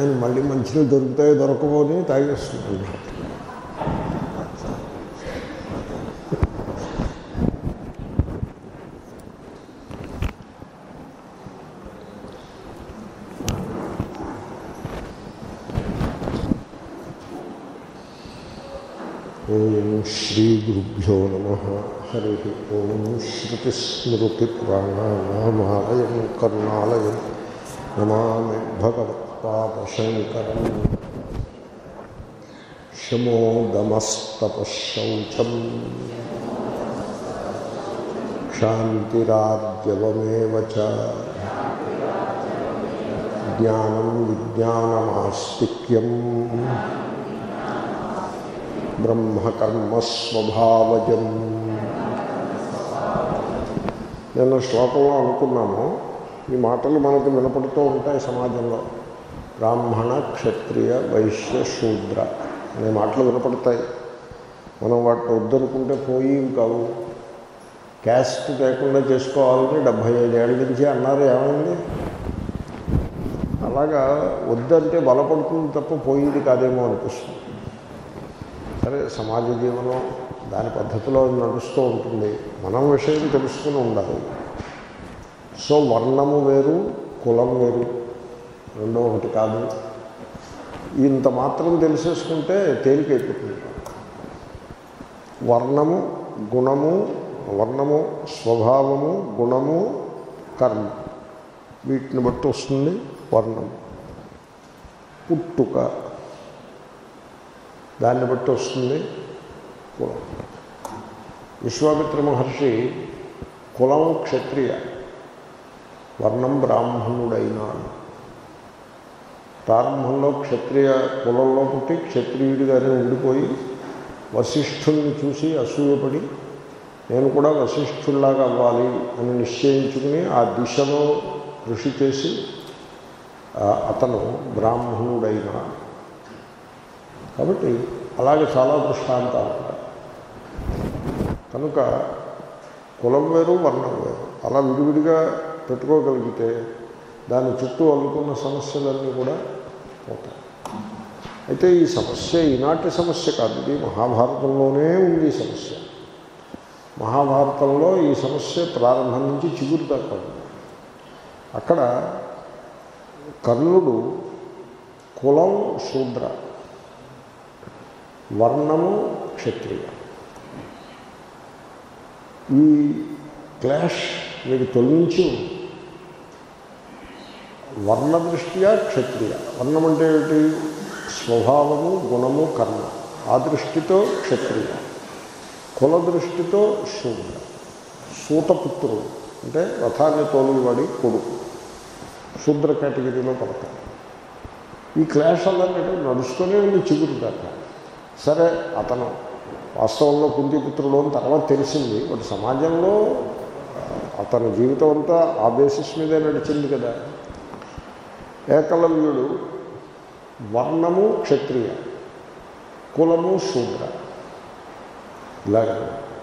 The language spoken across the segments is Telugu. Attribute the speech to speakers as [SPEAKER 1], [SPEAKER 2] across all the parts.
[SPEAKER 1] నేను మళ్ళీ మంచినీళ్ళు దొరుకుతాయో దొరకవో అని తాగేస్తున్నాను ఓం శ్రీ గురుభ్యో నమ హరి ఓం శ్రుతిస్మృతిపురాణానామాలయం కరుణాలయం నమామి భగవత్పాదశంకరం శమోదమస్తపశౌచం క్షాంతిరాజ్యవమేవ చ జ్ఞానం విజ్ఞానమాస్తిక్యం బ్రహ్మకర్మస్వభావజం నిన్న శ్లోకంలో అనుకున్నాము ఈ మాటలు మనకు వినపడుతూ ఉంటాయి సమాజంలో బ్రాహ్మణ క్షత్రియ వైశ్య శూద్ర అనే మాటలు వినపడతాయి మనం వాటిని వద్దనుకుంటే పోయి కావు క్యాస్ట్ లేకుండా చేసుకోవాలని డెబ్భై ఐదేళ్ళ నుంచి అన్నారు ఏమైంది అలాగా వద్దంటే బలపడుతుంది తప్ప పోయేది కాదేమో అనిపిస్తుంది సరే సమాజ జీవనం దాని పద్ధతిలో నడుస్తూ ఉంటుంది మనం విషయం తెలుసుకుని ఉండాలి సో వర్ణము వేరు కులం వేరు రెండో ఒకటి కాదు ఇంత మాత్రం తెలిసేసుకుంటే తేలికైపోతుంది వర్ణము గుణము వర్ణము స్వభావము గుణము కర్మ వీటిని బట్టి వస్తుంది వర్ణము పుట్టుక దాన్ని బట్టి వస్తుంది కులం విశ్వామిత్ర మహర్షి కులం క్షత్రియ వర్ణం బ్రాహ్మణుడైనాడు ప్రారంభంలో క్షత్రియ కులంలో పుట్టి క్షత్రియుడిగానే ఉండిపోయి వశిష్ఠుల్ని చూసి అసూయపడి నేను కూడా వశిష్ఠుల్లాగా అవ్వాలి అని నిశ్చయించుకుని ఆ దిశలో కృషి చేసి అతను బ్రాహ్మణుడైనాడు కాబట్టి అలాగే చాలా దృష్టాంతాలు ఉంటాయి కనుక కులం వేరు వర్ణం వేరు అలా విడివిడిగా పెట్టుకోగలిగితే దాని చుట్టూ అల్లుకున్న సమస్యలన్నీ కూడా పోతాయి అయితే ఈ సమస్య ఈనాటి సమస్య కాదు ఇది మహాభారతంలోనే ఉంది ఈ సమస్య మహాభారతంలో ఈ సమస్య ప్రారంభం నుంచి చిగురు దాకా అక్కడ కర్ణుడు కులం శూద్ర వర్ణము క్షత్రియ ఈ క్లాష్ మీకు తొలగించి వర్ణ దృష్ట్యా క్షత్రియ వర్ణం అంటే ఏమిటి స్వభావము గుణము కర్మ ఆ దృష్టితో క్షత్రియ కుల దృష్టితో శూద్ర సూతపుత్రుడు అంటే రథాన్ని తోలువాడి కొడుకు శూద్ర కేటగిరీలో పడతాడు ఈ క్లాష్ అలాంటి నడుస్తూనే ఉంది చిగురు దాకా సరే అతను వాస్తవంలో కుంతిపుత్రుడు అని తర్వాత తెలిసింది బట్ సమాజంలో అతని జీవితం అంతా ఆ బేసిస్ మీదే నడిచింది కదా ఏకలవ్యుడు వర్ణము క్షత్రియ కులము శూద్ర ఇలాగ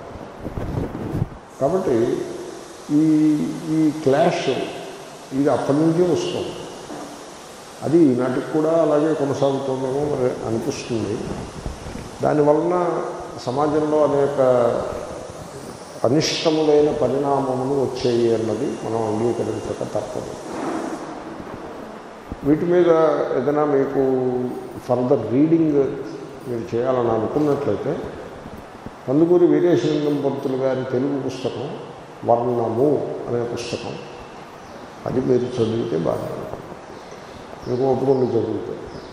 [SPEAKER 1] కాబట్టి ఈ ఈ క్లాష్ ఇది అప్పటి నుంచి వస్తుంది అది ఈనాటికి కూడా అలాగే కొనసాగుతుందేమో మరి అనిపిస్తుంది దానివలన సమాజంలో అనేక అనిష్టములైన పరిణామములు వచ్చాయి అన్నది మనం అంగీకరించక తప్పదు వీటి మీద ఏదైనా మీకు ఫర్దర్ రీడింగ్ మీరు చేయాలని అనుకున్నట్లయితే కందుకూరి వీరేశలింగం పంతులు గారి తెలుగు పుస్తకం వర్ణము అనే పుస్తకం అది మీరు చదివితే బాగా మీకు ఒప్పుకొని చదివితే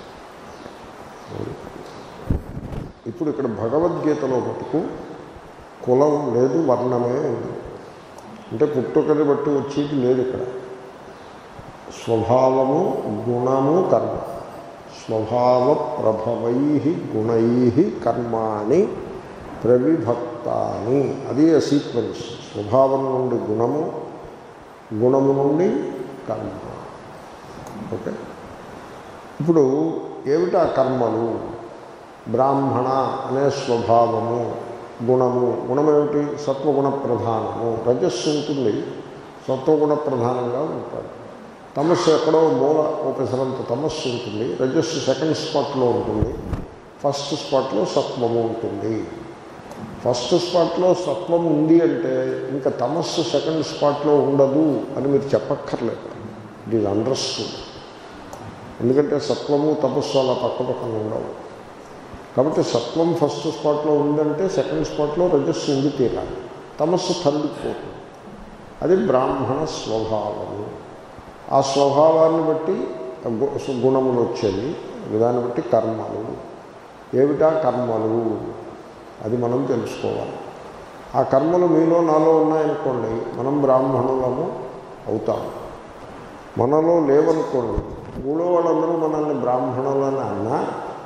[SPEAKER 1] ఇప్పుడు ఇక్కడ భగవద్గీతలో మటుకు కులం లేదు వర్ణమే ఉంది అంటే పుట్టుకని బట్టి వచ్చేది లేదు ఇక్కడ స్వభావము గుణము కర్మ స్వభావ ప్రభవై గుణై కర్మాణి ప్రవిభక్తాని అది ఆ సీక్వెన్స్ స్వభావం నుండి గుణము గుణము నుండి కర్మ ఓకే ఇప్పుడు ఏమిటి ఆ కర్మలు బ్రాహ్మణ అనే స్వభావము గుణము గుణమేమిటి సత్వగుణ ప్రధానము రజస్సు ఉంటుంది సత్వగుణ ప్రధానంగా ఉంటాడు తమస్సు ఎక్కడో మూల ఉపసరంత తమస్సు ఉంటుంది రజస్సు సెకండ్ స్పాట్లో ఉంటుంది ఫస్ట్ స్పాట్లో సత్వము ఉంటుంది ఫస్ట్ స్పాట్లో సత్వం ఉంది అంటే ఇంకా తమస్సు సెకండ్ స్పాట్లో ఉండదు అని మీరు చెప్పక్కర్లేదు ఇట్ ఈజ్ అండర్స్టూడ్ ఎందుకంటే సత్వము తపస్సు అలా పక్క పక్కన ఉండవు కాబట్టి సత్వం ఫస్ట్ స్పాట్లో ఉందంటే సెకండ్ స్పాట్లో రజస్సు ఉండి తీరాలి తమస్సు తల్లిపోతుంది అది బ్రాహ్మణ స్వభావము ఆ స్వభావాన్ని బట్టి గు- గుణములు వచ్చాయి దాన్ని బట్టి కర్మలు ఏమిటా కర్మలు అది మనం తెలుసుకోవాలి ఆ కర్మలు మీలో నాలో ఉన్నాయనుకోండి మనం బ్రాహ్మణులము అవుతాము మనలో లేవనుకోండి ఊళ్ళో వాళ్ళందరూ మనల్ని బ్రాహ్మణులని అన్నా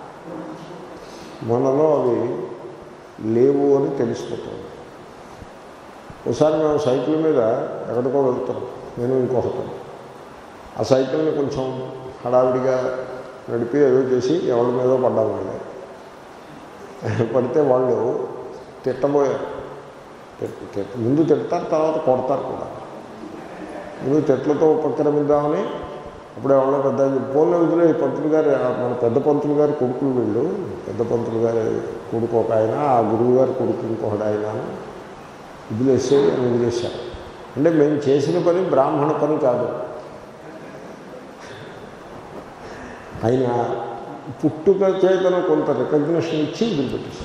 [SPEAKER 1] మనలో అవి లేవు అని తెలిసిపోతుంది ఒకసారి మేము సైకిల్ మీద ఎక్కడికో వెళ్తాం నేను ఇంకొకటి ఆ సైకిల్ని కొంచెం హడావిడిగా నడిపి ఏదో చేసి ఎవరి మీదో పడ్డాము వాళ్ళే పడితే వాళ్ళు తిట్టబోయారు తిట్- తిట్- ముందు తిడతారు తర్వాత కొడతారు కూడా ముందు తిట్లతో ఉపక్రమిద్దామని అప్పుడు ఎవరో పెద్ద ఫోన్లో వదిలే పంతులు గారు ఆ మన పెద్ద పంతులు గారు కొడుకులు వీళ్ళు పెద్ద పంతులు గారి కొడుకు ఒక ఆయన ఆ గురువు గారి కొడుకు ఇంకొకటి ఆయన వదిలేసి అని వదిలేశారు అంటే మేము చేసిన పని బ్రాహ్మణ పని కాదు ఆయన పుట్టుక చేతన కొంత రికగ్నిషన్ ఇచ్చి వదిలిపెట్టేశారు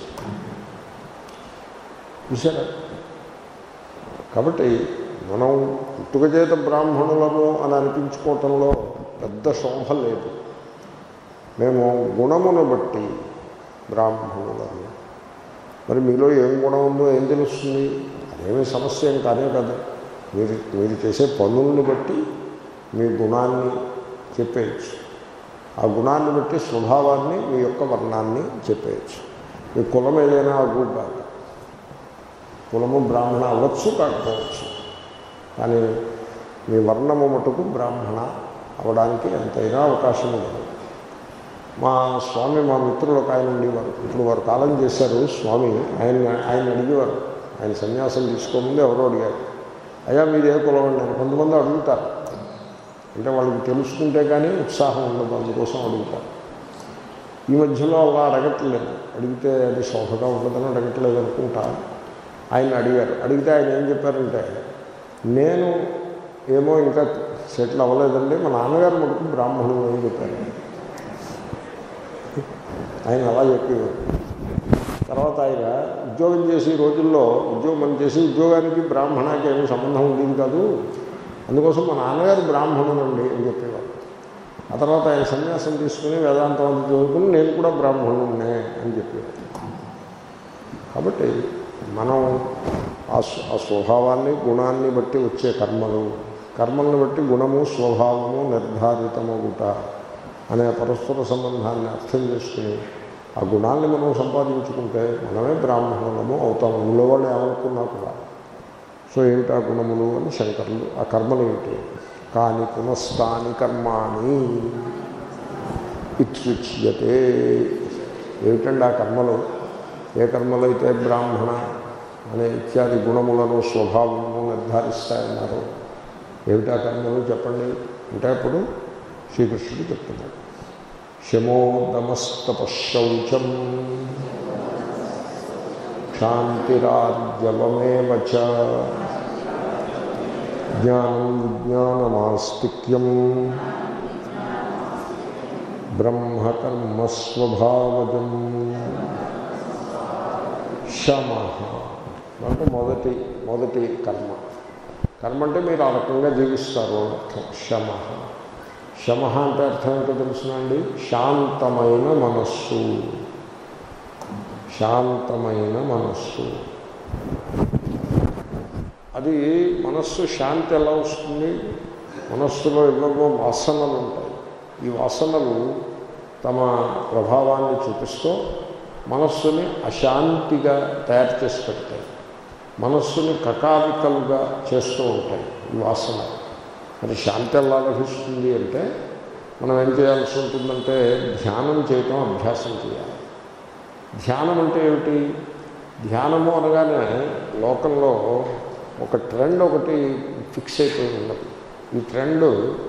[SPEAKER 1] చూసారా కాబట్టి మనం పుట్టుక చేత బ్రాహ్మణులము అని అనిపించుకోవటంలో పెద్ద శోభ లేదు మేము గుణమును బట్టి బ్రాహ్మణులము మరి మీలో ఏం గుణం ఉందో ఏం తెలుస్తుంది అదేమీ సమస్య ఏం కాదే కదా మీరు మీరు చేసే పనులను బట్టి మీ గుణాన్ని చెప్పేయచ్చు ఆ గుణాన్ని బట్టి స్వభావాన్ని మీ యొక్క వర్ణాన్ని చెప్పేయచ్చు మీ కులం ఏదైనా అగు కాక కులము బ్రాహ్మణ అవ్వచ్చు కాకపోవచ్చు కానీ మీ వర్ణము మటుకు బ్రాహ్మణ అవడానికి ఎంతైనా అవకాశం ఉంది మా స్వామి మా మిత్రులు ఒక ఆయన ఉండేవారు ఇప్పుడు వారు కాలం చేశారు స్వామి ఆయన ఆయన అడిగేవారు ఆయన సన్యాసం తీసుకోముందు ఎవరో అడిగారు అయ్యా మీరు ఏ కులం అండి అని కొంతమంది అడుగుతారు అంటే వాళ్ళకి తెలుసుకుంటే కానీ ఉత్సాహం ఉండదు అందుకోసం అడుగుతారు ఈ మధ్యలో అలా అడగట్లేదు అడిగితే అది శోభగా ఉండదని అడగట్లేదు అనుకుంటా ఆయన అడిగారు అడిగితే ఆయన ఏం చెప్పారంటే నేను ఏమో ఇంకా సెటిల్ అవ్వలేదండి మా నాన్నగారు మటుకు బ్రాహ్మణులు అని చెప్పారు ఆయన అలా చెప్పేవారు తర్వాత ఆయన ఉద్యోగం చేసే రోజుల్లో ఉద్యోగం చేసి ఉద్యోగానికి బ్రాహ్మణానికి ఏమీ సంబంధం ఉండేది కాదు అందుకోసం మా నాన్నగారు బ్రాహ్మణునండి అని చెప్పేవారు ఆ తర్వాత ఆయన సన్యాసం తీసుకుని వేదాంతం అంతా చదువుకుని నేను కూడా బ్రాహ్మణున్నే అని చెప్పేవారు కాబట్టి మనం ఆ స్వ- ఆ స్వభావాన్ని గుణాన్ని బట్టి వచ్చే కర్మలు కర్మలను బట్టి గుణము స్వభావము నిర్ధారితమగుట అనే పరస్పర సంబంధాన్ని అర్థం చేసుకుని ఆ గుణాన్ని మనం సంపాదించుకుంటే మనమే బ్రాహ్మణులము అవుతాము ఇందులో వాళ్ళు ఏమనుకున్నా కూడా సో ఏమిటి ఆ గుణములు అని శంకరులు ఆ కర్మలు ఏమిటి కాని పునస్తాని కర్మాణి ఇత్యుచ్యతే ఏమిటండి ఆ కర్మలు ఏ కర్మలైతే బ్రాహ్మణ అనే ఇత్యాది గుణములను స్వభావమును నిర్ధారిస్తాయన్నారు ఏమిటా కర్మలు చెప్పండి అంటే అప్పుడు శ్రీకృష్ణుడు చెప్తున్నాడు శమోదమస్తపశౌచం క్షాంతిరాజ్యవమేవ చ జ్ఞానం విజ్ఞానమాస్తిక్యం బ్రహ్మకర్మస్వభావజం శమ అంటే మొదటి మొదటి కర్మ కర్మ అంటే మీరు ఆ రకంగా జీవిస్తారు అని అర్థం శమ శమ అంటే అర్థం ఏంటో తెలుసునండి శాంతమైన మనస్సు శాంతమైన మనస్సు అది మనస్సు శాంతి ఎలా వస్తుంది మనస్సులో ఎన్నో వాసనలు ఉంటాయి ఈ వాసనలు తమ ప్రభావాన్ని చూపిస్తూ మనస్సుని అశాంతిగా తయారు చేసి పెడతాయి మనస్సుని కకావికలుగా చేస్తూ ఉంటాయి ఈ వాసన మరి శాంతి ఎలా లభిస్తుంది అంటే మనం ఏం చేయాల్సి ఉంటుందంటే ధ్యానం చేయటం అభ్యాసం చేయాలి ధ్యానం అంటే ఏమిటి ధ్యానము అనగానే లోకంలో ఒక ట్రెండ్ ఒకటి ఫిక్స్ అయిపోయి ఉన్నది ఈ ట్రెండ్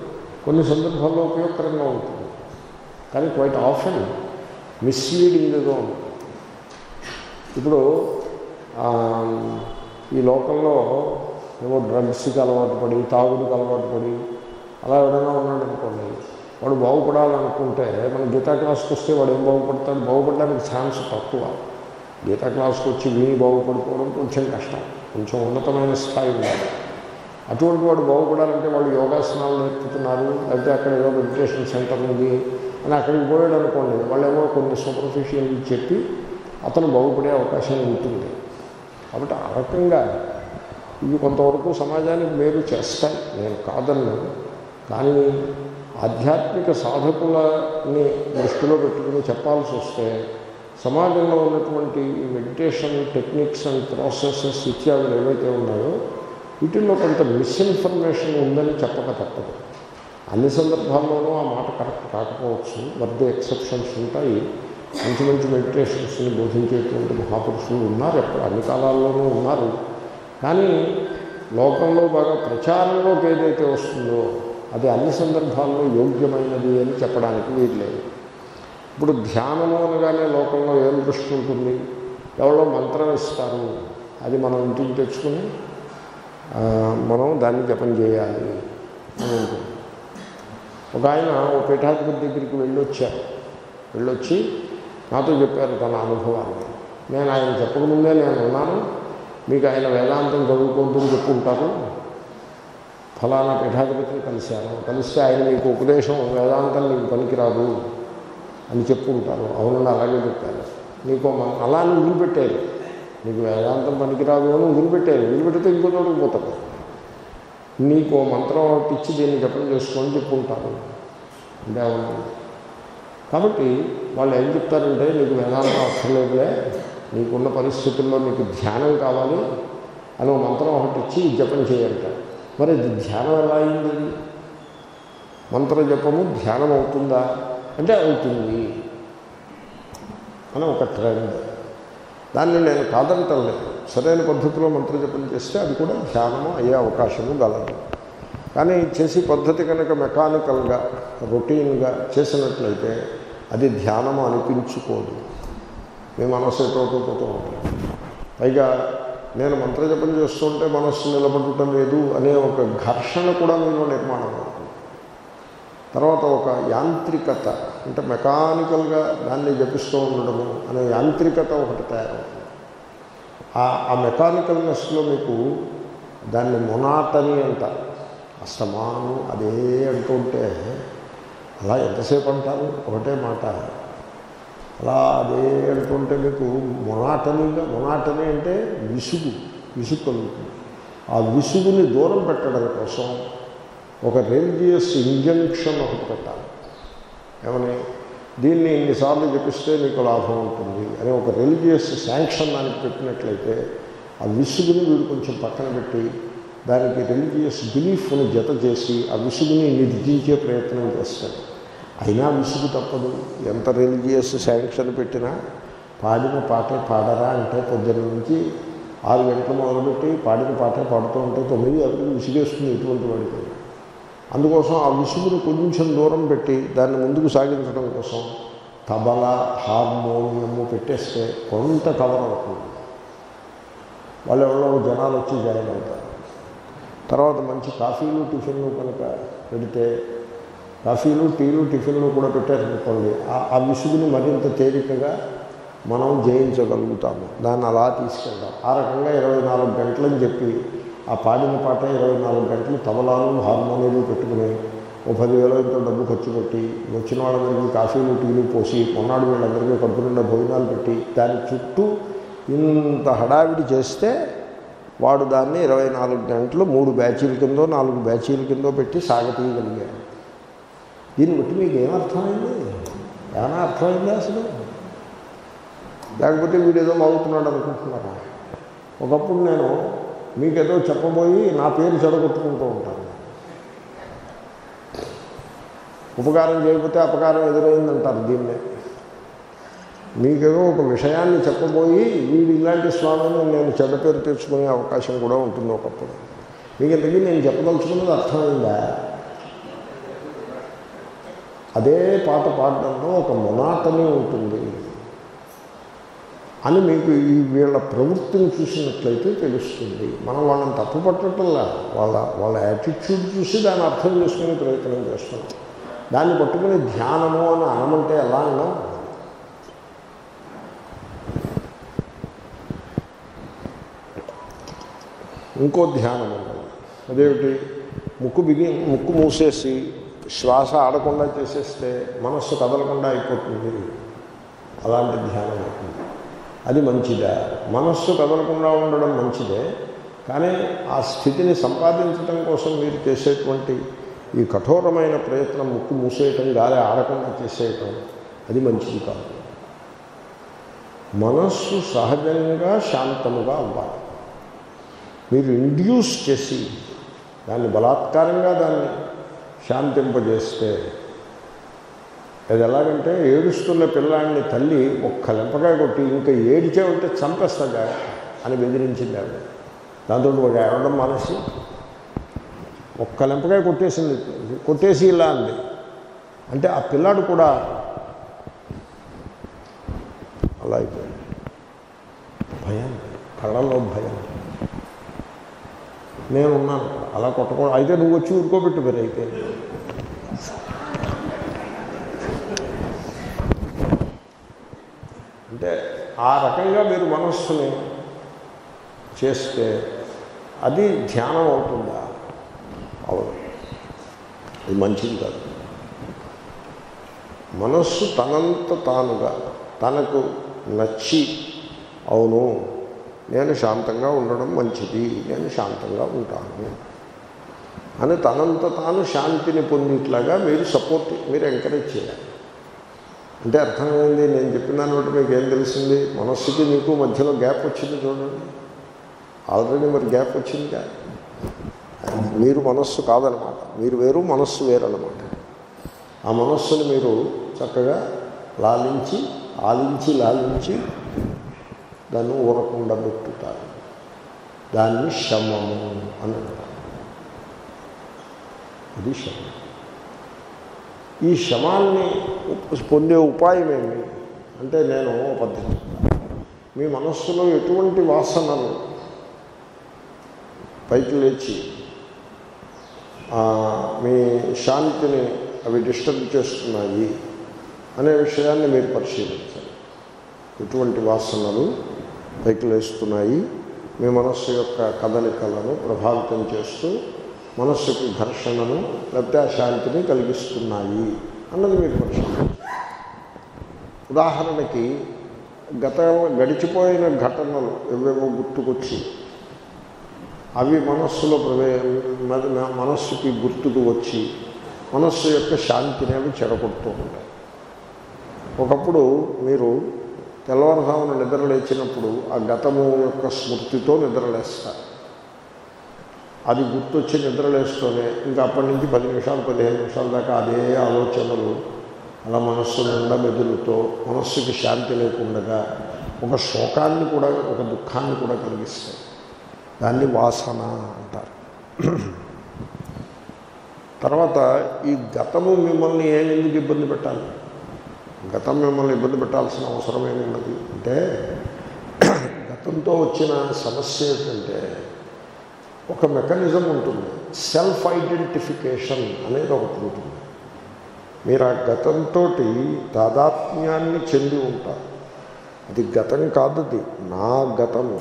[SPEAKER 1] కొన్ని సందర్భాల్లో ఉపయోగకరంగా ఉంటుంది కానీ క్వైట్ ఆఫెన్ మిస్లీడింగ్గా ఉంటుంది ఇప్పుడు ఆ, ఈ లోకంలో ఏవో డ్రగ్స్కి అలవాటు పడి తాగుడికి అలవాటు పడి అలా ఎవడైనా ఉన్నాడు అనుకోండి వాడు బాగుపడాలనుకుంటే మన గీతా క్లాస్కి వస్తే వాడు ఏం బాగుపడతాడు బాగుపడడానికి ఛాన్స్ తక్కువ గీతా క్లాస్కి వచ్చి విని బాగుపడిపోవడం కొంచెం కష్టం కొంచెం ఉన్నతమైన స్థాయి ఉండాలి అటువంటి వాడు బాగుపడాలంటే వాళ్ళు యోగాసనాలు నేర్పుతున్నారు లేకపోతే అక్కడ ఏదో మెడిటేషన్ సెంటర్ ఉంది అని అక్కడికి పోయాడు అనుకోండి వాళ్ళు ఏమో కొన్ని సూపర్ఫిషియల్ చెప్పి అతను బాగుపడే అవకాశం ఉంటుంది కాబట్టి ఆ రకంగా ఇవి కొంతవరకు సమాజానికి మేలు చేస్తాయి నేను కాదన్ను కానీ ఆధ్యాత్మిక సాధకులని దృష్టిలో పెట్టుకుని చెప్పాల్సి వస్తే సమాజంలో ఉన్నటువంటి ఈ మెడిటేషన్ టెక్నిక్స్ అండ్ ప్రాసెసెస్ ఇత్యాదులు ఏవైతే ఉన్నాయో వీటిల్లో కొంత మిస్ఇన్ఫర్మేషన్ ఉందని చెప్పక తప్పదు అన్ని సందర్భాల్లోనూ ఆ మాట కరెక్ట్ కాకపోవచ్చు బర్త్డే ఎక్సెప్షన్స్ ఉంటాయి మంచి మంచి మెడిటేషన్స్ని బోధించేటువంటి మహాపురుషులు ఉన్నారు ఎక్కడ అన్ని కాలాల్లోనూ ఉన్నారు కానీ లోకంలో బాగా ప్రచారంలోకి ఏదైతే వస్తుందో అది అన్ని సందర్భాల్లో యోగ్యమైనది అని చెప్పడానికి వీల్లేదు ఇప్పుడు ధ్యానము అనగానే లోకంలో ఏం దృష్టి ఉంటుంది ఎవరో మంత్రం ఇస్తారు అది మనం ఇంటికి తెచ్చుకుని ఆ, మనం దాన్ని జపం చేయాలి అని ఉంటుంది ఒక ఆయన ఓ పీఠాధిపతి దగ్గరికి వెళ్ళొచ్చారు వెళ్ళొచ్చి నాతో చెప్పారు తన అనుభవాన్ని నేను ఆయన చెప్పకముందే నేను ఉన్నాను మీకు ఆయన వేదాంతం చదువుకుంటూ చెప్పుకుంటారు ఫలానా పీఠాధిపతిని కలిశాను కలిస్తే ఆయన మీకు ఉపదేశం వేదాంతం నీకు పనికిరాదు అని చెప్పుకుంటారు అవునండి అలాగే చెప్పారు నీకు మ- అలా అని వదిలిపెట్టారు నీకు వేదాంతం పనికిరాదు అని వదిలిపెట్టారు వదిలిపెడితే ఇంకో చోటుకు పోతారు నీకు ఓ మంత్రం ఒకటి ఇచ్చి దీన్ని జపం చేసుకొని చెప్పుకుంటారు అంటే అవును కాబట్టి వాళ్ళు ఏం చెప్తారంటే నీకు వేదాంతం అక్కర్లేదులే నీకున్న పరిస్థితుల్లో నీకు ధ్యానం కావాలి అని ఒక మంత్రం ఒకటి ఇచ్చి జపం చేయంటారు మరి ఇది ధ్యానం ఎలా అయింది ఇది? మంత్ర జపము ధ్యానం అవుతుందా అంటే అవుతుంది అని ఒక ట్రెండ్ దాన్ని నేను కాదంటం లేదు సరైన పద్ధతిలో మంత్రజపం చేస్తే అది కూడా ధ్యానము అయ్యే అవకాశము గలదు కానీ చేసే పద్ధతి కనుక మెకానికల్గా రొటీన్గా చేసినట్లయితే అది ధ్యానము అనిపించుకోదు మీ మనస్సు ఎటో పోతూ ఉంటుంది పైగా నేను మంత్రజపం చేస్తుంటే మనస్సు నిలబడటం లేదు అనే ఒక ఘర్షణ కూడా మీలో నిర్మాణం అవుతుంది తర్వాత ఒక యాంత్రికత అంటే మెకానికల్గా దాన్ని జపిస్తూ ఉండడము అనే యాంత్రికత ఒకటి తయారవుతుంది ఆ ఆ మెకానికల్నెస్లో మీకు దాన్ని మొనాటని అంటారు అస్తమాను అదే అంటుంటే అలా ఎంతసేపు అంటారు ఒకటే మాట అలా అదే అంటుంటే మీకు మొనాటనీగా మొనాటని అంటే విసుగు విసుగు కలుగుతుంది ఆ విసుగుని దూరం పెట్టడం కోసం ఒక రిలీజియస్ ఇంజంక్షన్ ఒకటి పెట్టాలి ఏమని దీన్ని ఇన్నిసార్లు జపిస్తే నీకు లాభం ఉంటుంది అని ఒక రిలీజియస్ శాంక్షన్ దానికి పెట్టినట్లయితే ఆ విసుగుని వీడు కొంచెం పక్కన పెట్టి దానికి రిలీజియస్ బిలీఫ్ని జత చేసి ఆ విసుగుని నిర్జించే ప్రయత్నం చేస్తాడు అయినా విసుగు తప్పదు ఎంత రిలీజియస్ శాంక్షన్ పెట్టినా పాడిన పాటే పాడరా అంటే పొద్దున్న నుంచి ఆరు గంటలు మొదలుపెట్టి పాడిన పాటే పాడుతూ ఉంటే తొమ్మిది అప్పుడు విసిగేస్తుంది ఇటువంటి వాడికి అందుకోసం ఆ విసుగుని కొంచెం దూరం పెట్టి దాన్ని ముందుకు సాగించడం కోసం తబలా హార్మోనియము పెట్టేస్తే కొంత కవర్ అవుతుంది వాళ్ళు ఎవరో జనాలు వచ్చి జాయిన్ అవుతారు తర్వాత మంచి కాఫీలు టిఫిన్లు కనుక పెడితే కాఫీలు టీలు టిఫిన్లు కూడా పెట్టారనుకోండి ఆ- ఆ విసుగుని మరింత తేలికగా మనం జయించగలుగుతాము దాన్ని అలా తీసుకెళ్దాం ఆ రకంగా ఇరవై నాలుగు గంటలని చెప్పి ఆ పాడిన పాట ఇరవై నాలుగు గంటలు తబలాలు హార్మోనియలు పెట్టుకుని ఓ పదివేల ఇంతో డబ్బు ఖర్చు పెట్టి వచ్చిన వాళ్ళందరికీ కాఫీలు టీలు పోసి మొన్నాడు వీళ్ళందరికీ కడుపు నిండా భోజనాలు పెట్టి దాని చుట్టూ ఇంత హడావిడి చేస్తే వాడు దాన్ని ఇరవై నాలుగు గంటలు మూడు బ్యాచీల కిందో నాలుగు బ్యాచీల కిందో పెట్టి సాగతీయగలిగాడు దీన్ని బట్టి మీకు ఏమర్థమైంది ఏమైనా అర్థమైంది అసలు లేకపోతే వీడు ఏదో బాగుతున్నాడు అనుకుంటున్నారా ఒకప్పుడు నేను మీకేదో చెప్పబోయి నా పేరు చెడగొట్టుకుంటూ ఉంటాను ఉపకారం చేయకపోతే అపకారం ఎదురైందంటారు దీన్నే మీకేదో ఒక విషయాన్ని చెప్పబోయి వీడు ఇలాంటి స్వామిని నేను చెడ్డ పేరు తెచ్చుకునే అవకాశం కూడా ఉంటుంది ఒకప్పుడు మీకు ఇంతకీ నేను చెప్పదలుచుకున్నది అర్థమైందా అదే పాట పాడడంలో ఒక మొనాటని ఉంటుంది అని మీకు ఈ వీళ్ళ ప్రవృత్తిని చూసినట్లయితే తెలుస్తుంది మనం వాళ్ళని తప్పు పట్టడంలా వాళ్ళ వాళ్ళ యాటిట్యూడ్ చూసి దాన్ని అర్థం చేసుకునే ప్రయత్నం చేస్తున్నాం దాన్ని పట్టుకుని ధ్యానము అని అనమంటే ఎలా అన్నా ఇంకో ధ్యానం ఉన్నది అదేమిటి ముక్కు బిగి ముక్కు మూసేసి శ్వాస ఆడకుండా చేసేస్తే మనస్సు కదలకుండా అయిపోతుంది అలాంటి ధ్యానం అవుతుంది అది మంచిదా మనస్సు కదలకుండా ఉండడం మంచిదే కానీ ఆ స్థితిని సంపాదించడం కోసం మీరు చేసేటువంటి ఈ కఠోరమైన ప్రయత్నం ముక్కు మూసేయటం గాలి ఆడకుండా చేసేయటం అది మంచిది కాదు మనస్సు సహజంగా శాంతముగా అవ్వాలి మీరు ఇండ్యూస్ చేసి దాన్ని బలాత్కారంగా దాన్ని శాంతింపజేస్తే అది ఎలాగంటే ఏడుస్తున్న పిల్లాడిని తల్లి ఒక్క లెంపకాయ కొట్టి ఇంకా ఏడిచేవంటే చంపేస్తాగా అని బెదిరించింది ఆవిడ దాంతో ఒక ఏడవడం మనసు ఒక్క లెంపకాయ కొట్టేసింది కొట్టేసి ఇలా అంది అంటే ఆ పిల్లాడు కూడా అలా అయిపోయింది భయం కళ్ళల్లో భయం నేనున్నాను అలా కొట్టకూడదు అయితే నువ్వు వచ్చి ఊరుకోబెట్టు మరి అయితే అంటే ఆ రకంగా మీరు మనస్సుని చేస్తే అది ధ్యానం అవుతుందా అవును అది మంచిది కాదు మనస్సు తనంత తానుగా తనకు నచ్చి అవును నేను శాంతంగా ఉండడం మంచిది నేను శాంతంగా ఉంటాను అని తనంత తాను శాంతిని పొందిట్లాగా మీరు సపోర్ట్ మీరు ఎంకరేజ్ చేయాలి అంటే అర్థమైంది నేను చెప్పిన దాన్ని బట్టి మీకు ఏం తెలిసింది మనస్సుకి మీకు మధ్యలో గ్యాప్ వచ్చింది చూడండి ఆల్రెడీ మరి గ్యాప్ వచ్చిందిగా మీరు మనస్సు కాదనమాట మీరు వేరు మనస్సు వేరనమాట ఆ మనస్సుని మీరు చక్కగా లాలించి ఆలించి లాలించి దాన్ని ఊరకుండా పెట్టుతారు దాన్ని శమము అని అంటారు ఇది శమం ఈ శమాన్ని ఉప్- పొందే ఉపాయం ఏమి అంటే నేను ఓ పద్ధతి చెప్తాను. మీ మనస్సులో ఎటువంటి వాసనలు పైకి లేచి ఆ, మీ శాంతిని అవి డిస్టర్బ్ చేస్తున్నాయి అనే విషయాన్ని మీరు పరిశీలించాలి ఎటువంటి వాసనలు పైకి లేస్తున్నాయి మీ మనస్సు యొక్క కదలికలను ప్రభావితం చేస్తూ మనస్సుకి ఘర్షణను లేకపోతే అశాంతిని కలిగిస్తున్నాయి అన్నది మీరు పరిశీలించాలి ఉదాహరణకి గత గడిచిపోయిన ఘటనలు ఎవేవో గుర్తుకొచ్చి అవి మనస్సులో ప్రవే మన- మన- మనస్సుకి గుర్తుకు వచ్చి మనస్సు యొక్క శాంతిని అవి చెడగొడుతూ ఉంటాయి ఒకప్పుడు మీరు తెల్లవారుజామున నిద్ర లేచినప్పుడు ఆ గతము యొక్క స్మృతితో నిద్రలేస్తారు అది గుర్తొచ్చి నిద్రలేస్తూనే ఇంకా అప్పటి నుంచి పది నిమిషాలు పదిహేను నిమిషాల దాకా అదే ఆలోచనలు అలా మనస్సు నిండా మెదులుతో మనస్సుకి శాంతి లేకుండా ఒక శోకాన్ని కూడా ఒక దుఃఖాన్ని కూడా కలిగిస్తాయి దాన్ని వాసన అంటారు తర్వాత ఈ గతము మిమ్మల్ని ఏం ఎందుకు ఇబ్బంది పెట్టాలి గతం మిమ్మల్ని ఇబ్బంది పెట్టాల్సిన అవసరం ఏమున్నది అంటే గతంతో వచ్చిన సమస్య ఏంటంటే ఒక మెకానిజం ఉంటుంది సెల్ఫ్ ఐడెంటిఫికేషన్ అనేది ఒకటి ఉంటుంది మీరు ఆ గతంతో తాదాత్మ్యాన్ని చెంది ఉంటారు అది గతం కాదు అది నా గతము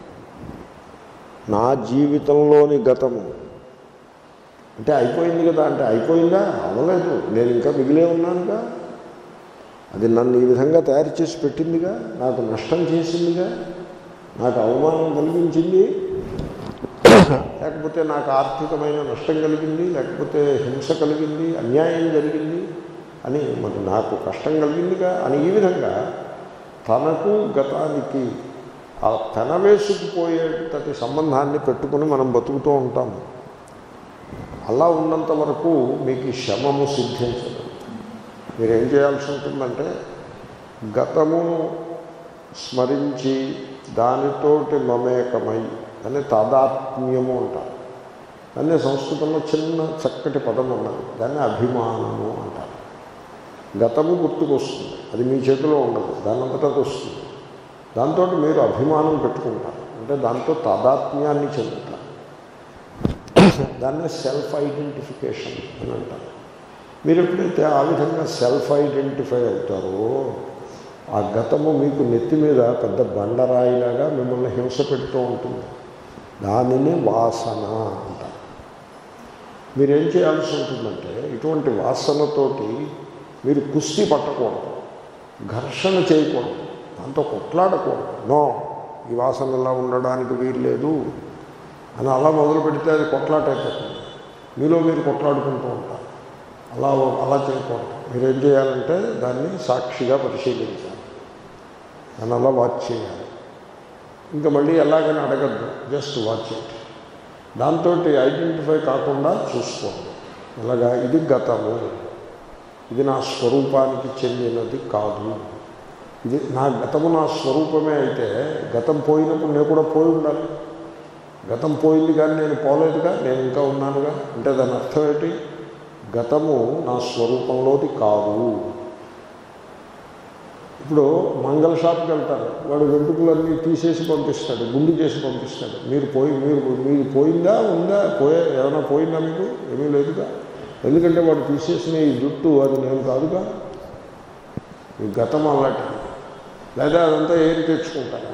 [SPEAKER 1] నా జీవితంలోని గతము అంటే అయిపోయింది కదా అంటే అయిపోయిందా అవ్వలేదు నేను ఇంకా మిగిలే ఉన్నానుగా అది నన్ను ఈ విధంగా తయారు చేసి పెట్టిందిగా నాకు నష్టం చేసిందిగా నాకు అవమానం కలిగించింది లేకపోతే నాకు ఆర్థికమైన నష్టం కలిగింది లేకపోతే హింస కలిగింది అన్యాయం జరిగింది అని మరి నాకు కష్టం కలిగిందిగా అని ఈ విధంగా తనకు గతానికి ఆ పెనవేసుకుపోయేటటి సంబంధాన్ని పెట్టుకుని మనం బతుకుతూ ఉంటాము అలా ఉన్నంత వరకు మీకు ఈ శమము సిద్ధించదు మీరు ఏం చేయాల్సి ఉంటుందంటే గతమును స్మరించి దానితోటి మమేకమై దాన్ని తాదాత్మ్యము అంటారు దాన్ని సంస్కృతంలో చిన్న చక్కటి పదం ఉన్నది దాన్ని అభిమానము అంటారు గతము గుర్తుకొస్తుంది అది మీ చేతిలో ఉండదు దానంతటా అది వస్తుంది దాంతో మీరు అభిమానం పెట్టుకుంటారు అంటే దాంతో తాదాత్మ్యాన్ని చెందుతారు దాన్నే సెల్ఫ్ ఐడెంటిఫికేషన్ అని అంటారు మీరు ఎప్పుడైతే ఆ విధంగా సెల్ఫ్ ఐడెంటిఫై అవుతారో ఆ గతము మీకు నెత్తి మీద పెద్ద బండరాయిలాగా మిమ్మల్ని హింస పెడుతూ ఉంటుంది దానిని వాసన అంటారు మీరేం చేయాల్సి ఉంటుందంటే ఇటువంటి వాసనతోటి మీరు కుస్తీ పట్టకూడదు ఘర్షణ చేయకూడదు దాంతో కొట్లాడకూడదు నో ఈ వాసన ఇలా ఉండడానికి వీలు లేదు అని అలా మొదలు పెడితే అది కొట్లాట అయిపోతుంది మీలో మీరు కొట్లాడుకుంటూ ఉంటారు అలా అలా చేయకూడదు మీరేం చేయాలంటే దాన్ని సాక్షిగా పరిశీలించాలి దాన్ని అలా వాచ్ చేయాలి ఇంకా మళ్ళీ ఎలాగని అడగద్దు జస్ట్ వాచ్ ఇట్ దాంతో ఐడెంటిఫై కాకుండా చూసుకోండి అలాగా ఇది గతము ఇది నా స్వరూపానికి చెందినది కాదు ఇది నా గతము నా స్వరూపమే అయితే గతం పోయినప్పుడు నేను కూడా పోయి ఉండాలి గతం పోయింది కానీ నేను పోలేదుగా నేను ఇంకా ఉన్నానుగా అంటే దాని అర్థం ఏంటి గతము నా స్వరూపంలోది కాదు ఇప్పుడు మంగళ షాప్కి వెళ్తారు వాడు వెంట్రుకలన్నీ తీసేసి పంపిస్తాడు గుండు చేసి పంపిస్తాడు మీరు పోయి మీరు మీరు పోయిందా ఉందా పోయే ఏమైనా పోయిందా మీకు ఏమీ లేదుగా ఎందుకంటే వాడు తీసేసిన ఈ జుట్టు అది నేను కాదుగా ఈ గతం అలాంటిది లేదా అదంతా ఏరి తెచ్చుకుంటారా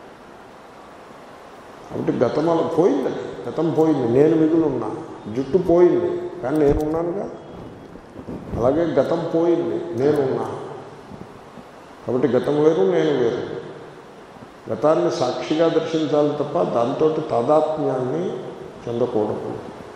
[SPEAKER 1] కాబట్టి గతం అలా పోయింది గతం పోయింది నేను మిగిలి ఉన్నా జుట్టు పోయింది కానీ నేను ఉన్నానుగా అలాగే గతం పోయింది నేనున్నా కాబట్టి గతం వేరు నేను వేరు గతాన్ని సాక్షిగా దర్శించాలి తప్ప దాంతో తాదాత్మ్యాన్ని చెందకూడదు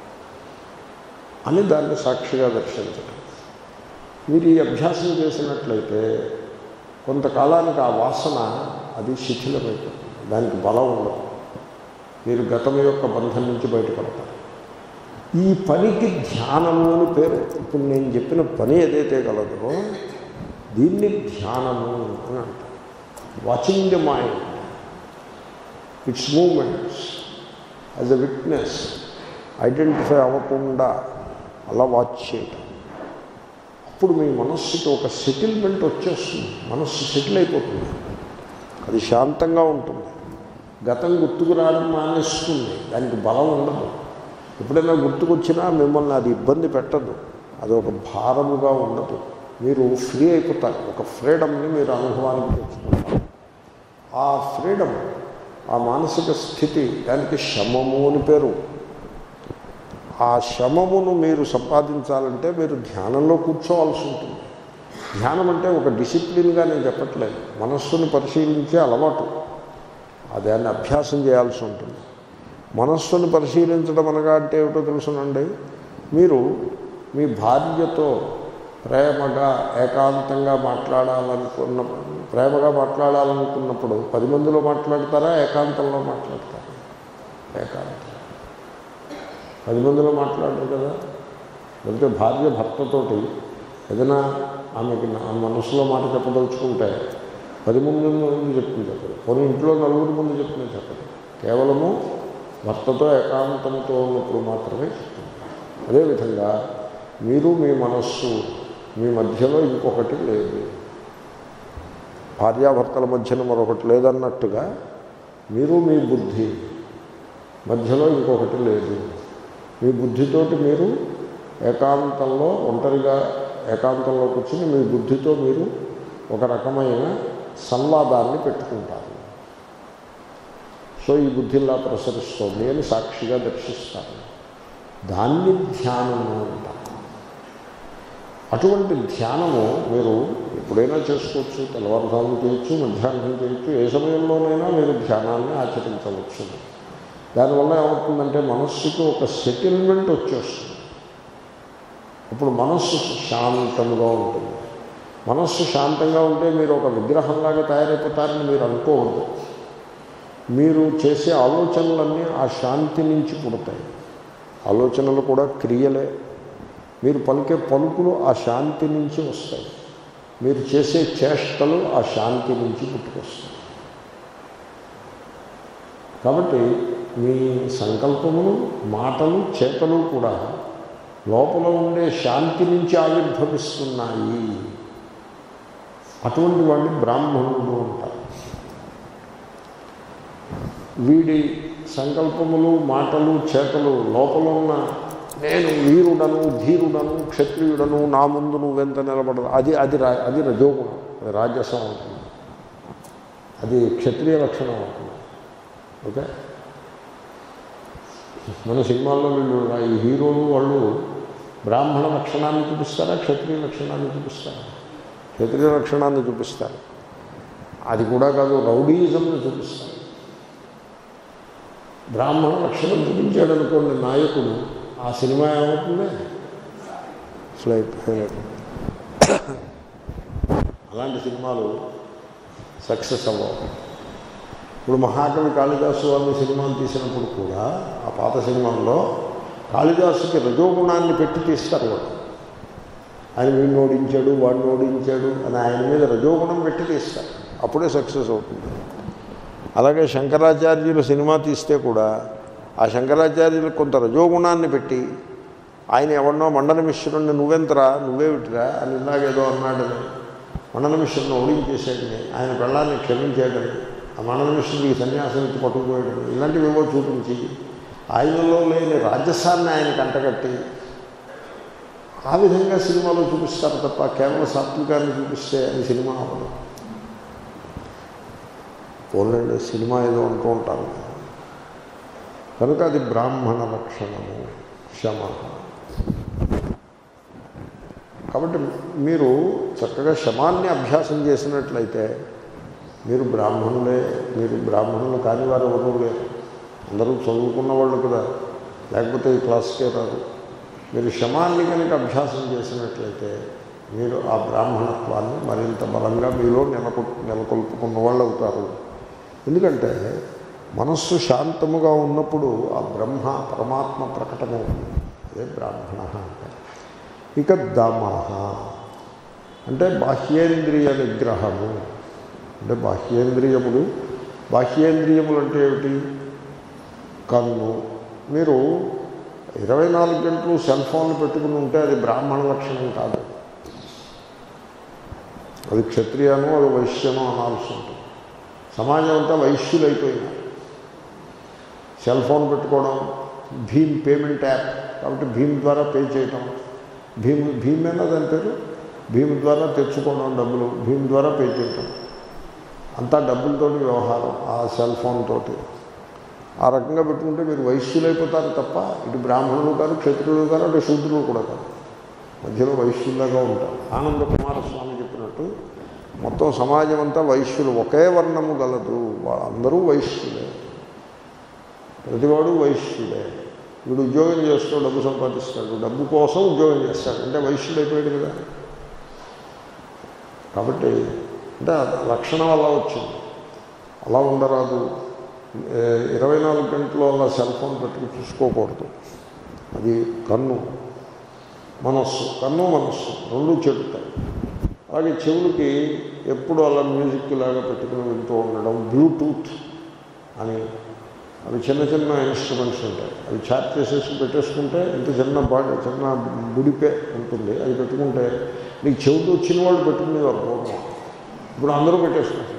[SPEAKER 1] అని దాన్ని సాక్షిగా దర్శించడం మీరు ఈ అభ్యాసం చేసినట్లయితే కొంతకాలానికి ఆ వాసన అది శిథిలమైపోతుంది దానికి బలం ఉండదు మీరు గతం యొక్క బంధం నుంచి బయటపడతారు ఈ పనికి ధ్యానము అని పేరు ఇప్పుడు నేను చెప్పిన పని ఏదైతే గలదో దీన్ని ధ్యానము అని అంటారు watching the mind its moments as a witness identify అవ్వకుండా అలా వాచ్ చేయటం అప్పుడు మీ మనస్సుకి ఒక సెటిల్మెంట్ వచ్చేస్తుంది మనస్సు సెటిల్ అయిపోతుంది అది శాంతంగా ఉంటుంది గతం గుర్తుకు రావడం మానేస్తుంది దానికి బలం ఉండదు ఎప్పుడైనా గుర్తుకొచ్చినా మిమ్మల్ని అది ఇబ్బంది పెట్టదు అది ఒక భారముగా ఉండదు మీరు ఫ్రీ అయిపోతారు ఒక ఫ్రీడమ్ని మీరు అనుభవానికి తెచ్చుకుంటారు ఆ ఫ్రీడమ్ ఆ మానసిక స్థితి దానికి శమము అని పేరు ఆ శమమును మీరు సంపాదించాలంటే మీరు ధ్యానంలో కూర్చోవాల్సి ఉంటుంది ధ్యానం అంటే ఒక డిసిప్లిన్గా నేను చెప్పట్లేదు మనస్సుని పరిశీలించే అలవాటు దాన్ని అభ్యాసం చేయాల్సి ఉంటుంది మనస్సును పరిశీలించడం అనగా అంటే ఏమిటో తెలుసునండి మీరు మీ భార్యతో ప్రేమగా ఏకాంతంగా మాట్లాడాలనుకున్న ప్రేమగా మాట్లాడాలనుకున్నప్పుడు పది మందిలో మాట్లాడతారా ఏకాంతంలో మాట్లాడతారా ఏకాంతం పది మందిలో మాట్లాడరు కదా లేకపోతే భార్య భర్తతోటి ఏదైనా ఆమెకి నా మనసులో మాట చెప్పదలుచుకుంటే పది మంది ముందు చెప్తుంది చెప్పదు కొన్ని ఇంట్లో నలుగురి ముందు చెప్తుంది చెప్పదు కేవలము భర్తతో ఏకాంతంతో ఉన్నప్పుడు మాత్రమే చెప్తుంది అదేవిధంగా మీరు మీ మనస్సు మీ మధ్యలో ఇంకొకటి లేదు భార్యాభర్తల మధ్యన మరొకటి లేదన్నట్టుగా మీరు మీ బుద్ధి మధ్యలో ఇంకొకటి లేదు మీ బుద్ధితోటి మీరు ఏకాంతంలో ఒంటరిగా ఏకాంతంలో కూర్చుని మీ బుద్ధితో మీరు ఒక రకమైన సంవాదాన్ని పెట్టుకుంటారు సో ఈ బుద్ధి ఇలా ప్రసరిస్తోంది అని సాక్షిగా దర్శిస్తారు దాన్ని ధ్యానము అంటారు అటువంటి ధ్యానము మీరు ఎప్పుడైనా చేసుకోవచ్చు తెల్లవారుజాము చేయొచ్చు మధ్యాహ్నం చేయొచ్చు ఏ సమయంలోనైనా మీరు ధ్యానాన్ని ఆచరించవచ్చు దానివల్ల ఏమవుతుందంటే మనస్సుకి ఒక సెటిల్మెంట్ వచ్చేస్తుంది అప్పుడు మనస్సు శాంతంగా ఉంటుంది మనస్సు శాంతంగా ఉంటే మీరు ఒక విగ్రహంలాగా తయారైపోతారని మీరు అనుకోవద్దు మీరు చేసే ఆలోచనలన్నీ ఆ శాంతి నుంచి పుడతాయి ఆలోచనలు కూడా క్రియలే మీరు పలికే పలుకులు ఆ శాంతి నుంచి వస్తాయి మీరు చేసే చేష్టలు ఆ శాంతి నుంచి పుట్టుకొస్తాయి కాబట్టి మీ సంకల్పములు మాటలు చేతలు కూడా లోపల ఉండే శాంతి నుంచి ఆవిర్భవిస్తున్నాయి అటువంటి వాడిని బ్రాహ్మణుడు అంటారు వీడి సంకల్పములు మాటలు చేతలు లోపల ఉన్న నేను వీరుడను ధీరుడను క్షత్రియుడను నా ముందు నువ్వెంత నిలబడదు అది అది రా అది రజోగుణం అది రాజసం అవుతుంది అది క్షత్రియ లక్షణం అవుతుంది ఓకే మన సినిమాల్లో వీళ్ళు ఈ హీరోలు వాళ్ళు బ్రాహ్మణ లక్షణాన్ని చూపిస్తారా క్షత్రియ లక్షణాన్ని చూపిస్తారా క్షత్రియ లక్షణాన్ని చూపిస్తారు అది కూడా కాదు రౌడీయిజంని చూపిస్తారు బ్రాహ్మణ లక్షణం చూపించాడు అనుకోండి నాయకుడు ఆ సినిమా ఏమవుతుంది ఫ్లైట్ ఫెయిల్ అలాంటి సినిమాలు సక్సెస్ అవ్వవు ఇప్పుడు మహాకవి కాళిదాసు స్వామి సినిమాలు తీసినప్పుడు కూడా ఆ పాత సినిమాల్లో కాళిదాసుకి రజోగుణాన్ని పెట్టి తీస్తారు వాళ్ళు ఆయన వీడిని ఓడించాడు వాడిని ఓడించాడు అని ఆయన మీద రజోగుణం పెట్టి తీస్తారు అప్పుడే సక్సెస్ అవుతుంది అలాగే శంకరాచార్యులు సినిమా తీస్తే కూడా ఆ శంకరాచార్యులకు కొంత రజోగుణాన్ని పెట్టి ఆయన ఎవరినో మండల మిశ్రుడిని నువ్వెంతరా నువ్వేమిటిరా అని ఇలాగేదో అన్నాడని మండల మిశ్రుడిని ఓడించేసాడని ఆయన పెళ్ళాన్ని క్షమించాడని ఆ మండల మిశ్రుడికి సన్యాసం ఇచ్చి పట్టుకుపోయాడని ఇలాంటివి ఏవో చూపించి ఆయనలో లేని రాజసాన్ని ఆయన కంటగట్టి ఆ విధంగా సినిమాలో చూపిస్తారు తప్ప కేవలం సాత్వికాన్ని చూపిస్తే అది సినిమా అవ్వదు పోలండి సినిమా ఏదో అంటూ ఉంటారు కనుక అది బ్రాహ్మణ లక్షణము శమ కాబట్టి మీరు చక్కగా శమాన్ని అభ్యాసం చేసినట్లయితే మీరు బ్రాహ్మణులే మీరు బ్రాహ్మణులు కాని వారు ఎవరు లేరు అందరూ చదువుకున్న వాళ్ళు కదా లేకపోతే ఈ క్లాస్కే రాదు మీరు శమాన్ని కనుక అభ్యాసం చేసినట్లయితే మీరు ఆ బ్రాహ్మణత్వాన్ని మరింత బలంగా మీలో నెలకొ నెలకొల్పుకున్న వాళ్ళు అవుతారు ఎందుకంటే మనస్సు శాంతముగా ఉన్నప్పుడు ఆ బ్రహ్మ పరమాత్మ ప్రకటమవుతుంది అదే బ్రాహ్మణ అంటే ఇక దమహ అంటే బాహ్యేంద్రియ నిగ్రహము అంటే బాహ్యేంద్రియములు బాహ్యేంద్రియములు అంటే ఏమిటి కన్ను మీరు ఇరవై నాలుగు గంటలు సెల్ ఫోన్లు పెట్టుకుని ఉంటే అది బ్రాహ్మణ లక్షణం కాదు అది క్షత్రియాను అది వైశ్యను అనాల్సి ఉంటుంది సమాజం అంతా వైశ్యులైపోయింది సెల్ ఫోన్ పెట్టుకోవడం భీమ్ పేమెంట్ యాప్ కాబట్టి భీమ్ ద్వారా పే చేయటం భీమ్ భీమ్ అయినా దాని పేరు భీమ్ ద్వారా తెచ్చుకోవడం డబ్బులు భీమ్ ద్వారా పే చేయటం అంతా డబ్బులతోటి వ్యవహారం ఆ సెల్ ఫోన్ తోటి ఆ రకంగా పెట్టుకుంటే మీరు వైశ్యులైపోతారు తప్ప ఇటు బ్రాహ్మణులు కాదు క్షత్రులు కాదు అటు శూద్రులు కూడా కాదు మధ్యలో వైశ్యుల్లాగా ఉంటారు ఆనంద కుమారస్వామి చెప్పినట్టు మొత్తం సమాజం అంతా వైశ్యులు ఒకే వర్ణము గలదు వాళ్ళందరూ వైశ్యులే ప్రతివాడు వైశ్యుడే వీడు ఉద్యోగం చేస్తూ డబ్బు సంపాదిస్తాడు డబ్బు కోసం ఉద్యోగం చేస్తాడు అంటే వైశ్యుడు అయిపోయాడు కదా కాబట్టి అంటే లక్షణం అలా వచ్చింది అలా ఉండరాదు ఇరవై నాలుగు గంటలు అలా సెల్ ఫోన్ పెట్టుకుని చూసుకోకూడదు అది కన్ను మనస్సు కన్ను మనస్సు రెండు చెడుతాయి అలాగే చెవులకి ఎప్పుడు అలా మ్యూజిక్ లాగా పెట్టుకుని వింటూ ఉండడం బ్లూటూత్ అని అవి చిన్న చిన్న ఇన్స్ట్రుమెంట్స్ ఉంటాయి అవి చార్జ్ చేసేసి పెట్టేసుకుంటే ఇంత చిన్న బాడీ చిన్న బుడిపే ఉంటుంది అది పెట్టుకుంటే నీకు చెవిటి వచ్చిన వాళ్ళు పెట్టుకునేవారు పూర్వం ఇప్పుడు అందరూ పెట్టేసుకుంటారు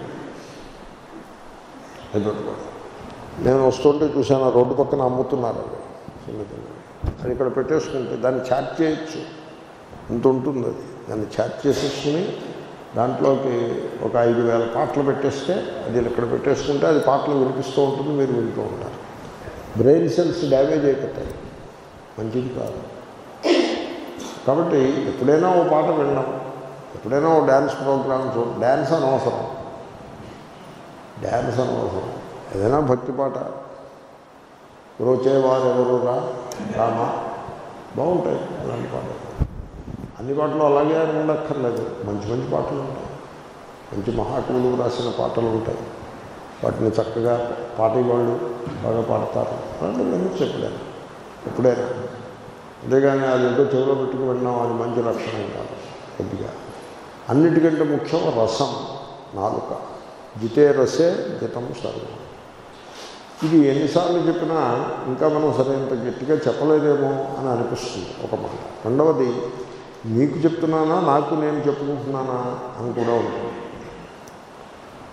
[SPEAKER 1] అది పెట్టుకోండి నేను వస్తుంటే చూశాను ఆ రోడ్డు పక్కన అమ్ముతున్నారు అది చిన్న చిన్న అది ఇక్కడ పెట్టేసుకుంటే దాన్ని ఛార్జ్ చేయొచ్చు ఇంత ఉంటుంది అది దాన్ని ఛార్జ్ చేసేసుకుని దాంట్లోకి ఒక ఐదు వేల పాటలు పెట్టేస్తే అది ఇక్కడ పెట్టేసుకుంటే అది పాటలు వినిపిస్తూ ఉంటుంది మీరు వింటూ ఉంటారు బ్రెయిన్ సెల్స్ డ్యామేజ్ అయిపోతాయి మంచిది కాదు కాబట్టి ఎప్పుడైనా ఓ పాట వినడం ఎప్పుడైనా ఓ డ్యాన్స్ ప్రోగ్రామ్ చూ డ్యాన్స్ అనవసరం డ్యాన్స్ అనవసరం ఏదైనా భక్తి పాట రోచేవారు ఎవరు రా రామ బాగుంటాయి అలాంటి పాటలు అన్ని పాటలు అలాగే అని ఉండక్కర్లేదు మంచి మంచి పాటలు ఉంటాయి మంచి మహాకవులు రాసిన పాటలు ఉంటాయి వాటిని చక్కగా పాటి వాళ్ళు బాగా పాడతారు అలాంటివన్నీ చెప్పలేను ఎప్పుడైనా అంతేగాని అది ఏదో చెవిలో పెట్టుకు విన్నాం అది మంచి లక్షణం కాదు కొద్దిగా అన్నిటికంటే ముఖ్యం రసం నాలుక జితే రసే జితం సర్వం ఇది ఎన్నిసార్లు చెప్పినా ఇంకా మనం సరైనంత గట్టిగా చెప్పలేదేమో అని అనిపిస్తుంది ఒక మాట రెండవది మీకు చెప్తున్నానా నాకు నేను చెప్పుకుంటున్నానా అని కూడా ఉంటుంది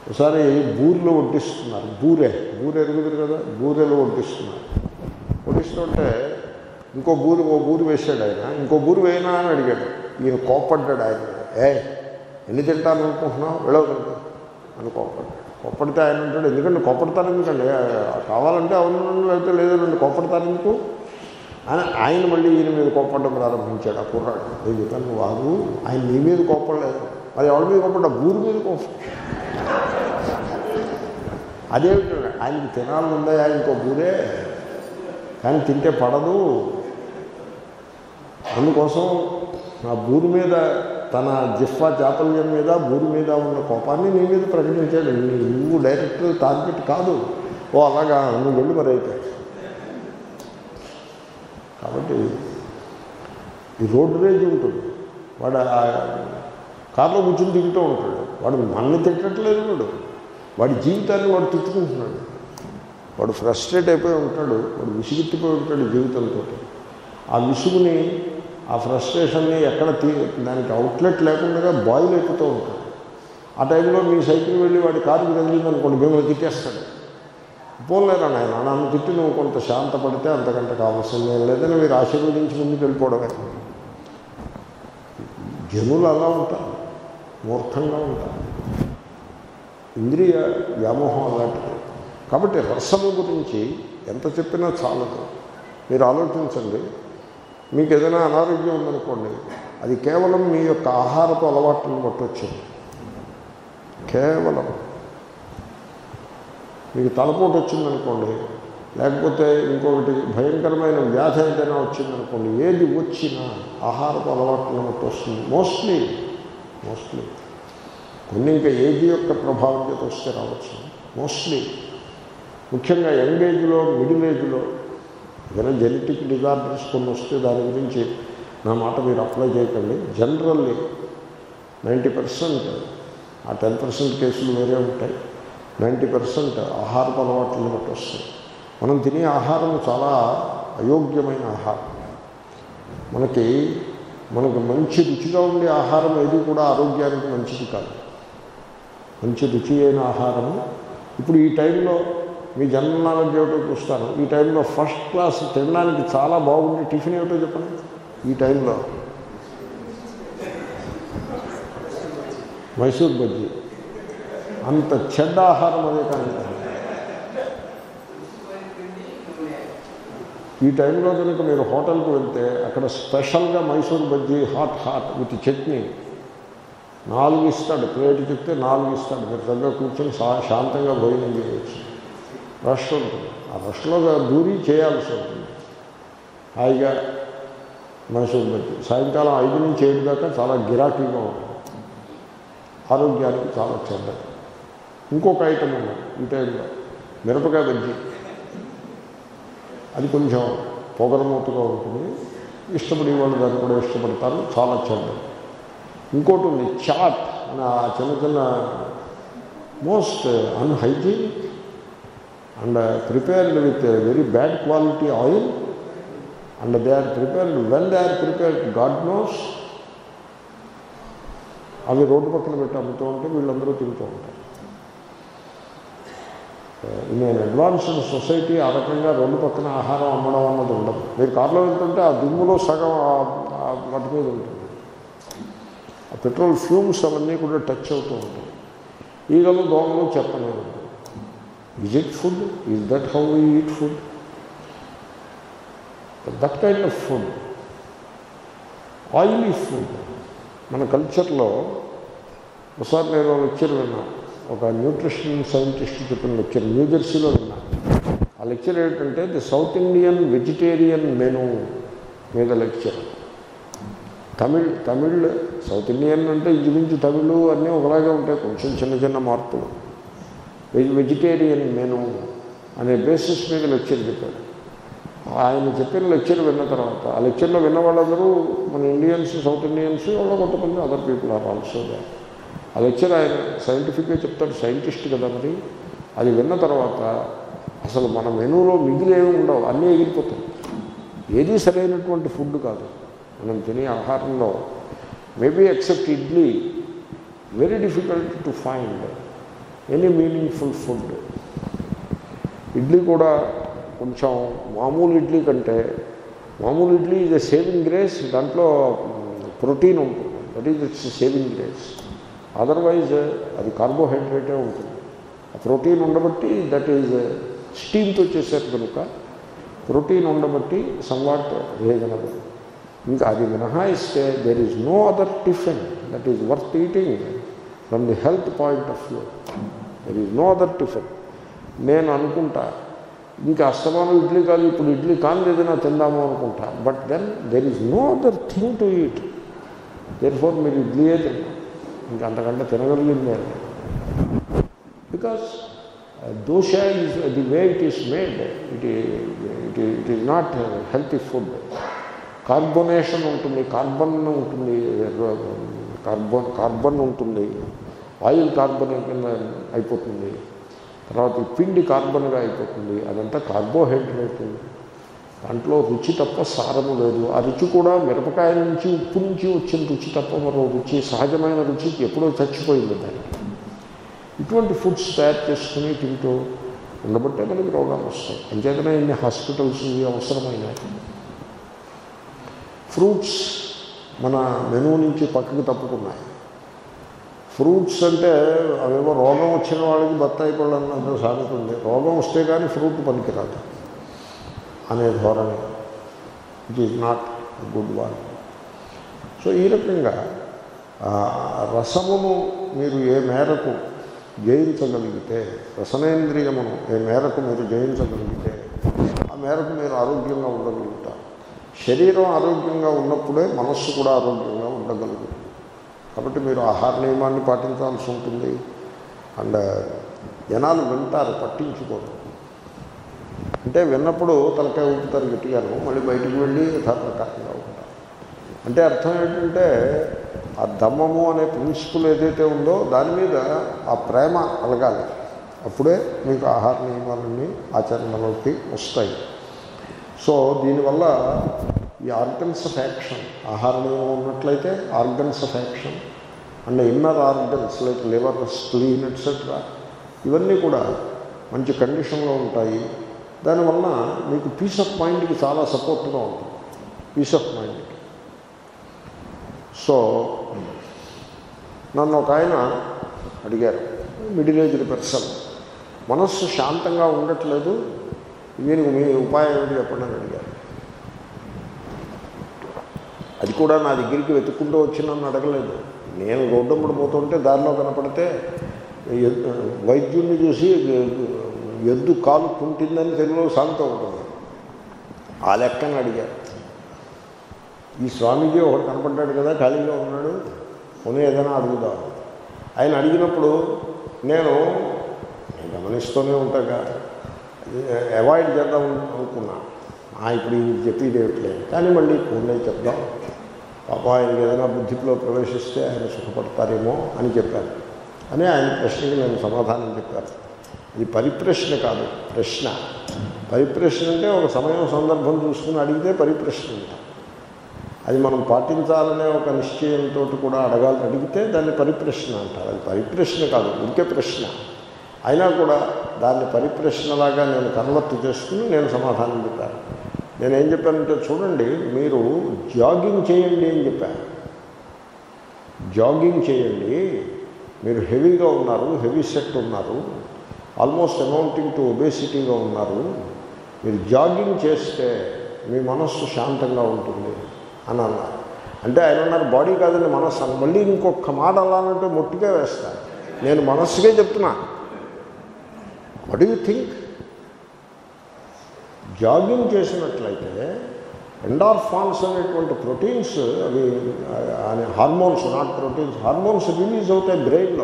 [SPEAKER 1] ఒకసారి బూరెలు వడ్డిస్తున్నారు బూరె బూరె ఎరుగుతుంది కదా బూరెలు వడ్డిస్తున్నారు వడ్డిస్తుంటే ఇంకో బూరు ఓ బూరు వేసాడు ఆయన ఇంకో బూరు వేయనా అని అడిగాడు ఈయన కోప్పడ్డాడు ఆయన ఏ ఎన్ని తింటాను అనుకుంటున్నావు వెళ్ళవద్దు అని కోప్పడ్డాడు కోప్పడితే ఆయన అంటాడు ఎందుకంటే కోప్పడతాను ఎందుకండి కావాలంటే అవును లేకపోతే లేదండి కోప్పడతాను ఎందుకు అని ఆయన మళ్ళీ ఈయన మీద కోప్పడడం ప్రారంభించాడు ఆ కుర్రాడు నేను చెప్పాను వారు ఆయన నీ మీద కోప్పడలేదు అది ఎవరి మీద కోప్పడ్డా బూరు మీద కోప్ప అదేమిటి ఆయనకి తినాలని ఉందా ఇంకో బూరే కానీ తింటే పడదు అందుకోసం ఆ బూరు మీద తన జిఫ్ఫా చాపల్యం మీద బూరు మీద ఉన్న కోపాన్ని నీ మీద ప్రకటించాడు నీ- నువ్వు డైరెక్ట్ టార్గెట్ కాదు ఓ అలాగా నువ్వు వెళ్ళి మరి అయితే కాబట్టి ఈ రోడ్డు రేజ్ ఉంటుంది వాడు ఆ కార్లో కూర్చొని తింటూ ఉంటాడు వాడు మన్ని తిట్టట్లేదు వాడు వాడి జీవితాన్ని వాడు తిట్టుకుంటున్నాడు వాడు ఫ్రస్ట్రేట్ అయిపోయి ఉంటాడు వాడు విసిగెత్తిపోయి ఉంటాడు జీవితంతో ఆ విసుగుని ఆ ఫ్రస్ట్రేషన్ని ఎక్కడ తీ దానికి అవుట్లెట్ లేకుండా బాయిల్ అయిపోతూ ఉంటాడు ఆ టైంలో మీ సైకిల్ వెళ్ళి వాడి కారుకి తగిలిందనుకోండి మిమ్మల్ని తిట్టేస్తాడు పోలేరా నాయన నన్ను తిట్టి నువ్వు కొంత శాంతపడితే అంతకంటే కావాల్సింది ఏం లేదని మీరు ఆశీర్వదించి ముందుకు వెళ్ళిపోవడమే జనులు అలా ఉంటారు మూర్ఖంగా ఉంటారు ఇంద్రియ వ్యామోహం అలాంటిది కాబట్టి రసము గురించి ఎంత చెప్పినా చాలదు మీరు ఆలోచించండి మీకు ఏదైనా అనారోగ్యం ఉందనుకోండి అది కేవలం మీ యొక్క ఆహారపు అలవాట్లను బట్టి వచ్చింది కేవలం మీకు తలపోటు వచ్చిందనుకోండి లేకపోతే ఇంకొకటి భయంకరమైన వ్యాధి ఏదైనా వచ్చిందనుకోండి ఏది వచ్చినా ఆహారపు అలవాట్లను బట్టి వస్తుంది మోస్ట్లీ మోస్ట్లీ కొన్ని ఇంకా ఏజ్ యొక్క ప్రభావం చేత వస్తే రావచ్చు మోస్ట్లీ ముఖ్యంగా యంగ్ ఏజ్లో మిడిల్ ఏజ్లో ఏదైనా జెనెటిక్ డిజార్డర్స్ కొన్ని వస్తే దాని గురించి నా మాట మీరు అప్లై చేయకండి జనరల్లీ నైంటీ పర్సెంట్ ఆ టెన్ పర్సెంట్ కేసులు వేరే ఉంటాయి నైంటీ పర్సెంట్ ఆహారపు అలవాట్లను బట్టి వస్తాయి మనం తినే ఆహారం చాలా అయోగ్యమైన ఆహారం మనకి మనకు మంచి రుచిగా ఉండే ఆహారం ఏది కూడా ఆరోగ్యానికి మంచిది కాదు మంచి రుచి అయిన ఆహారము ఇప్పుడు ఈ టైంలో మీ జనరల్ నాలెడ్జ్ ఏమిటో చూస్తాను ఈ టైంలో ఫస్ట్ క్లాస్ తినడానికి చాలా బాగుండే టిఫిన్ ఏమిటో చెప్పండి ఈ టైంలో మైసూర్ బజ్జీ అంత చెడ్డ ఆహారం అదే కానీ ఈ టైంలో కనుక మీరు హోటల్కి వెళ్తే అక్కడ స్పెషల్గా Mysore bajji hot hot with chutney నాలుగు ఇస్తాడు ప్లేట్ చెప్తే నాలుగు ఇస్తాడు మీరు దగ్గర కూర్చొని శా శాంతంగా భోజనం చేయవచ్చు రష్ ఉంటుంది ఆ రష్లో దూరి చేయాల్సి ఉంటుంది హాయిగా మైసూర్ బజ్జీ సాయంకాలం ఐదు నుంచి ఏడు దాకా చాలా గిరాకీగా ఉంటుంది ఆరోగ్యానికి చాలా చెడ్డది ఇంకొక ఐటమ్ ఉంది ఈ టైంలో మిరపకాయ బజ్జీ అది కొంచెం పొగరమూతగా ఉంటుంది ఇష్టపడే వాళ్ళు దాన్ని కూడా ఇష్టపడతారు చాలా చెడ్డది ఇంకోటి ఉంది చాట్ అని ఆ చిన్న చిన్న most unhygienic and prepared with very bad quality oil and they are prepared when they are prepared God knows అవి రోడ్డు పక్కన పెట్టి అమ్ముతూ ఉంటే వీళ్ళందరూ తింటూ ఉంటారు నేను అడ్వాన్స్డ్ సొసైటీ ఆ రకంగా రోడ్డు పక్కన ఆహారం అమ్మడం అన్నది ఉండదు మీరు కారులో వెళ్తుంటే ఆ దుమ్ములో సగం ఆ- ఆ వాటి మీద ఉంటుంది ఆ పెట్రోల్ ఫ్యూమ్స్ అవన్నీ కూడా టచ్ అవుతూ ఉంటాయి ఈగలు దోమలు చెప్పలేదు is it food is that how we eat food that kind of food oily food మన కల్చర్లో ఒకసారి నేను లెక్చర్ విన్నాను ఒక న్యూట్రిషన్ సైంటిస్ట్ చెప్పిన లెక్చర్ న్యూజెర్సీలో విన్నాను ఆ లెక్చర్ ఏంటంటే the South Indian vegetarian menu మీద lecture Tamil Tamil South Indian అంటే ఇంచుమించు తమిళ్ అన్నీ ఒకలాగే ఉంటాయి కొంచెం చిన్న చిన్న మార్పులు వెజ్ వెజిటేరియన్ మెనూ అనే బేసిస్ మీద లెక్చర్ చెప్పాడు ఆయన చెప్పిన లెక్చర్ విన్న తర్వాత ఆ లెక్చర్లో విన్న వాళ్ళందరూ మన ఇండియన్స్ సౌత్ ఇండియన్స్ వాళ్ళు కొంతమంది other people are also they ఆ లెక్చర్ ఆయన సైంటిఫిక్గా చెప్తాడు సైంటిస్ట్ కదా మరి అది విన్న తర్వాత అసలు మన మెనూలో మిగిలేవి ఉండవు అన్నీ ఎగిరిపోతాయి ఏది సరైనటువంటి ఫుడ్ కాదు మనం తినే ఆహారంలో maybe except idli very difficult to find any meaningful food idli కూడా కొంచెం మామూలు ఇడ్లీ కంటే మామూలు ఇడ్లీ ఇది సేవింగ్ గ్రేస్ దాంట్లో ప్రోటీన్ ఉంటుంది that is its saving grace otherwise అది కార్బోహైడ్రేటే ఉంటుంది ఆ ప్రోటీన్ ఉండబట్టి దట్ ఈజ్ స్టీమ్తో చేశారు కనుక ప్రోటీన్ ఉండబట్టి సమ్వాట్ రీజనబుల్ ఇంకా అది మినహాయిస్తే there is no other tiffin that is worth eating from the health point of view there is no other tiffin నేను అనుకుంటా ఇంకా అస్తమానం ఇడ్లీ కాదు ఇప్పుడు ఇడ్లీ కాదు ఏదైనా తిందాము అనుకుంటా but then there is no other thing to eat therefore మీరు ఇడ్లీయే తిన్నాం ఇంకా అంతకంటే తినగలిగింది because dosa is the way it is made it it it is not healthy food carbonation ఉంటుంది కార్బన్ ఉంటుంది కార్బన్ కార్బన్ ఉంటుంది ఆయిల్ కార్బన్ కింద అయిపోతుంది తర్వాత ఈ పిండి కార్బన్గా అయిపోతుంది అదంతా కార్బోహైడ్రేట్ దాంట్లో రుచి తప్ప సారము లేదు ఆ రుచి కూడా మిరపకాయ నుంచి ఉప్పు నుంచి వచ్చిన రుచి తప్ప మరో రుచి సహజమైన రుచి ఎప్పుడో చచ్చిపోయింది దానికి ఇటువంటి ఫుడ్స్ తయారు చేసుకుని తింటూ ఉండబట్టే మనకి రోగాలు వస్తాయి అంచేతనే ఇన్ని హాస్పిటల్స్ ఇవి అవసరమైనాయి ఫ్రూట్స్ మన మెనూ నుంచి పక్కకి తప్పుకున్నాయి ఫ్రూట్స్ అంటే అవేవో రోగం వచ్చిన వాళ్ళకి బత్తాయి పళ్ళు అన్నంత సామెత ఉంది రోగం వస్తే కానీ ఫ్రూట్ పనికిరాదు అనే ధోరణి it is not good one so ఈ రకంగా ఆ, రసమును మీరు ఏ మేరకు జయించగలిగితే రసనేంద్రియమును ఏ మేరకు మీరు జయించగలిగితే ఆ మేరకు మీరు ఆరోగ్యంగా ఉండగలుగుతారు శరీరం ఆరోగ్యంగా ఉన్నప్పుడే మనస్సు కూడా ఆరోగ్యంగా ఉండగలుగుతుంది కాబట్టి మీరు ఆహార నియమాన్ని పాటించాల్సి ఉంటుంది అండ్ జనాలు వింటారు పట్టించుకోరు అంటే విన్నప్పుడు తలకాయ ఊపుతారు గట్టిగాను మళ్ళీ బయటికి వెళ్ళి యథాప్రకారంగా ఉంటారు అంటే అర్థం ఏంటంటే ఆ దమ్మము అనే ప్రిన్సిపల్ ఏదైతే ఉందో దాని మీద ఆ ప్రేమ కలగాలి అప్పుడే మీకు ఆహార నియమాలన్నీ ఆచరణలోకి వస్తాయి సో దీనివల్ల ఈ ఆర్గన్స్ ఆఫ్ యాక్షన్ ఆహార నియమం ఉన్నట్లయితే organs of action and inner organs like liver spleen etcetera ఇవన్నీ కూడా మంచి కండిషన్లో ఉంటాయి దానివల్ల మీకు పీస్ ఆఫ్ మైండ్కి చాలా సపోర్ట్గా ఉంటుంది పీస్ ఆఫ్ మైండ్కి సో నన్ను ఒక ఆయన అడిగారు మిడిల్ ఏజ్డ్ పర్సన్ మనస్సు శాంతంగా ఉండట్లేదు దీనికి మీ ఉపాయం ఏమిటి చెప్పండి అని అడిగారు అది కూడా నా దగ్గరికి వెతుక్కుంటూ వచ్చి నన్ను అడగలేదు నేను రోడ్డమ్మడి పోతుంటే దారిలో కనపడితే ఎద్- వైద్యుడిని చూసి ఎద్దు కాలు కుంటిందని తెలుగులో సాగుతూ ఉంటుంది ఆ లెక్కని అడిగారు ఈ స్వామీజీ ఒకడు కనపడ్డాడు కదా ఖాళీగా ఉన్నాడు పోనీ ఏదైనా అడుగుదాం ఆయన అడిగినప్పుడు నేను నేను గమనిస్తూనే ఉంటాగా అవాయిడ్ చేద్దాం అనుకున్నా ఆ, ఇప్పుడు ఇది చెప్పేది ఏమిట్లేదు కానీ మళ్ళీ పూర్ణ చెప్దాం పాప ఆయనకి ఏదైనా బుద్ధిలో ప్రవేశిస్తే ఆయన సుఖపడతారేమో అని చెప్పాను అని ఆయన ప్రశ్నకి నేను సమాధానం చెప్పాను ఇది పరిప్రశ్న కాదు ప్రశ్న పరిప్రశ్న అంటే ఒక సమయం సందర్భం చూసుకుని అడిగితే పరిప్రశ్న అంటాం అది మనం పాటించాలనే ఒక నిశ్చయంతో కూడా అడగాలి అడిగితే దాన్ని పరిప్రశ్న అంటారు అది పరిప్రశ్న కాదు ఇంకే ప్రశ్న అయినా కూడా దాన్ని పరిప్రశ్నలాగా నేను కన్వర్ట్ చేసుకుని నేను సమాధానం చెప్పాను నేనేం చెప్పానంటే చూడండి మీరు జాగింగ్ చేయండి అని చెప్పాను జాగింగ్ చేయండి మీరు హెవీగా ఉన్నారు హెవీ సెట్ ఉన్నారు ఆల్మోస్ట్ అమౌంటింగ్ టు ఒబేసిటీగా ఉన్నారు మీరు జాగింగ్ చేస్తే మీ మనస్సు శాంతంగా ఉంటుంది అని అన్నారు అంటే ఆయన అన్నారు బాడీ కాదండి మనస్సు అని మళ్ళీ ఇంకొక మాట అలానంటే మొట్టిగా వేస్తాను నేను మనస్సుకే చెప్తున్నా వాట్ యూ థింక్ జాగింగ్ చేసినట్లయితే ఎండార్ఫాన్స్ అనేటువంటి ప్రోటీన్స్ అవి అనే hormones not proteins hormones release అవుతాయి బ్రెయిన్లో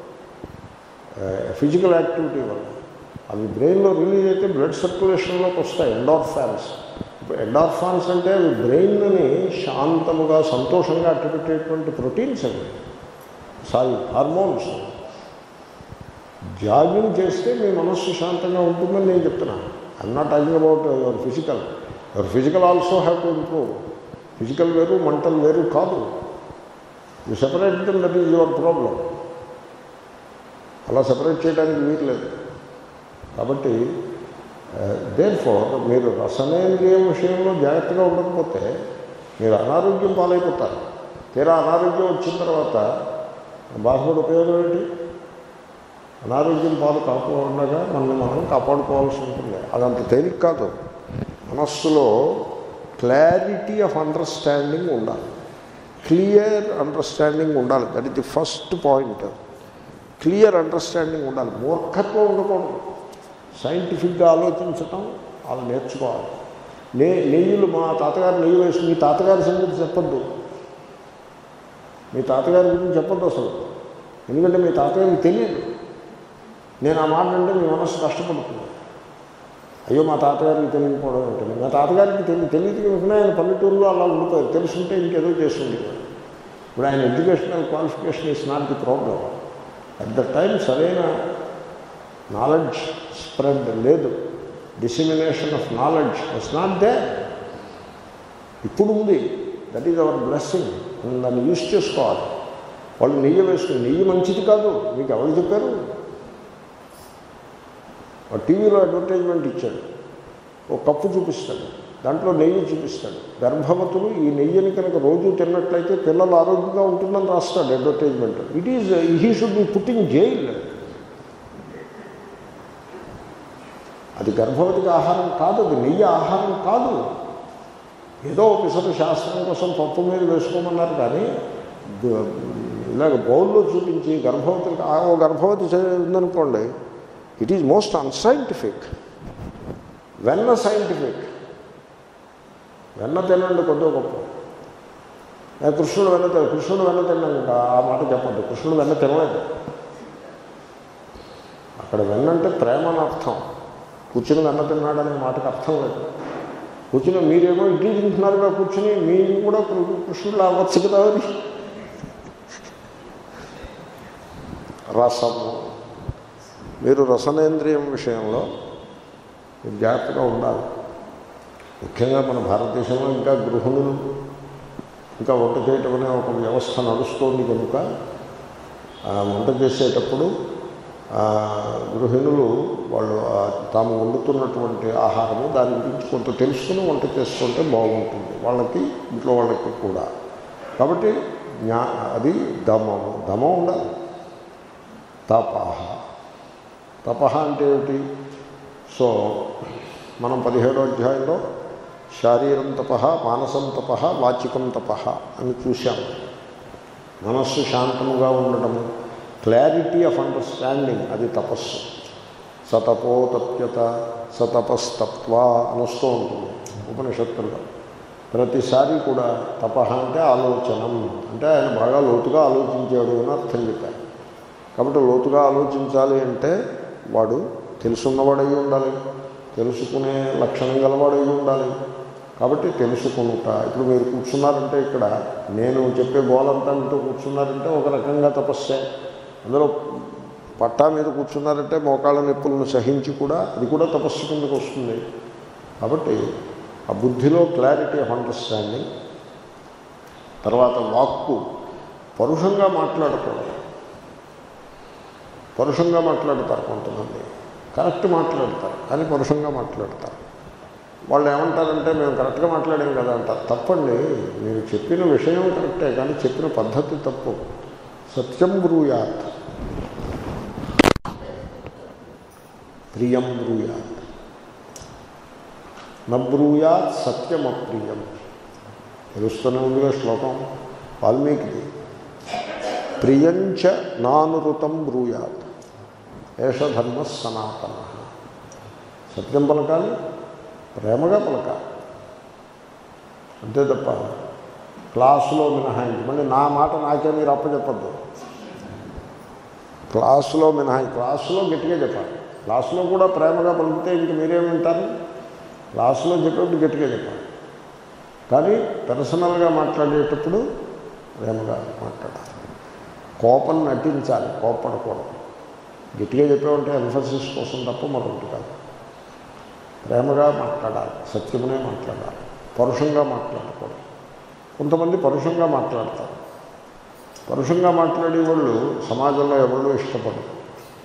[SPEAKER 1] ఫిజికల్ యాక్టివిటీ వల్ల అవి బ్రెయిన్లో రిలీజ్ అయితే బ్లడ్ సర్క్యులేషన్లోకి వస్తాయి ఎండార్ఫాన్స్ ఇప్పుడు ఎండార్ఫాన్స్ అంటే అవి బ్రెయిన్ని శాంతముగా సంతోషంగా అట్టుపెట్టేటువంటి ప్రోటీన్స్ అవి సారీ హార్మోన్స్ జాగింగ్ చేస్తే మీ మనస్సు శాంతంగా ఉంటుందని నేను చెప్తున్నాను I'm not talking about your physical your physical also have to improve physical వేరు మెంటల్ వేరు కాదు you separate them that is your problem అలా సపరేట్ చేయడానికి వీలు లేదు కాబట్టి దేర్ ఫోర్ మీరు రసనేంద్రియం విషయంలో జాగ్రత్తగా ఉండకపోతే మీరు అనారోగ్యం పాలైపోతారు తీరా అనారోగ్యం వచ్చిన తర్వాత బాధపడి ఉపయోగం ఏంటి అనారోగ్యం పాలు కాకుండా మనల్ని మనం కాపాడుకోవాల్సి ఉంటుంది అదంత తేలిక కాదు మనస్సులో క్లారిటీ ఆఫ్ అండర్స్టాండింగ్ ఉండాలి క్లియర్ అండర్స్టాండింగ్ ఉండాలి that is the first point clear understanding ఉండాలి మూర్ఖత్వం ఉండకూడదు సైంటిఫిక్గా ఆలోచించటం అలా నేర్చుకోవాలి నే నెయ్యిలు మా తాతగారు నెయ్యి వేసి మీ తాతగారి సంగతి చెప్పద్దు మీ తాతగారి గురించి చెప్పద్దు అసలు ఎందుకంటే మీ తాతగారికి తెలియదు నేను ఆ మాట అంటే మీ మనస్సు కష్టపడుతుంది అయ్యో మా తాతగారికి తెలియకపోవడం ఏంటండి మా తాతగారికి తెలియదు తెలియదు కనుక ఆయన పల్లెటూరులో అలా ఉండిపోయారు తెలుసుంటే ఇంకేదో చేస్తుంది ఇప్పుడు ఆయన educational qualification is not the problem at the time సరైన నాలెడ్జ్ స్ప్రెడ్ లేదు dissemination of knowledge it's not they ఇప్పుడు ఉంది దట్ ఈజ్ అవర్ బ్లెస్సింగ్ మనం దాన్ని యూజ్ చేసుకోవాలి వాళ్ళు నెయ్యి వేసుకుని నెయ్యి మంచిది కాదు మీకు ఎవరు చెప్పారు వాడు టీవీలో అడ్వర్టైజ్మెంట్ ఇచ్చాడు ఒక కప్పు చూపిస్తాడు దాంట్లో నెయ్యి చూపిస్తాడు గర్భవతులు ఈ నెయ్యిని కనుక రోజు తిన్నట్లయితే పిల్లలు ఆరోగ్యంగా ఉంటుందని రాస్తాడు advertisement it is he should be putting jail అది గర్భవతికి ఆహారం కాదు అది నెయ్యి ఆహారం కాదు ఏదో పిసరు శాస్త్రం కోసం పప్పు మీద వేసుకోమన్నారు కానీ ద- ఇలాగ బౌల్లో చూపించి గర్భవతికి ఆ ఓ గర్భవతి చే- ఉందనుకోండి ఇట్ ఈజ్ మోస్ట్ అన్సైంటిఫిక్ వెన్న సైంటిఫిక్ వెన్న తినండి కొద్దిగా గొప్ప ఏ కృష్ణుడు వెన్న తిన కృష్ణుడు వెన్న తిన్నాక ఆ మాట చెప్పద్దు కృష్ణుడు వెన్న తినలేదు అక్కడ వెన్న అంటే ప్రేమ అని అర్థం కూర్చుని వెన్న తిన్నాడనే మాటకు అర్థం లేదు కూర్చుని మీరేమో ఇడ్లీ తింటున్నారుగా కూర్చుని మీరు కూడా కృ- కృష్ణుడు అవ్వచ్చు కదా అని రసము మీరు రసనేంద్రియం విషయంలో మీరు జాగ్రత్తగా ఉండాలి ముఖ్యంగా మన భారతదేశంలో ఇంకా గృహిణులు ఇంకా వంట చేయటం అనే ఒక వ్యవస్థ నడుస్తోంది కనుక ఆ వంట చేసేటప్పుడు ఆ గృహిణులు వాళ్ళు ఆ తాము వండుతున్నటువంటి ఆహారము దాని గురించి కొంత తెలుసుకుని వంట చేసుకుంటే బాగుంటుంది వాళ్ళకి ఇంట్లో వాళ్ళకి కూడా కాబట్టి జ్ఞా అది దమము దమం ఉండాలి తపహ తపహ అంటే ఏమిటి సో మనం పదిహేడో అధ్యాయంలో శారీరం తప మానసం తప వాచికం తప అని చూశాము మనస్సు శాంతముగా ఉండటము క్లారిటీ ఆఫ్ అండర్స్టాండింగ్ అది తపస్సు సతపో తప్యత సతపస్తత్వ అనొస్తూ ఉంటుంది ఉపనిషత్తుల్లో ప్రతిసారి కూడా తప అంటే ఆలోచనం అంటే ఆయన బాగా లోతుగా ఆలోచించాడు అని అర్థం చెప్పారు కాబట్టి లోతుగా ఆలోచించాలి అంటే వాడు తెలుసున్నవాడై ఉండాలి తెలుసుకునే లక్షణం గలవాడై ఉండాలి కాబట్టి తెలుసుకుంటా ఇప్పుడు మీరు కూర్చున్నారంటే ఇక్కడ నేను చెప్పే గోలంతా మీతో కూర్చున్నారంటే ఒక రకంగా తపస్సే అందులో పట్టా మీద కూర్చున్నారంటే మోకాళ్ళ నొప్పులను సహించి కూడా అది కూడా తపస్సు కిందకు వస్తుంది కాబట్టి ఆ బుద్ధిలో క్లారిటీ ఆఫ్ అండర్స్టాండింగ్ తర్వాత వాక్కు పరుషంగా మాట్లాడకూడదు పరుషంగా మాట్లాడతారు కొంతమంది కరెక్ట్ మాట్లాడతారు కానీ పరుషంగా మాట్లాడతారు వాళ్ళు ఏమంటారంటే మేము కరెక్ట్గా మాట్లాడాం కదా అంటారు తప్పండి మీరు చెప్పిన విషయం కరెక్టే కానీ చెప్పిన పద్ధతి తప్పు సత్యం బ్రూయాత్ ప్రియం బ్రూయాత్ నబ్రూయాత్ సత్యం అప్రియం తెలుస్తూనే ఉందిగా శ్లోకం వాల్మీకిది ప్రియంచ నానురుతం బ్రూయాత్ ఏషధర్మ సనాతన సత్యం పలకాలి ప్రేమగా పలకాలి అంతే తప్ప క్లాసులో మినహాయించి మళ్ళీ నా మాట నాకే మీరు అప్పచెప్పద్దు క్లాసులో మినహాయి క్లాసులో గట్టిగా చెప్పాలి క్లాసులో కూడా ప్రేమగా పలికితే ఇంక మీరేం వింటారు క్లాసులో చెప్పేప్పుడు గట్టిగా చెప్పాలి కానీ పర్సనల్గా మాట్లాడేటప్పుడు ప్రేమగా మాట్లాడాలి కోపం నటించాలి కోపడకూడదు గట్టిగా చెప్పామంటే ఎంఫసిస్ కోసం తప్ప మరొకటి కాదు ప్రేమగా మాట్లాడాలి సత్యమునే మాట్లాడాలి పరుషంగా మాట్లాడకూడదు కొంతమంది పరుషంగా మాట్లాడతారు పరుషంగా మాట్లాడే వాళ్ళు సమాజంలో ఎవరు ఇష్టపడరు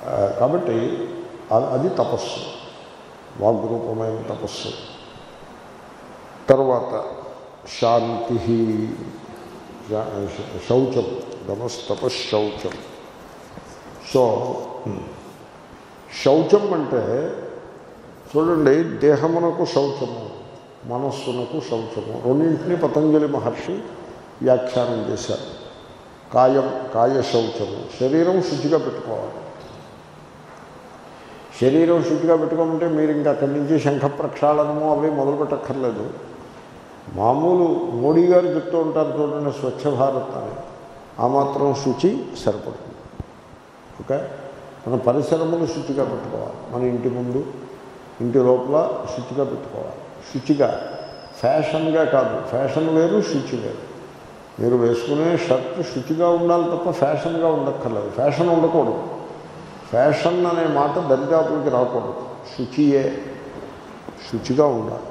[SPEAKER 1] ఆ, కాబట్టి అ- అది తపస్సు వాగ్రూపమైన తపస్సు తర్వాత శాంతి శా- శౌచం తపశ్శౌచం సో శౌచం అంటే చూడండి దేహమునకు శౌచము మనస్సునకు శౌచము రెండింటినీ పతంజలి మహర్షి వ్యాఖ్యానం చేశారు కాయం కాయ శౌచము శరీరం శుచిగా పెట్టుకోవాలి శరీరం శుచిగా పెట్టుకోమంటే మీరు ఇంకా అక్కడి నుంచి శంఖ ప్రక్షాళనము అవి మొదలు పెట్టక్కర్లేదు మామూలు మోడీ గారు చెప్తూ ఉంటారు చూడండి స్వచ్ఛ భారత్ అని ఆ మాత్రం శుచి సరిపడుతుంది ఓకే మన పరిసరములు శుచిగా పెట్టుకోవాలి మన ఇంటి ముందు ఇంటి లోపల శుచిగా పెట్టుకోవాలి శుచిగా ఫ్యాషన్గా కాదు ఫ్యాషన్ వేరు శుచి వేరు మీరు వేసుకునే షర్ట్ శుచిగా ఉండాలి తప్ప ఫ్యాషన్గా ఉండక్కర్లేదు ఫ్యాషన్ ఉండకూడదు ఫ్యాషన్ అనే మాట దరిదాపులకి రాకూడదు శుచియే శుచిగా ఉండాలి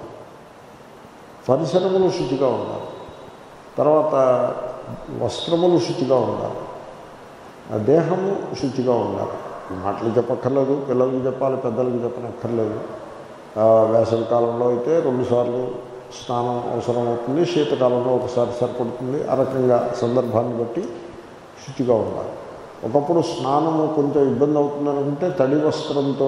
[SPEAKER 1] పరిసరములు శుచిగా ఉండాలి తర్వాత వస్త్రములు శుచిగా ఉండాలి ఆ దేహము శుచిగా ఉండాలి మాటలు చెప్పక్కర్లేదు పిల్లలకి చెప్పాలి పెద్దలకి చెప్పనక్కర్లేదు ఆ, వేసవి కాలంలో అయితే రెండుసార్లు స్నానం అవసరం అవుతుంది శీతకాలంలో ఒకసారి సరిపడుతుంది ఆ రకంగా సందర్భాన్ని బట్టి శుచిగా ఉండాలి ఒకప్పుడు స్నానము కొంచెం ఇబ్బంది అవుతుందనుకుంటే తడి వస్త్రంతో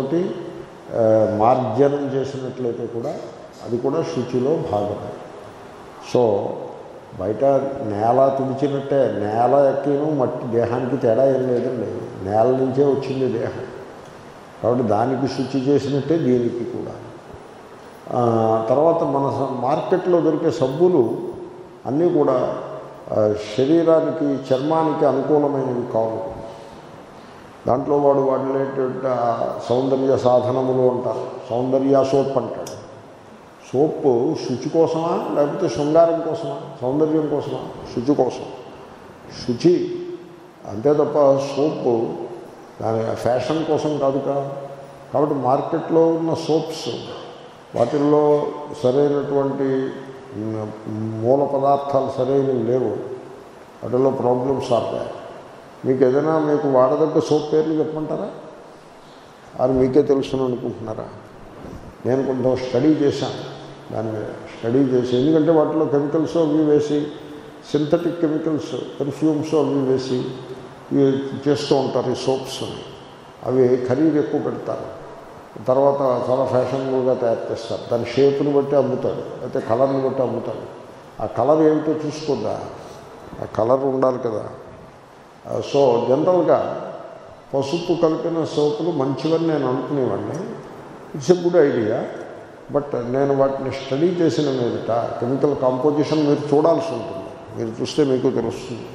[SPEAKER 1] మార్జనం చేసినట్లయితే కూడా అది కూడా శుచిలో భాగమే సో బయట నేల తుడిచినట్టే నేల ఎక్కిను మట్టి దేహానికి తేడా ఏం లేదండి నేల నుంచే వచ్చింది దేహం కాబట్టి దానికి శుచి చేసినట్టే దీనికి కూడా ఆ, తర్వాత మన స- మార్కెట్లో దొరికే సబ్బులు అన్నీ కూడా ఆ, శరీరానికి చర్మానికి అనుకూలమైనవి కావు దాంట్లో వాడు వాడినటువంటి ఆ సౌందర్య సాధనములు అంటారు సౌందర్య సోప్ అంటాడు సోపు శుచి కోసమా లేకపోతే శృంగారం కోసమా సౌందర్యం కోసమా శుచి కోసం శుచి అంతే తప్ప సోపు దాని ఫ్యాషన్ కోసం కాదు కదా కాబట్టి మార్కెట్లో ఉన్న సోప్స్ వాటిల్లో సరైనటువంటి మ్, మూల పదార్థాలు సరైనవి లేవు వాటిల్లో ప్రాబ్లమ్స్ ఆర్తాయి మీకు ఏదైనా మీకు వాడదగ్గ సోప్ పేర్లు చెప్పమంటారా అది మీకే తెలుసును అనుకుంటున్నారా నేను కొంత స్టడీ చేశాను దాని మీద స్టడీ చేసి ఎందుకంటే వాటిలో కెమికల్స్ అవి వేసి సింథటిక్ కెమికల్స్ పెర్ఫ్యూమ్స్ అవి వేసి ఇవి చేస్తూ ఉంటారు ఈ సోప్స్ అవి ఖరీదు ఎక్కువ పెడతారు తర్వాత చాలా ఫ్యాషనబుల్గా తయారు చేస్తారు దాని షేప్ని బట్టి అమ్ముతాడు అయితే కలర్ని బట్టి అమ్ముతాడు ఆ కలర్ ఏమిటో చూసుకోద్దా ఆ కలర్ ఉండాలి కదా ఆ, సో జనరల్గా పసుపు కలిపిన సోపులు మంచివని నేను అనుకునేవాడిని it's a good idea but నేను వాటిని స్టడీ చేసిన మీదట కెమికల్ కాంపోజిషన్ మీరు చూడాల్సి ఉంటుంది మీరు చూస్తే మీకు తెలుస్తుంది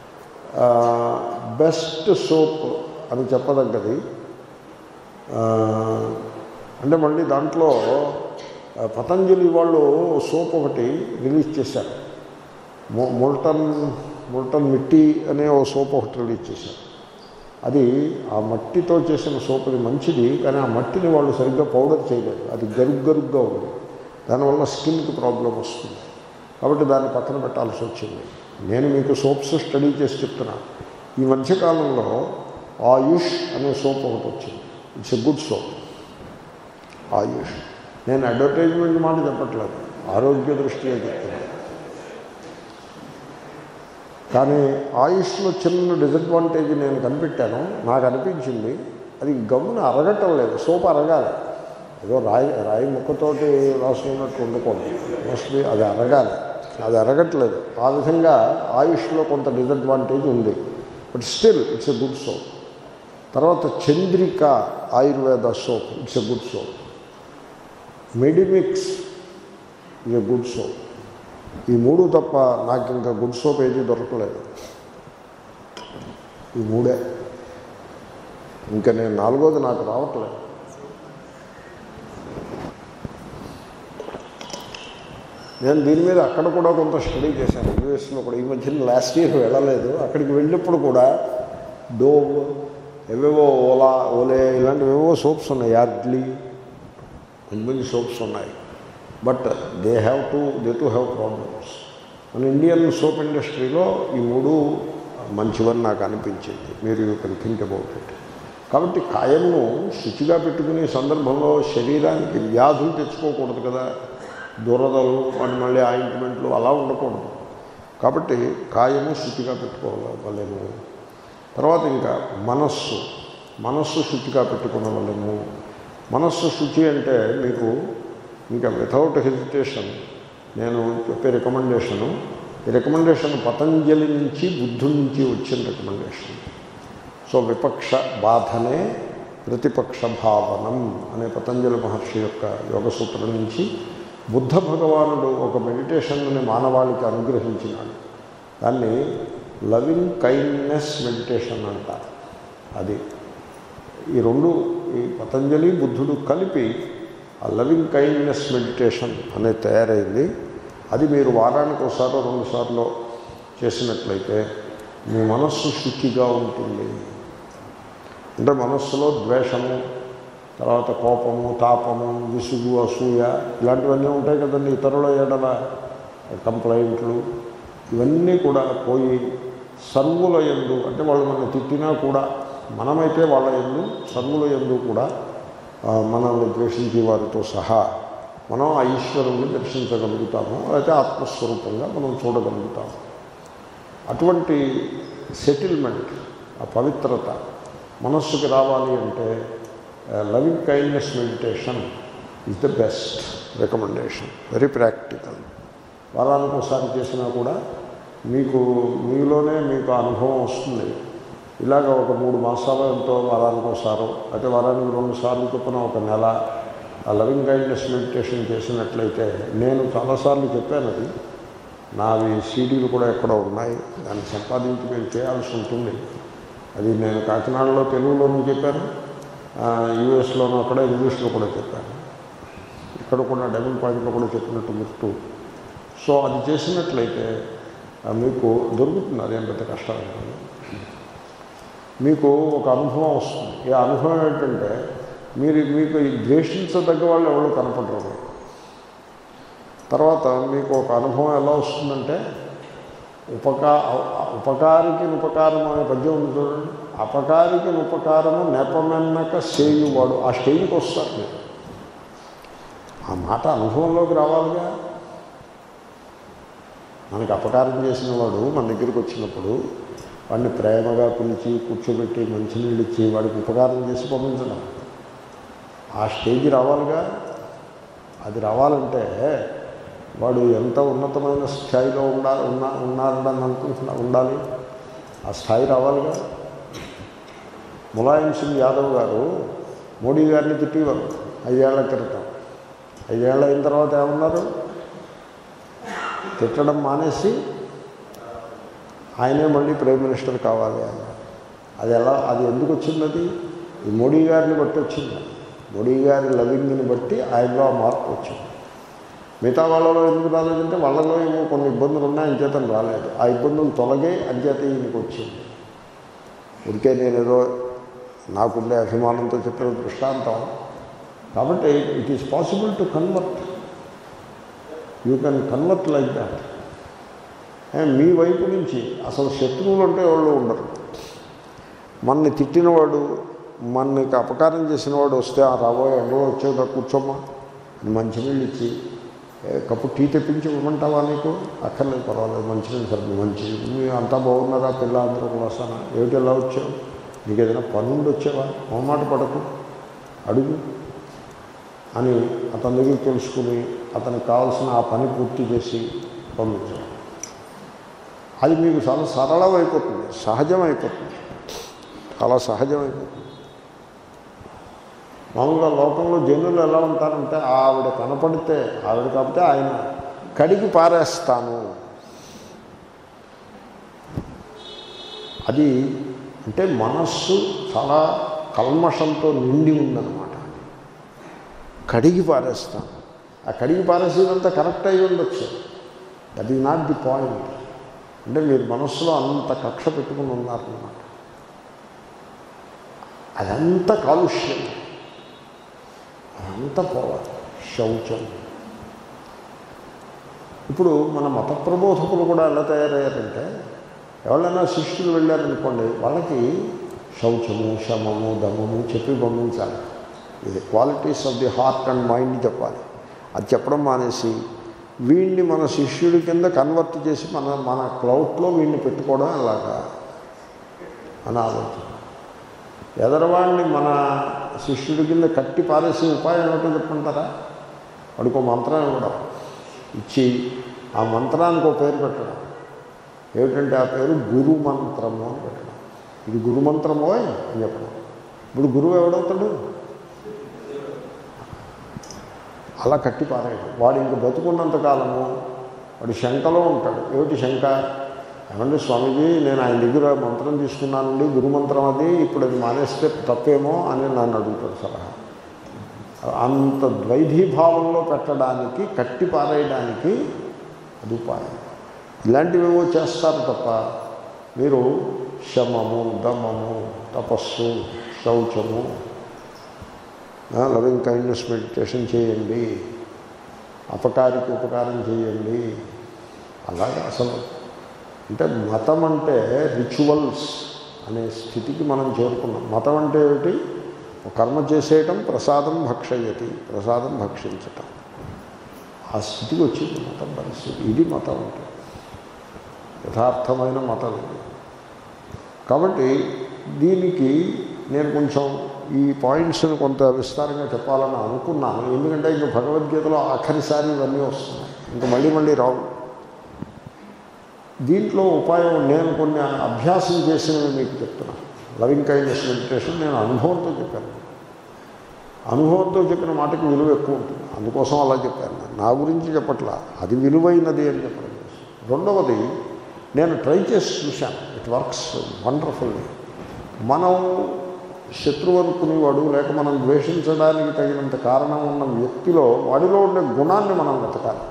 [SPEAKER 1] బెస్ట్ సోప్ అని చెప్పదగ్గది ఆ, అంటే మళ్ళీ దాంట్లో ఆ, పతంజలి వాళ్ళు సోప్ ఒకటి రిలీజ్ చేశారు మొ- మొల్టన్ మొల్టన్ మిట్టి అనే ఓ సోప్ ఒకటి రిలీజ్ చేశారు అది ఆ మట్టితో చేసిన సోప్ అది మంచిది కానీ ఆ మట్టిని వాళ్ళు సరిగ్గా పౌడర్ చేయలేదు అది గరుగ్ గరుగ్గా ఉంది దానివల్ల స్కిన్కి ప్రాబ్లం వస్తుంది కాబట్టి దాన్ని పక్కన పెట్టాల్సి వచ్చింది నేను మీకు సోప్స్ స్టడీ చేసి చెప్తున్నా ఈ మధ్యకాలంలో ఆయుష్ అనే సోప్ ఒకటి వచ్చింది it's a good soap Ayush నేను అడ్వర్టైజ్మెంట్ మాట చెప్పట్లేదు ఆరోగ్య దృష్ట్యా చెప్తున్నాను కానీ ఆయుష్లో చిన్న డిసడ్వాంటేజ్ నేను కనిపెట్టాను నాకు అనిపించింది అది గమ్మున అరగటం లేదు సోప్ అరగాలి ఏదో రాయి రాయి ముక్కతోటి రాసుకున్నట్టు ఉండకూడదు మోస్ట్లీ అది అరగాలి అది అరగట్లేదు ఆ విధంగా ఆయుష్లో కొంత డిసడ్వాంటేజ్ ఉంది but still it's a good soap తర్వాత Chandrika Ayurveda soap it's a good soap Medimix is a good soap ఈ మూడు తప్ప నాకు ఇంకా గుడ్ సోప్ ఏది దొరకలేదు ఈ మూడే ఇంకా నేను నాలుగోది నాకు రావట్లేదు నేను దీని మీద అక్కడ కూడా కొంత స్టడీ చేశాను యూఎస్లో కూడా ఈ మధ్యన లాస్ట్ ఇయర్ వెళ్ళలేదు అక్కడికి వెళ్ళినప్పుడు కూడా డోవ్ ఏవేవో ఓలా ఓలే ఇలాంటివి ఏవో సోప్స్ ఉన్నాయి యార్డ్లీ మంచి మంచి సోప్స్ ఉన్నాయి but they have to they to have problems మన ఇండియన్ సోప్ ఇండస్ట్రీలో ఈ మూడు మంచివని నాకు అనిపించింది మీరు you can think about it కాబట్టి కాయమును శుచిగా పెట్టుకునే సందర్భంలో శరీరానికి వ్యాధులు తెచ్చుకోకూడదు కదా దురదలు వాటి మళ్ళీ ఆయింట్మెంట్లు అలా ఉండకూడదు కాబట్టి కాయము శుచిగా పెట్టుకోవాలేము తర్వాత ఇంకా మనస్సు మనస్సు శుచిగా పెట్టుకునవలేము మనస్సు శుచి అంటే మీకు ఇంకా వితౌట్ హెజిటేషన్ నేను చెప్పే రికమెండేషను ఈ రికమెండేషన్ పతంజలి నుంచి బుద్ధుడి నుంచి వచ్చిన రికమెండేషన్ సో విపక్ష బాధనే ప్రతిపక్ష భావనం అనే పతంజలి మహర్షి యొక్క యోగ సూత్రం నుంచి బుద్ధ భగవానుడు ఒక మెడిటేషన్ని మానవాళికి అనుగ్రహించినాడు దాన్ని లవింగ్ కైండ్నెస్ మెడిటేషన్ అంటారు అది ఈ రెండు ఈ పతంజలి బుద్ధుడు కలిపి ఆ లవింగ్ కైండ్నెస్ మెడిటేషన్ అనేది తయారైంది అది మీరు వారానికి ఒకసారి రెండు సార్లు చేసినట్లయితే మీ మనస్సు శుచిగా ఉంటుంది అంటే మనస్సులో ద్వేషము తర్వాత కోపము తాపము విసుగు అసూయ ఇలాంటివన్నీ ఉంటాయి కదండి ఇతరుల ఎడల కంప్లైంట్లు ఇవన్నీ కూడా పోయి సర్వుల ఎందు అంటే వాళ్ళు మనం తిట్టినా కూడా మనమైతే వాళ్ళ ఎందు సర్వుల ఎందు కూడా ఆ, మనల్ని ద్వేషించే వారితో సహా మనం ఆ ఈశ్వరుణ్ణి దర్శించగలుగుతాము అయితే ఆత్మస్వరూపంగా మనం చూడగలుగుతాము అటువంటి సెటిల్మెంట్ ఆ పవిత్రత మనస్సుకి రావాలి అంటే loving kindness meditation is the best recommendation very practical వారానికి ఒకసారి చేసినా కూడా మీకు మీలోనే మీకు అనుభవం వస్తుంది ఇలాగ ఒక మూడు మాసాలు ఎంతో వారానికి ఒకసారి అయితే వారానికి రెండు సార్లు చొప్పున ఒక నెల ఆ లవింగ్ కైండ్నెస్ మెడిటేషన్ చేసినట్లయితే నేను చాలాసార్లు చెప్పాను అది నావి సీడీలు కూడా ఎక్కడ ఉన్నాయి దాన్ని సంపాదించి మేము చేయాల్సి ఉంటుంది అది నేను కాకినాడలో తెలుగులోనూ చెప్పాను యూఎస్లోనూ అక్కడ ఇంగ్లీష్లో కూడా చెప్పాను ఇక్కడ కూడా డబుల్ పాయింట్లో కూడా చెప్పినట్టు గుర్తు సో అది చేసినట్లయితే ఆ, మీకు దొరుకుతుంది అదేం పెద్ద కష్టం కాదు మీకు ఒక అనుభవం వస్తుంది ఈ అనుభవం ఏంటంటే మీరు మీకు ఈ ద్వేషించదగ్గ వాళ్ళు ఎవరు కనపడరు తర్వాత మీకు ఒక అనుభవం ఎలా వస్తుందంటే ఉపకా ఉపకారికి ఉపకారం అనే పద్యం ఉంది చూడండి అపకారికి ఉపకారము నెపమెన్నక సేయువాడు ఆ స్టేజ్కి వస్తారు మీరు ఆ మాట అనుభవంలోకి రావాలిగా మనకి అపకారం చేసిన వాడు మన దగ్గరికి వచ్చినప్పుడు వాడిని ప్రేమగా పిలిచి కూర్చోబెట్టి మంచినీళ్ళు ఇచ్చి వాడికి ఉపకారం చేసి పంపించడం ఆ స్టేజ్ రావాలిగా అది రావాలంటే వాడు ఎంత ఉన్నతమైన స్థాయిలో ఉండాలి ఉన్నా ఉన్నారని అనుకుంటున్నా ఉండాలి ఆ స్థాయి రావాలిగా ములాయం సింగ్ యాదవ్ గారు మోడీ గారిని తిట్టేవారు ఐదేళ్ల క్రితం ఐదేళ్ళు అయిన తర్వాత ఏమన్నారు తిట్టడం మానేసి ఆయనే మళ్ళీ ప్రైమ్ మినిస్టర్ కావాలి అన్నారు అది ఎలా అది ఎందుకు వచ్చింది అది ఈ మోడీ గారిని బట్టి వచ్చింది మోడీ గారి లవింగ్ని బట్టి ఆయనలో ఆ మార్పు వచ్చింది మిగతా వాళ్ళలో ఎందుకు రాలేదంటే వాళ్ళలో ఏమో కొన్ని ఇబ్బందులు ఉన్నాయి అంచేతను రాలేదు ఆ ఇబ్బందులు తొలగే అంచేత ఈయనకి వచ్చింది ఉడికే నేను ఏదో నాకుండే అభిమానంతో చెప్పిన దృష్టాంతం కాబట్టి it is possible to convert you can convert like that మీ వైపు నుంచి అసలు శత్రువులు అంటే వాళ్ళు ఉండరు మన్ని తిట్టినవాడు మనకి అపకారం చేసినవాడు వస్తే ఆ రాబోయే ఎండలో వచ్చేదా కూర్చోమ్మా అని మంచినీళ్ళు ఇచ్చి "ఏ, కప్పు టీ తెప్పించి ఇవ్వమంటావా నీకు అక్కర్లేదు పర్వాలేదు మంచినీళ్ళు సరే మంచిది మీ అంతా బాగున్నారా పిల్ల అందరూ వస్తానా ఏమిటి ఎలా వచ్చావు నీకు ఏదైనా పనుండి వచ్చావా మొహమాట పడకు అడుగు అని అతని దగ్గర తెలుసుకుని అతనికి కావాల్సిన ఆ పని పూర్తి చేసి పంపించడం అది మీకు చాలా సరళం అయిపోతుంది సహజం అయిపోతుంది చాలా సహజం అయిపోతుంది మామూలుగా లోకంలో జనులు ఎలా ఉంటారంటే ఆవిడ కనపడితే ఆవిడ కాకపోతే ఆయన కడిగి పారేస్తాను అది అంటే మనస్సు చాలా కల్మషంతో నిండి ఉందన్నమాట కడిగి పారేస్తాను ఆ కడిగి పారేసేదంతా కరెక్ట్ అయి ఉండొచ్చు that is not the point అంటే మీరు మనస్సులో అంత కక్ష పెట్టుకుని ఉన్నారన్నమాట అదంతా కాలుష్యం అదంతా పోవాలి శౌచం ఇప్పుడు మన మత ప్రబోధకులు కూడా ఎలా తయారయ్యారంటే ఎవరైనా శిష్యులు వెళ్ళారనుకోండి వాళ్ళకి శౌచము శమము దమము చెప్పి పంపించాలి ఇది qualities of the heart and mind చెప్పాలి అది చెప్పడం మానేసి వీడిని మన శిష్యుడి కింద కన్వర్ట్ చేసి మన మన క్లౌట్లో వీడిని పెట్టుకోవడం ఎలాగా అని ఆలోచన ఎదరవాడిని మన శిష్యుడి కింద కట్టి పారేసే ఉపాయం ఏమిటో చెప్పుకుంటారా వాడికి ఒక మంత్రం ఇవ్వడం ఇచ్చి ఆ మంత్రానికి ఒక పేరు పెట్టడం ఏమిటంటే ఆ పేరు గురు మంత్రము అని పెట్టడం ఇది గురు మంత్రమో అని చెప్పడం ఇప్పుడు గురువు ఎవడవుతాడు అలా కట్టి పారేయడం వాడు ఇంక బతుకున్నంత కాలము వాడు శంకలో ఉంటాడు ఏమిటి శంక ఏమంటే స్వామీజీ నేను ఆయన దగ్గర మంత్రం తీసుకున్నానండి గురుమంత్రం అది ఇప్పుడు అది మానేస్తే తప్పేమో అని నన్ను అడుగుతాడు సలహా అంత ద్వైధీభావంలో పెట్టడానికి కట్టి పారేయడానికి అది ఉపాయం ఇలాంటివేవో చేస్తారు తప్ప మీరు శమము దమము తపస్సు శౌచము లవింగ్ కైండ్నెస్ మెడిటేషన్ చేయండి అపకారికి ఉపకారం చేయండి అలాగే అసలు అంటే మతం అంటే రిచువల్స్ అనే స్థితికి మనం చేరుకున్నాం మతం అంటే ఏమిటి ఒక కర్మ చేసేయటం ప్రసాదం భక్షయతి ప్రసాదం భక్షించటం ఆ స్థితికి వచ్చింది మతం పరిస్థితి ఇది మతం అంటే యథార్థమైన మతం ఇది కాబట్టి దీనికి నేను కొంచెం ఈ పాయింట్స్ని కొంత విస్తారంగా చెప్పాలని అనుకున్నాను ఎందుకంటే ఇంక భగవద్గీతలో ఆఖరిసారి ఇవన్నీ వస్తున్నాయి ఇంక మళ్ళీ మళ్ళీ రావు దీంట్లో ఉపాయం నేను కొన్ని అభ్యాసం చేసినవి మీకు చెప్తున్నాను లవింగ్ కైండ్నెస్ మెడిటేషన్ నేను అనుభవంతో చెప్పాను అనుభవంతో చెప్పిన మాటకి విలువ ఎక్కువ ఉంటుంది అందుకోసం అలా చెప్పాను నేను. నా గురించి చెప్పట్లా అది విలువైనది అని చెప్పడం కోసం. రెండవది నేను ట్రై చేసి చూశాను ఇట్ వర్క్స్ వండర్ఫుల్లీ మనం శత్రువు అనుకునేవాడు లేక మనం ద్వేషించడానికి తగినంత కారణం ఉన్న వ్యక్తిలో వాడిలో ఉండే గుణాన్ని మనం వెతకాలి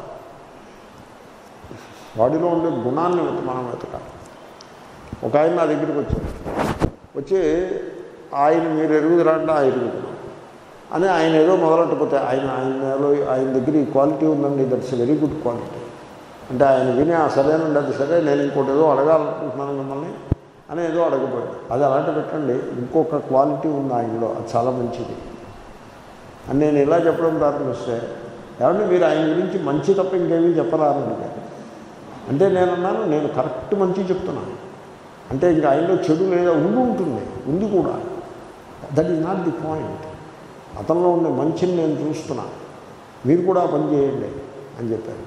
[SPEAKER 1] వాడిలో ఉండే గుణాన్ని వెత- మనం వెతకాలి ఒక ఆయన నా దగ్గరికి వచ్చాడు వచ్చి ఆయన మీరు ఎరుగుదరా అంటే ఆ ఎరుగుతున్నాం అని ఆయన ఏదో మొదలెట్టకపోతే ఆయన ఆయనలో ఆయన దగ్గర ఈ క్వాలిటీ ఉందండి దట్స్ వెరీ గుడ్ క్వాలిటీ అంటే ఆయన విని ఆ సరేనండి అది సరే నేను ఇంకోటి ఏదో అడగాలనుకుంటున్నాను మిమ్మల్ని అని ఏదో అడగపోయాడు అది అలాంటి పెట్టండి ఇంకొక క్వాలిటీ ఉంది ఆయనలో అది చాలా మంచిది అని నేను ఇలా చెప్పడం ప్రారంభిస్తే ఏమంటే మీరు ఆయన గురించి మంచి తప్ప ఇంకేమీ చెప్పరాని అడిగారు అంటే నేను అన్నాను నేను కరెక్ట్ మంచి చెప్తున్నాను అంటే ఇంకా ఆయనలో చెడు లేదా ఉండి ఉంటుంది ఉంది కూడా that is not the point అతనిలో ఉండే మంచిని నేను చూస్తున్నాను మీరు కూడా ఆ పని చేయండి అని చెప్పాను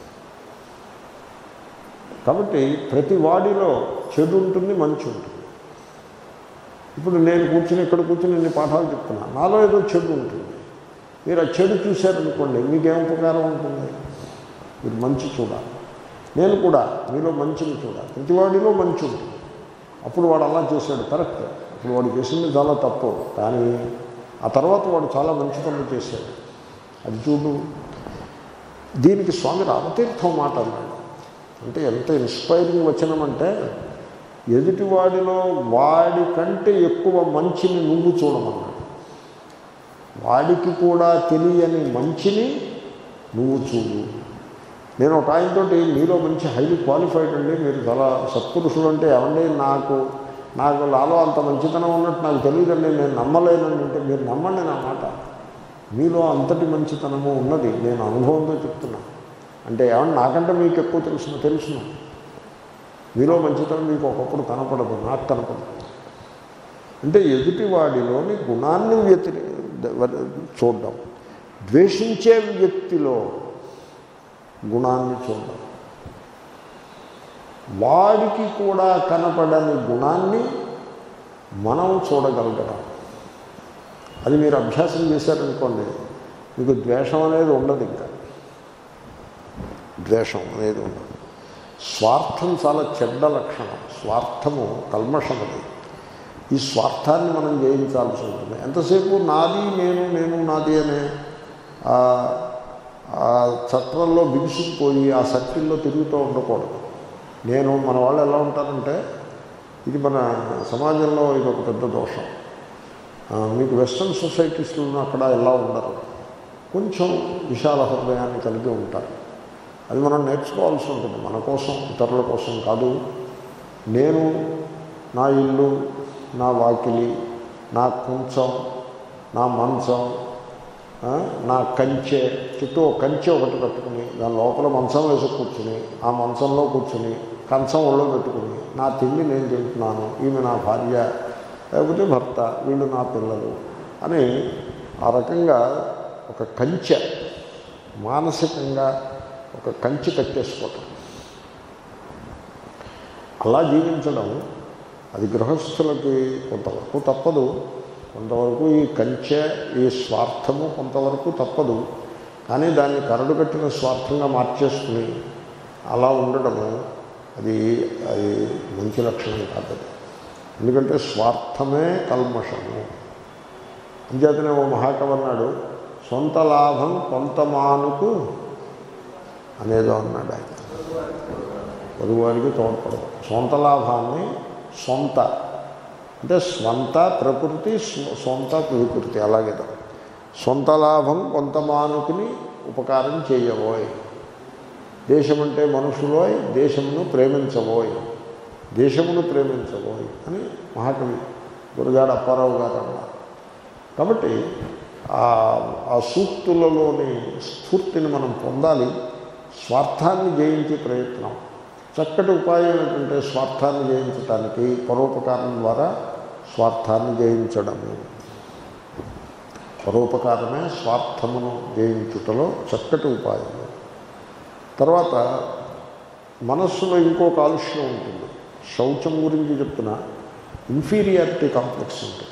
[SPEAKER 1] కాబట్టి ప్రతి వాడిలో చెడు ఉంటుంది మంచి ఉంటుంది ఇప్పుడు నేను కూర్చుని ఇక్కడ కూర్చుని ఇన్ని పాఠాలు చెప్తున్నాను నాలో ఏదో చెడు ఉంటుంది మీరు ఆ చెడు చూశారనుకోండి మీకేం ఉపకారం ఉంటుంది మీరు మంచి చూడాలి నేను కూడా మీలో మంచిని చూడాలి ప్రతి వాడిలో మంచి ఉంటుంది అప్పుడు వాడు అలా చేశాడు కరెక్ట్ అప్పుడు వాడు చేసింది చాలా తప్పు కానీ ఆ తర్వాత వాడు చాలా మంచి పనులు చేశాడు అది చూడు దీనికి స్వామి రామతీర్థం మాట అన్నాడు అంటే ఎంత ఇన్స్పైరింగ్ వచనం అంటే ఎదుటివాడిలో వాడి కంటే ఎక్కువ మంచిని నువ్వు చూడమన్నాడు వాడికి కూడా తెలియని మంచిని నువ్వు చూడు నేను ఒక ఆయనతోటి మీలో మంచి హైలీ క్వాలిఫైడ్ అండి మీరు చాలా సత్పురుషులు అంటే ఏమండి నాకు నాకు నాలో అంత మంచితనం ఉన్నట్టు నాకు తెలియదండి నేను నమ్మలేనండి అంటే మీరు నమ్మండి నా మాట మీలో అంతటి మంచితనము ఉన్నది నేను అనుభవంతో చెప్తున్నాను అంటే ఏమన్నా నాకంటే మీకు ఎక్కువ తెలుసు తెలుసును మీలో మంచితనం మీకు ఒకప్పుడు కనపడదు నాకు కనపడదు అంటే ఎదుటివాడిలోని గుణాన్ని వ్యతిరే చూడడం ద్వేషించే వ్యక్తిలో గుణాన్ని చూడడం వాడికి కూడా కనపడని గుణాన్ని మనం చూడగలగడం అది మీరు అభ్యాసం చేశారనుకోండి మీకు ద్వేషం అనేది ఉండదు ఇంకా ద్వేషం అనేది ఉండదు స్వార్థం చాలా చెడ్డ లక్షణం స్వార్థము కల్మషం అది ఈ స్వార్థాన్ని మనం జయించాల్సి ఉంటుంది ఎంతసేపు నాది నేను నేను నాది అనే ఆ- ఆ చట్రంలో బిగుసుకుపోయి ఆ సర్కిల్లో తిరుగుతూ ఉండకూడదు నేను మన వాళ్ళు ఎలా ఉంటారంటే ఇది మన సమాజంలో ఇది ఒక పెద్ద దోషం ఆ, మీకు వెస్ట్రన్ సొసైటీస్లో అక్కడ ఎలా ఉండరు కొంచెం విశాల హృదయాన్ని కలిగి ఉంటారు అది మనం నేర్చుకోవాల్సి ఉంటుంది మన కోసం ఇతరుల కోసం కాదు నేను నా ఇల్లు నా వాకిలి నా కుంచం నా మంచం ఆ, నా కంచె చుట్టూ ఒక కంచె ఒకటి కట్టుకుని దాని లోపల మంచం వేసి కూర్చుని ఆ మంచంలో కూర్చుని కంచం ఒళ్ళో పెట్టుకుని నా తిండి నేను తింటున్నాను ఈమె నా భార్య లేకపోతే భర్త వీళ్ళు నా పిల్లలు అని ఆ రకంగా ఒక కంచె మానసికంగా ఒక కంచె కట్టేసుకోవటం అలా జీవించడం అది గృహస్థులకి కొంతవరకు తప్పదు కొంతవరకు ఈ కంచె ఈ స్వార్థము కొంతవరకు తప్పదు కానీ దాన్ని కరడు కట్టిన స్వార్థంగా మార్చేసుకుని అలా ఉండడము అది అది మంచి లక్షణం కాదు అది. ఎందుకంటే స్వార్థమే కల్మషము అంచేతనే ఓ మహాకవి అన్నాడు సొంత లాభం కొంత మానుకు అనేదో అన్నాడు ఆయన పొరుగువారికి తోడ్పడదు సొంత లాభాన్ని సొంత అంటే స్వంత ప్రకృతి స్వ- సొంత వికృతి అలాగేదో సొంత లాభం కొంత మానుకుని ఉపకారం చేయబోయ్ దేశం అంటే మనుషులోయ్ దేశమును ప్రేమించబోయ్ దేశమును ప్రేమించబోయ్ అని మహాకవి గురజాడ అప్పారావు గారు అన్నారు కాబట్టి ఆ- ఆ సూక్తులలోని స్ఫూర్తిని మనం పొందాలి స్వార్థాన్ని జయించే ప్రయత్నం చక్కటి ఉపాయం ఏంటంటే స్వార్థాన్ని జయించటానికి పరోపకారం ద్వారా స్వార్థాన్ని జయించడము పరోపకారమే స్వార్థమును జయించుటలో చక్కటి ఉపాయం తర్వాత మనస్సులో ఇంకో కాలుష్యం ఉంటుంది శౌచం గురించి చెప్తున్న ఇన్ఫీరియారిటీ కాంప్లెక్స్ ఉంటుంది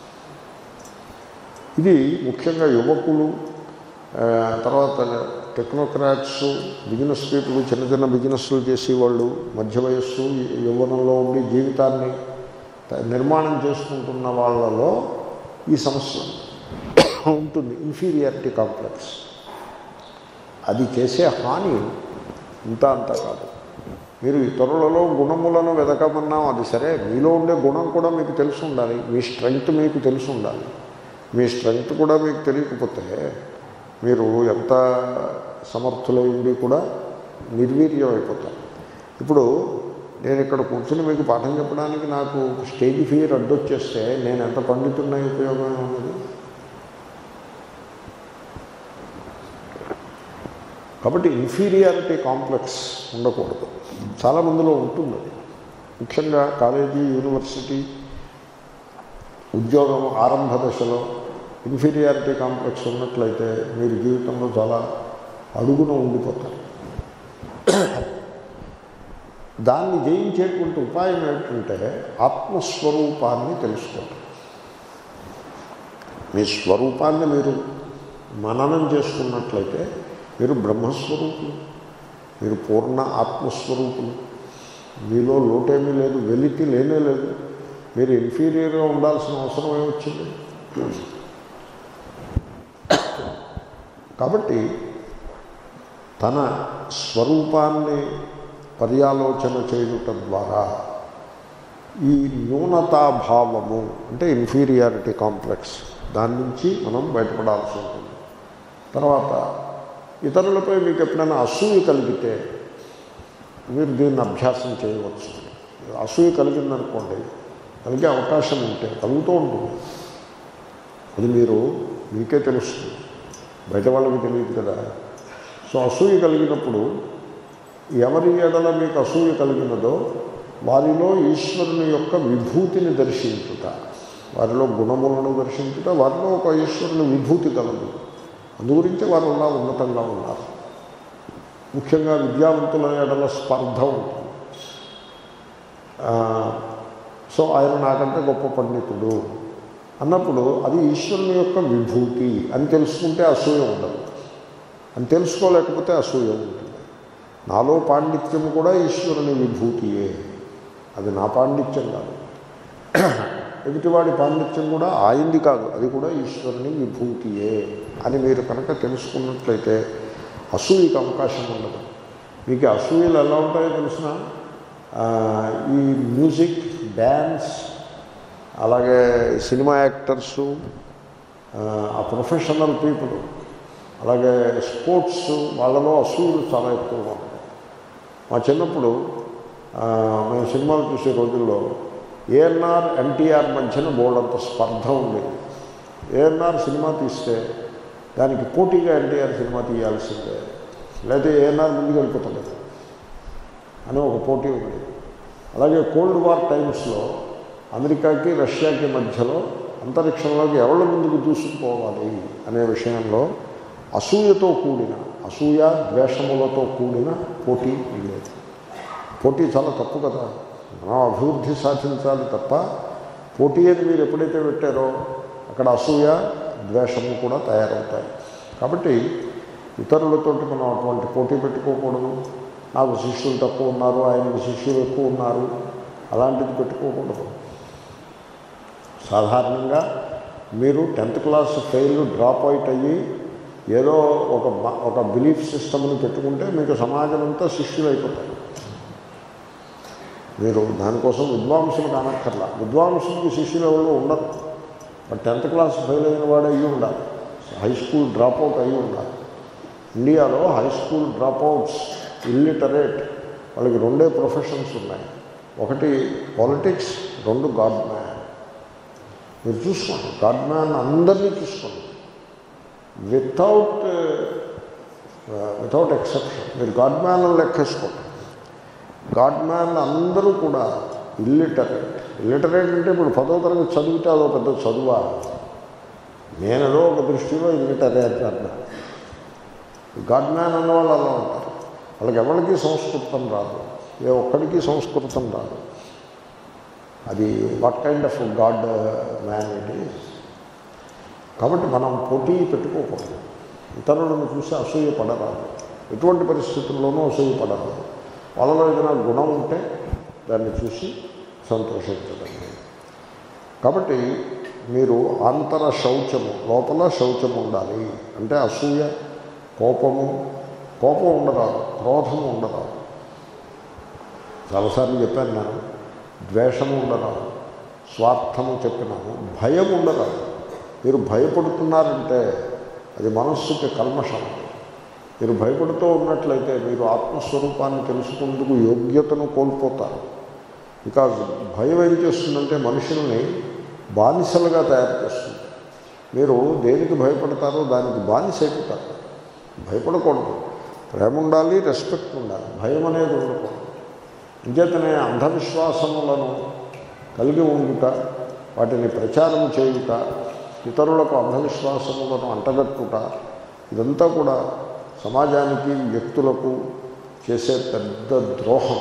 [SPEAKER 1] ఇది ముఖ్యంగా యువకులు ఆ, తర్వాత టెక్నోక్రాట్స్ బిజినెస్ పీపుల్ చిన్న చిన్న బిజినెస్లు చేసేవాళ్ళు మధ్య వయస్సు యవ్వనంలో ఉండి జీవితాన్ని త- నిర్మాణం చేసుకుంటున్న వాళ్ళలో ఈ సమస్య ఉంటుంది ఇన్ఫీరియారిటీ కాంప్లెక్స్ అది చేసే హాని ఇంత అంత కాదు మీరు ఇతరులలో గుణములను వెతకమన్నాం అది సరే మీలో ఉండే గుణం కూడా మీకు తెలిసి ఉండాలి మీ స్ట్రెంగ్త్ మీకు తెలిసి ఉండాలి మీ స్ట్రెంగ్త్ కూడా మీకు తెలియకపోతే మీరు ఎంత సమర్థులై ఉండి కూడా నిర్వీర్యం అయిపోతారు ఇప్పుడు నేను ఇక్కడ కూర్చుని మీకు పాఠం చెప్పడానికి నాకు స్టేజ్ ఫియర్ అడ్డొచ్చేస్తే నేను ఎంత పండితున్నా ఉపయోగం ఉన్నది కాబట్టి ఇన్ఫీరియారిటీ కాంప్లెక్స్ ఉండకూడదు చాలామందిలో ఉంటుంది అది ముఖ్యంగా కాలేజీ యూనివర్సిటీ ఉద్యోగం ఆరంభ దశలో ఇన్ఫీరియారిటీ కాంప్లెక్స్ ఉన్నట్లయితే మీరు జీవితంలో చాలా అడుగున ఉండిపోతారు దాన్ని జయించేటువంటి ఉపాయం ఏంటంటే ఆత్మస్వరూపాన్ని తెలుసుకోవటం మీ స్వరూపాన్ని మీరు మననం చేసుకున్నట్లయితే మీరు బ్రహ్మస్వరూపులు మీరు పూర్ణ ఆత్మస్వరూపులు మీలో లోటేమీ లేదు వెలితి లేనే లేదు మీరు ఇన్ఫీరియర్గా ఉండాల్సిన అవసరం ఏమొచ్చింది కాబట్టి తన స్వరూపాన్ని పర్యాలోచన చేయుట ద్వారా ఈ న్యూనతాభావము అంటే ఇన్ఫీరియారిటీ కాంప్లెక్స్ దాని నుంచి మనం బయటపడాల్సి ఉంటుంది తర్వాత ఇతరులపై మీకు ఎప్పుడైనా అసూయ కలిగితే మీరు దీన్ని అభ్యాసం చేయవచ్చు అసూయ కలిగిందనుకోండి కలిగే అవకాశం ఉంటే కలుగుతూ ఉంటుంది అది మీరు మీకే తెలుస్తుంది బయట వాళ్ళకి తెలియదు కదా సో అసూయ కలిగినప్పుడు ఎవరి ఎడల మీకు అసూయ కలిగినదో వారిలో ఈశ్వరుని యొక్క విభూతిని దర్శించుట వారిలో గుణములను దర్శించుట వారిలో ఒక ఈశ్వరుని విభూతి కలదు అందుగురించి వారు అలా ఉన్నతంగా ఉన్నారు ముఖ్యంగా విద్యావంతుల ఎడల స్పర్ధ ఉంటుంది ఆ, సో ఆయన నాకంటే గొప్ప పండితుడు అన్నప్పుడు అది ఈశ్వరుని యొక్క విభూతి అని తెలుసుకుంటే అసూయ ఉండదు అని తెలుసుకోలేకపోతే అసూయ ఉంటుంది నాలో పాండిత్యం కూడా ఈశ్వరుని విభూతియే అది నా పాండిత్యం కాదు ఎదుటివాడి పాండిత్యం కూడా ఆయింది కాదు అది కూడా ఈశ్వరుని విభూతియే అని మీరు కనుక తెలుసుకున్నట్లయితే అసూయకి అవకాశం ఉండదు మీకు అసూయలు ఎలా ఉంటాయో తెలిసిన ఈ మ్యూజిక్ డ్యాన్స్ అలాగే సినిమా యాక్టర్సు ఆ ప్రొఫెషనల్ పీపుల్ అలాగే స్పోర్ట్స్ వాళ్ళలో అసూయలు చాలా ఎక్కువగా ఉంటాయి మా చిన్నప్పుడు ఆ, మేము సినిమాలు చూసే రోజుల్లో ఏఎన్ఆర్ ఎన్టీఆర్ మధ్యన బోర్డంత స్పర్ధ ఉండేది ఏఎన్ఆర్ సినిమా తీస్తే దానికి పోటీగా ఎన్టీఆర్ సినిమా తీయాల్సిందే లేకపోతే ఏఎన్ఆర్ ముందుకు వెళ్ళిపోతుంది అని ఒక పోటీ ఉండేది అలాగే కోల్డ్ వార్ టైమ్స్లో అమెరికాకి రష్యాకి మధ్యలో అంతరిక్షంలోకి ఎవరి ముందుకు దూసుకుపోవాలి అనే విషయంలో అసూయతో కూడిన అసూయ ద్వేషములతో కూడిన పోటీ ఉండేది పోటీ చాలా తప్పు కదా మనం అభివృద్ధి సాధించాలి తప్ప పోటీ అని మీరు ఎప్పుడైతే పెట్టారో అక్కడ అసూయ ద్వేషము కూడా తయారవుతాయి కాబట్టి ఇతరులతో మనం అటువంటి పోటీ పెట్టుకోకూడదు నాకు శిష్యులు తక్కువ ఉన్నారు ఆయనకు శిష్యులు ఎక్కువ ఉన్నారు అలాంటిది పెట్టుకోకూడదు సాధారణంగా మీరు tenth class fail drop out అయ్యి ఏదో ఒక బ- ఒక బిలీఫ్ సిస్టమ్ని పెట్టుకుంటే మీకు సమాజం అంతా శిష్యులు అయిపోతారు మీరు దానికోసం విద్వాంసులు కానక్కర్లా విద్వాంసులకి శిష్యులు ఎవరు ఉండరు బట్ టెన్త్ క్లాస్ ఫెయిల్ అయిన వాడు అయ్యి ఉండాలి హై స్కూల్ డ్రాప్ అవుట్ అయ్యి ఉండాలి ఇండియాలో high school drop outs illiterate వాళ్ళకి రెండే ప్రొఫెషన్స్ ఉన్నాయి ఒకటి పాలిటిక్స్ రెండు గాడ్ మ్యాన్ మీరు చూసుకోండి గాడ్ మ్యాన్ అందరినీ చూసుకోండి వితౌట్ వితౌట్ ఎక్సెప్షన్ మీరు గాడ్ మ్యాన్ లెక్కేసుకోండి గాడ్ మ్యాన్ అందరూ కూడా ఇల్లిటరేట్ ఇల్లిటరేట్ అంటే ఇప్పుడు పదో తరగతి చదివితే అదో పెద్ద చదువా నేనేదో ఒక దృష్టిలో ఇల్లిటరేట్ అన్నా గాడ్ మ్యాన్ అన్నవాళ్ళు అలా ఉంటారు వాళ్ళకి ఎవరికి సంస్కృతం రాదు ఏ ఒక్కడికి సంస్కృతం రాదు అది what kind of god man it is కాబట్టి మనం పోటీ పెట్టుకోకూడదు ఇతరులను చూసి అసూయ పడరాదు ఎటువంటి పరిస్థితుల్లోనూ అసూయ పడరాదు వాళ్ళలో ఏదైనా గుణం ఉంటే దాన్ని చూసి సంతోషించదండి కాబట్టి మీరు ఆంతర శౌచము లోపల శౌచము ఉండాలి అంటే అసూయ కోపము కోపం ఉండరాదు క్రోధము ఉండరాదు చాలాసార్లు చెప్పాను నేను ద్వేషము ఉండరాదు స్వార్థము చెప్పినాను భయం ఉండరాదు మీరు భయపడుతున్నారంటే అది మనస్సుకి కల్మషం మీరు భయపడుతూ ఉన్నట్లయితే మీరు ఆత్మస్వరూపాన్ని తెలుసుకుందుకు యోగ్యతను కోల్పోతారు బికాజ్ భయం ఏం చేస్తుందంటే మనుషుల్ని బానిసలుగా తయారు చేస్తుంది మీరు దేనికి భయపడతారో దానికి బానిస అయిపోతారు భయపడకూడదు ప్రేమ ఉండాలి రెస్పెక్ట్ ఉండాలి భయం అనేది ఉండకూడదు అంచేతనే అంధవిశ్వాసములను కలిగి ఉండుట వాటిని ప్రచారం చేయుట ఇతరులకు అంధవిశ్వాసములను అంటగట్టుట ఇదంతా కూడా సమాజానికి వ్యక్తులకు చేసే పెద్ద ద్రోహం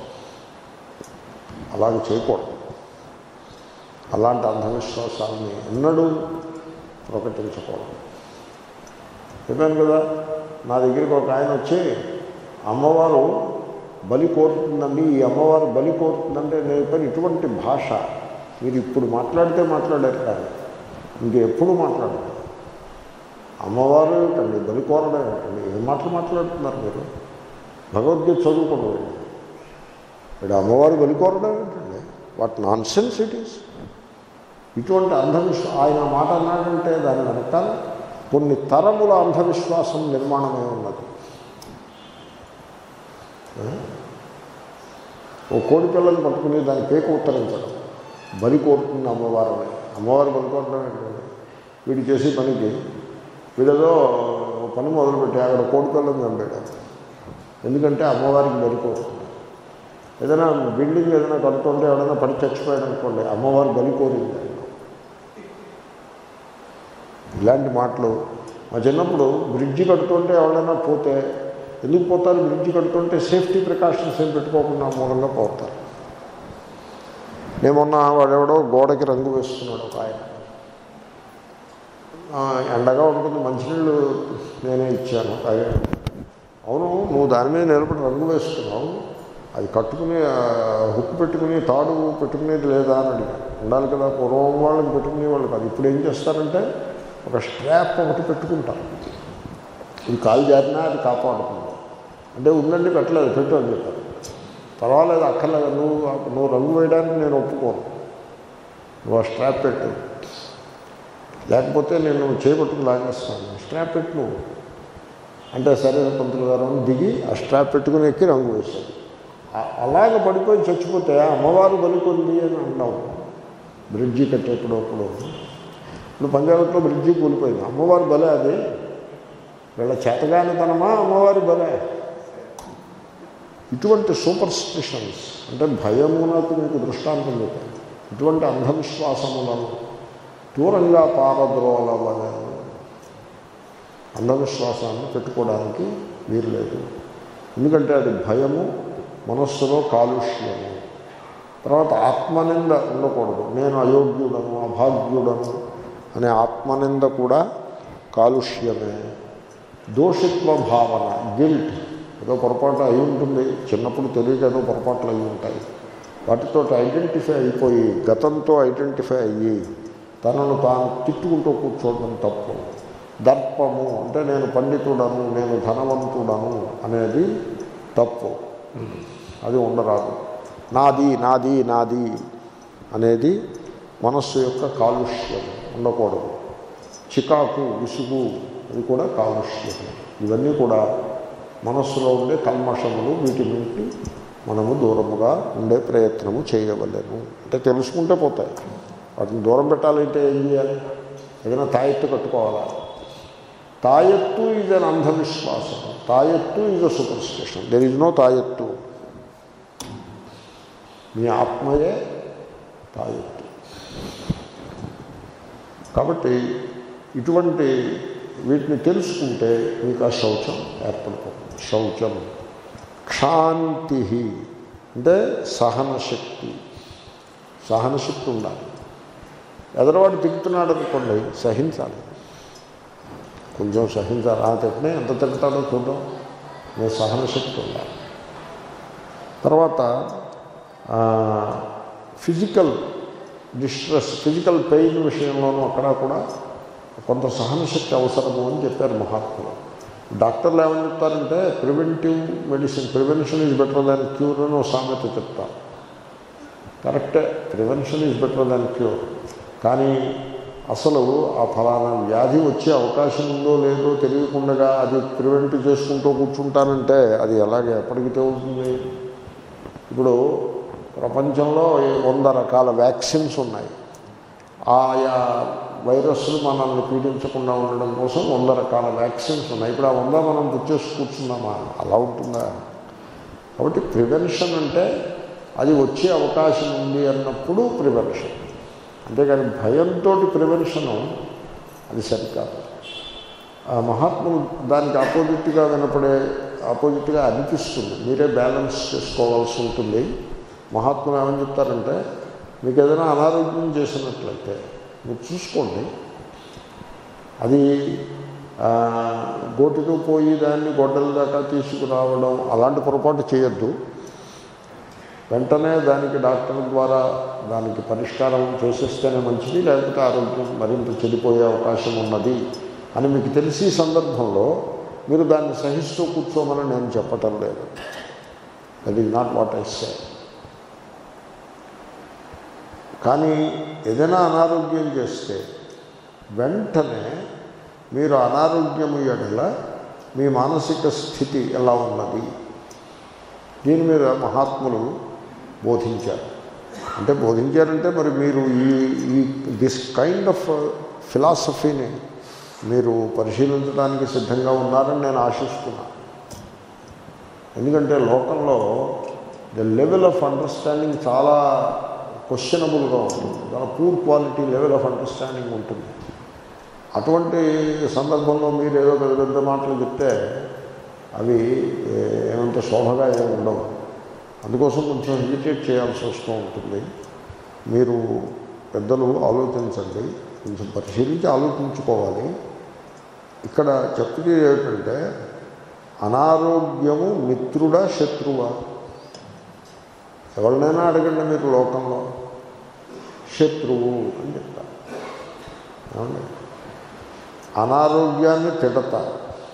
[SPEAKER 1] అలాగే చేయకూడదు అలాంటి అంధవిశ్వాసాలని ఎన్నడూ ప్రకటించకూడదు చెప్పాను కదా నా దగ్గరికి ఒక ఆయన వచ్చి అమ్మవారు బలి కోరుతుందండి ఈ అమ్మవారు బలి కోరుతుందంటే నేను చెప్పాను ఇటువంటి భాష మీరు ఇప్పుడు మాట్లాడితే మాట్లాడారు కానీ ఇంకెప్పుడు మాట్లాడరు అమ్మవారు ఏంటండి బలి కోరడం ఏంటండి ఏం మాటలు మాట్లాడుతున్నారు మీరు భగవద్గీత చదువుకోండి ఇక్కడ అమ్మవారు బలి కోరడం ఏంటండి what nonsense it is ఇటువంటి అంధవిశ్వ ఆయన మాట అన్నాడంటే దాని వెనకాల కొన్ని తరముల అంధవిశ్వాసం నిర్మాణమే ఉన్నది ఓ కోడి పిల్లలు పట్టుకుని దాని పేక ఉత్తరించడం బలి కోరుతుంది అమ్మవారిని అమ్మవారు బలి కోరడం ఏంటండి వీడు చేసే పనికి వీడేదో ఓ పని మొదలుపెట్టి అక్కడ కోడి పిల్లలు చంపాడు ఎందుకంటే అమ్మవారికి బలి కోరుతుంది ఏదైనా బిల్డింగ్ ఏదైనా కడుతుంటే ఎవడైనా పడి చచ్చిపోయాడు అనుకోండి అమ్మవారు బలి కోరింది ఇలాంటి మాటలు మా చిన్నప్పుడు బ్రిడ్జి కడుతుంటే ఎవరైనా పోతే ఎందుకు పోతారు బ్రిడ్జి కడుతుంటే సేఫ్టీ ప్రికాషన్స్ ఏం పెట్టుకోకుండా మూలంగా పోతారు ఏమన్నా వాడెవడో గోడకి రంగు వేస్తున్నాడు ఒక ఆయన ఆ, ఎండగా ఉంటుంది మంచినీళ్ళు నేనే ఇచ్చాను తాగాడు అవును నువ్వు దాని మీద నిలబడి రంగు వేస్తున్నావు అది కట్టుకుని ఆ, హుక్ పెట్టుకుని తాడు పెట్టుకునేది లేదా అని అడిగాను ఉండాలి కదా పూర్వం వాళ్ళకి పెట్టుకునే వాళ్ళు కాదు ఇప్పుడు ఏం చేస్తారంటే ఒక స్ట్రాప్ ఒకటి పెట్టుకుంటారు ఇది కాలు జారినా అది కాపాడుతుంది అంటే ఉందండి పెట్టలేదు పెట్టు అని చెప్పారు పర్వాలేదు అక్కర్లేదు నువ్వు నువ్వు రంగు వేయడానికి నేను ఒప్పుకోను నువ్వు ఆ స్ట్రాప్ పెట్టు లేకపోతే నేను చేపట్టుకు లాగేస్తాను స్ట్రాప్ పెట్టు నువ్వు అంటే సరే పంతులు గారు అని దిగి ఆ స్ట్రాప్ పెట్టుకుని ఎక్కి రంగు వేశాడు ఆ- అలాగ పడిపోయి చచ్చిపోతే అమ్మవారు బలికొంది అని అన్నావు బ్రిడ్జి కట్టేప్పుడు అప్పుడు ఇప్పుడు పంజాబ్లో బ్రిడ్జి కూలిపోయింది అమ్మవారి బలే అది వీళ్ళ చేతగానితనమా అమ్మవారి బలే ఇటువంటి సూపర్ స్టిషన్స్ అంటే భయమునకు మీకు దృష్టాంతం చెప్పాను ఇటువంటి అంధవిశ్వాసములను దూరంగా పారద్రోలవలను అంధవిశ్వాసాన్ని పెట్టుకోవడానికి వీలు లేదు ఎందుకంటే అది భయము మనస్సులో కాలుష్యము తర్వాత ఆత్మనింద ఉండకూడదు నేను అయోగ్యుడను అభాగ్యుడను అనే ఆత్మనింద కూడా కాలుష్యమే దోషిత్వ భావన గిల్ట్ ఏదో పొరపాటు అయి ఉంటుంది చిన్నప్పుడు తెలియక ఏదో పొరపాట్లు అయి ఉంటాయి వాటితో ఐడెంటిఫై అయిపోయి గతంతో ఐడెంటిఫై అయ్యి తనను తాను తిట్టుకుంటూ కూర్చోవడం తప్పు దర్పము అంటే నేను పండితుడను నేను ధనవంతుడను అనేది తప్పు అది ఉండరాదు నాది నాది నాది అనేది మనస్సు యొక్క కాలుష్యం ఉండకూడదు చికాకు విసుగు అది కూడా కాలుష్యం ఇవన్నీ కూడా మనస్సులో ఉండే కల్మషములు వీటి నుండి మనము దూరముగా ఉండే ప్రయత్నము చేయవలేము అంటే తెలుసుకుంటే పోతాయి వాటిని దూరం పెట్టాలంటే ఏం చేయాలి ఏదైనా తాయెత్తు కట్టుకోవాలా తాయెత్తు ఈజ్ అన్ అంధవిశ్వాసం తాయెత్తు is a superstition there is no తాయెత్తు మీ ఆత్మయే తాయెత్తు కాబట్టి ఇటువంటి వీటిని తెలుసుకుంటే మీకు ఆ శౌచం ఏర్పడిపోతుంది శౌచం క్షాంతి అంటే సహనశక్తి సహనశక్తి ఉండాలి ఎదరవాడు తిరుగుతున్నాడు అనుకోండి సహించాలి కొంచెం సహించాలి ఆ తిట్టనే ఎంత తింటాడో చూద్దాం నేను సహనశక్తి ఉండాలి తర్వాత ఫిజికల్ డిస్ట్రెస్ ఫిజికల్ పెయిన్ విషయంలోనూ అక్కడ కూడా కొంత సహనశక్తి అవసరము అని చెప్పారు మహాత్ములు డాక్టర్లు ఏమని చెప్తారంటే preventive medicine prevention is better than cure అని ఒక సామెత చెప్తారు కరెక్టే prevention is better than cure కానీ అసలు ఆ ఫలానా వ్యాధి వచ్చే అవకాశం ఉందో లేదో తెలియకుండా అది ప్రివెంట్ చేసుకుంటూ కూర్చుంటానంటే అది ఎలాగే ఎప్పటికి తెగుతుంది ఇప్పుడు ప్రపంచంలో వంద రకాల వ్యాక్సిన్స్ ఉన్నాయి ఆయా వైరస్లు మనల్ని పీడించకుండా ఉండడం కోసం వంద రకాల వ్యాక్సిన్స్ ఉన్నాయి ఇప్పుడు ఆ వంద మనం పుచ్చేసి కూర్చున్నామా అలా ఉంటుందా కాబట్టి ప్రివెన్షన్ అంటే అది వచ్చే అవకాశం ఉంది అన్నప్పుడు ప్రివెన్షన్ అంతేగాని భయంతో ప్రివెన్షను అది సరికాదు ఆ మహాత్ములు దానికి ఆపోజిట్గా వినపడే ఆపోజిట్గా అనిపిస్తుంది మీరే బ్యాలెన్స్ చేసుకోవాల్సి ఉంటుంది మహాత్ములు ఏమని చెప్తారంటే మీకు ఏదైనా అనారోగ్యం చేసినట్లయితే మీరు చూసుకోండి అది ఆ, గోటితో పోయి దాన్ని గొడ్డల దాకా తీసుకురావడం అలాంటి పొరపాటు చేయొద్దు వెంటనే దానికి డాక్టర్ ద్వారా దానికి పరిష్కారం చేసేస్తేనే మంచిది లేకపోతే ఆరోగ్యం మరింత చెడిపోయే అవకాశం ఉన్నది అని మీకు తెలిసి సందర్భంలో మీరు దాన్ని సహిస్తూ కూర్చోమని నేను చెప్పటం లేదు that is not what I say కానీ ఏదైనా అనారోగ్యం చేస్తే వెంటనే మీరు అనారోగ్యము ఎడల మీ మానసిక స్థితి ఎలా ఉన్నది దీని మీద మహాత్ములు బోధించారు అంటే బోధించారంటే మరి మీరు ఈ ఈ దిస్ కైండ్ ఆఫ్ ఫిలాసఫీని మీరు పరిశీలించడానికి సిద్ధంగా ఉన్నారని నేను ఆశిస్తున్నాను ఎందుకంటే లోకంలో ద లెవెల్ ఆఫ్ అండర్స్టాండింగ్ చాలా క్వశ్చనబుల్గా ఉంటుంది చాలా poor quality level of understanding ఉంటుంది అటువంటి సందర్భంలో మీరు ఏదో పెద్ద పెద్ద మాటలు చెప్తే అవి ఏ- ఏమంత శోభగా ఏమి ఉండవు అందుకోసం కొంచెం హెజిటేట్ చేయాల్సి వస్తూ ఉంటుంది మీరు పెద్దలు ఆలోచించండి కొంచెం పరిశీలించి ఆలోచించుకోవాలి ఇక్కడ చెప్పేది ఏమిటంటే అనారోగ్యము మిత్రుడా శత్రువా ఎవరినైనా అడగండి మీరు లోకంలో శత్రువు అని చెప్తారు ఏమండి అనారోగ్యాన్ని తిడతారు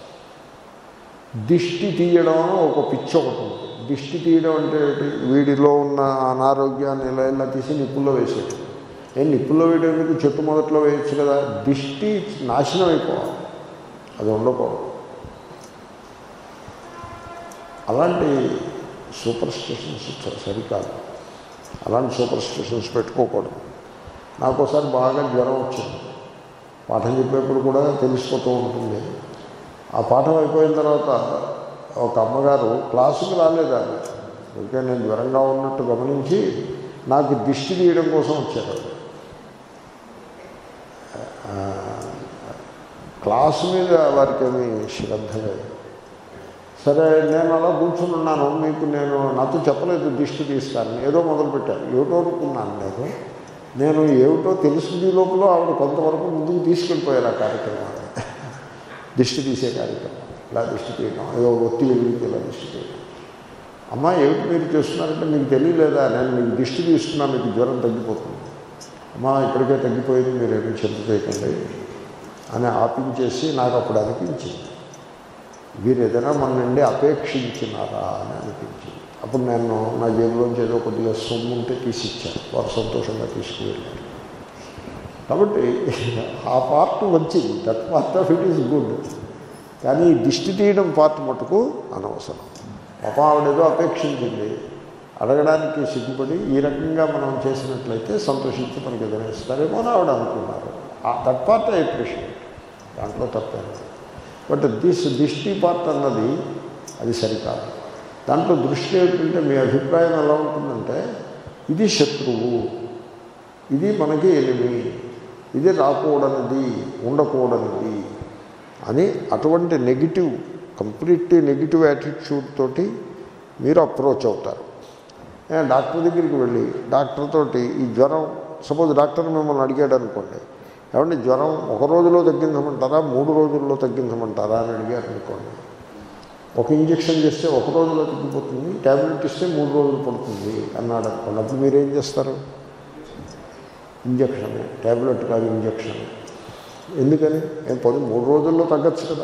[SPEAKER 1] దిష్టి తీయడం అని ఒక పిచ్చి ఒకటి ఉంది దిష్టి తీయడం అంటే ఏంటి? వీడిలో ఉన్న అనారోగ్యాన్ని ఇలా ఇలా తీసి నిప్పుల్లో వేసేది ఏం నిప్పుల్లో వేయడం మీకు చెట్టు మొదట్లో వేయచ్చు కదా దిష్టి నాశనం అయిపోవాలి అది ఉండకూడదు అలాంటి సూపర్ స్టిషన్స్ సరికాదు అలాంటి సూపర్ స్టిషన్స్ పెట్టుకోకూడదు నాకు ఒకసారి బాగా జ్వరం వచ్చింది పాఠం చెప్పేప్పుడు కూడా తెలిసిపోతూ ఉంటుంది ఆ పాఠం అయిపోయిన తర్వాత ఒక అమ్మగారు క్లాసుకి రాలేదు ఆమె అందుకే నేను జ్వరంగా ఉన్నట్టు గమనించి నాకు దిష్టి తీయడం కోసం వచ్చారు ఆవిడ. ఆ, క్లాసు మీద వారికి ఏమీ శ్రద్ధ లేదు సరే నేను అలా కూర్చుని ఉన్నాను మీకు నేను నాతో చెప్పలేదు దిష్టి తీస్తాను ఏదో మొదలుపెట్టాను ఏమిటో అనుకున్నాను నేను నేను ఏమిటో తెలుసుకునే లోపల ఆవిడ కొంతవరకు ముందుకు తీసుకెళ్ళిపోయారు ఆ కార్యక్రమాన్ని దిష్టి తీసే కార్యక్రమం ఇలా దిష్టి తీయడం ఏదో ఒత్తి వెలిగితే ఇలా దిష్టి తీయడం అమ్మ ఏమిటి మీరు చేస్తున్నారంటే మీకు తెలియలేదా నేను మీకు దిష్టి తీస్తున్నా మీకు జ్వరం తగ్గిపోతుంది అమ్మ ఇప్పటికే తగ్గిపోయింది మీరు ఏమీ చింత చేయకండి అని ఆపించేసి నాకు అప్పుడు అనిపించింది వీరు ఏదైనా మన నుండి అపేక్షించినారా అని అనిపించింది అప్పుడు నేను నా జేబులోంచి ఏదో కొద్దిగా సొమ్ము ఉంటే తీసి ఇచ్చాను వారు సంతోషంగా తీసుకువెళ్ళారు కాబట్టి ఆ పార్ట్ వచ్చింది that part of it is good కానీ ఈ దిష్టి తీయడం పార్ట్ మటుకు అనవసరం పాప ఆవిడేదో అపేక్షించింది అడగడానికి సిగ్గుపడి ఈ రకంగా మనం చేసినట్లయితే సంతోషించి మనకి ఏదైనా ఇస్తారేమో అని ఆవిడ అనుకున్నారు దట్ పార్ట్ ఐ అప్రిషియేట్ దాంట్లో తప్పేది బట్ దిస్ దిష్టి పార్ట్ అన్నది అది సరికాదు దాంట్లో దృష్టి ఏమిటంటే మీ అభిప్రాయం ఎలా ఉంటుందంటే ఇది శత్రువు ఇది మనకి ఎనిమి ఇది రాకూడనిది ఉండకూడనిది అని అటువంటి నెగిటివ్ కంప్లీట్లీ నెగిటివ్ యాటిట్యూడ్ తోటి మీరు అప్రోచ్ అవుతారు ఏ, డాక్టర్ దగ్గరికి వెళ్ళి డాక్టర్ తోటి ఈ జ్వరం సపోజ్ డాక్టర్ మిమ్మల్ని అడిగాడు అనుకోండి ఏమంటే జ్వరం ఒక రోజులో తగ్గించమంటారా మూడు రోజుల్లో తగ్గించమంటారా అని అడిగారు అనుకోండి ఒక ఇంజెక్షన్ చేస్తే ఒక రోజులో తగ్గిపోతుంది ట్యాబ్లెట్ ఇస్తే మూడు రోజులు పడుతుంది అన్నాడు అనుకోండి అప్పుడు మీరేం చేస్తారు ఇంజక్షన్ ట్యాబ్లెట్ కాదు ఇంజక్షన్ ఎందుకని ఏం పని మూడు రోజుల్లో తగ్గచ్చు కదా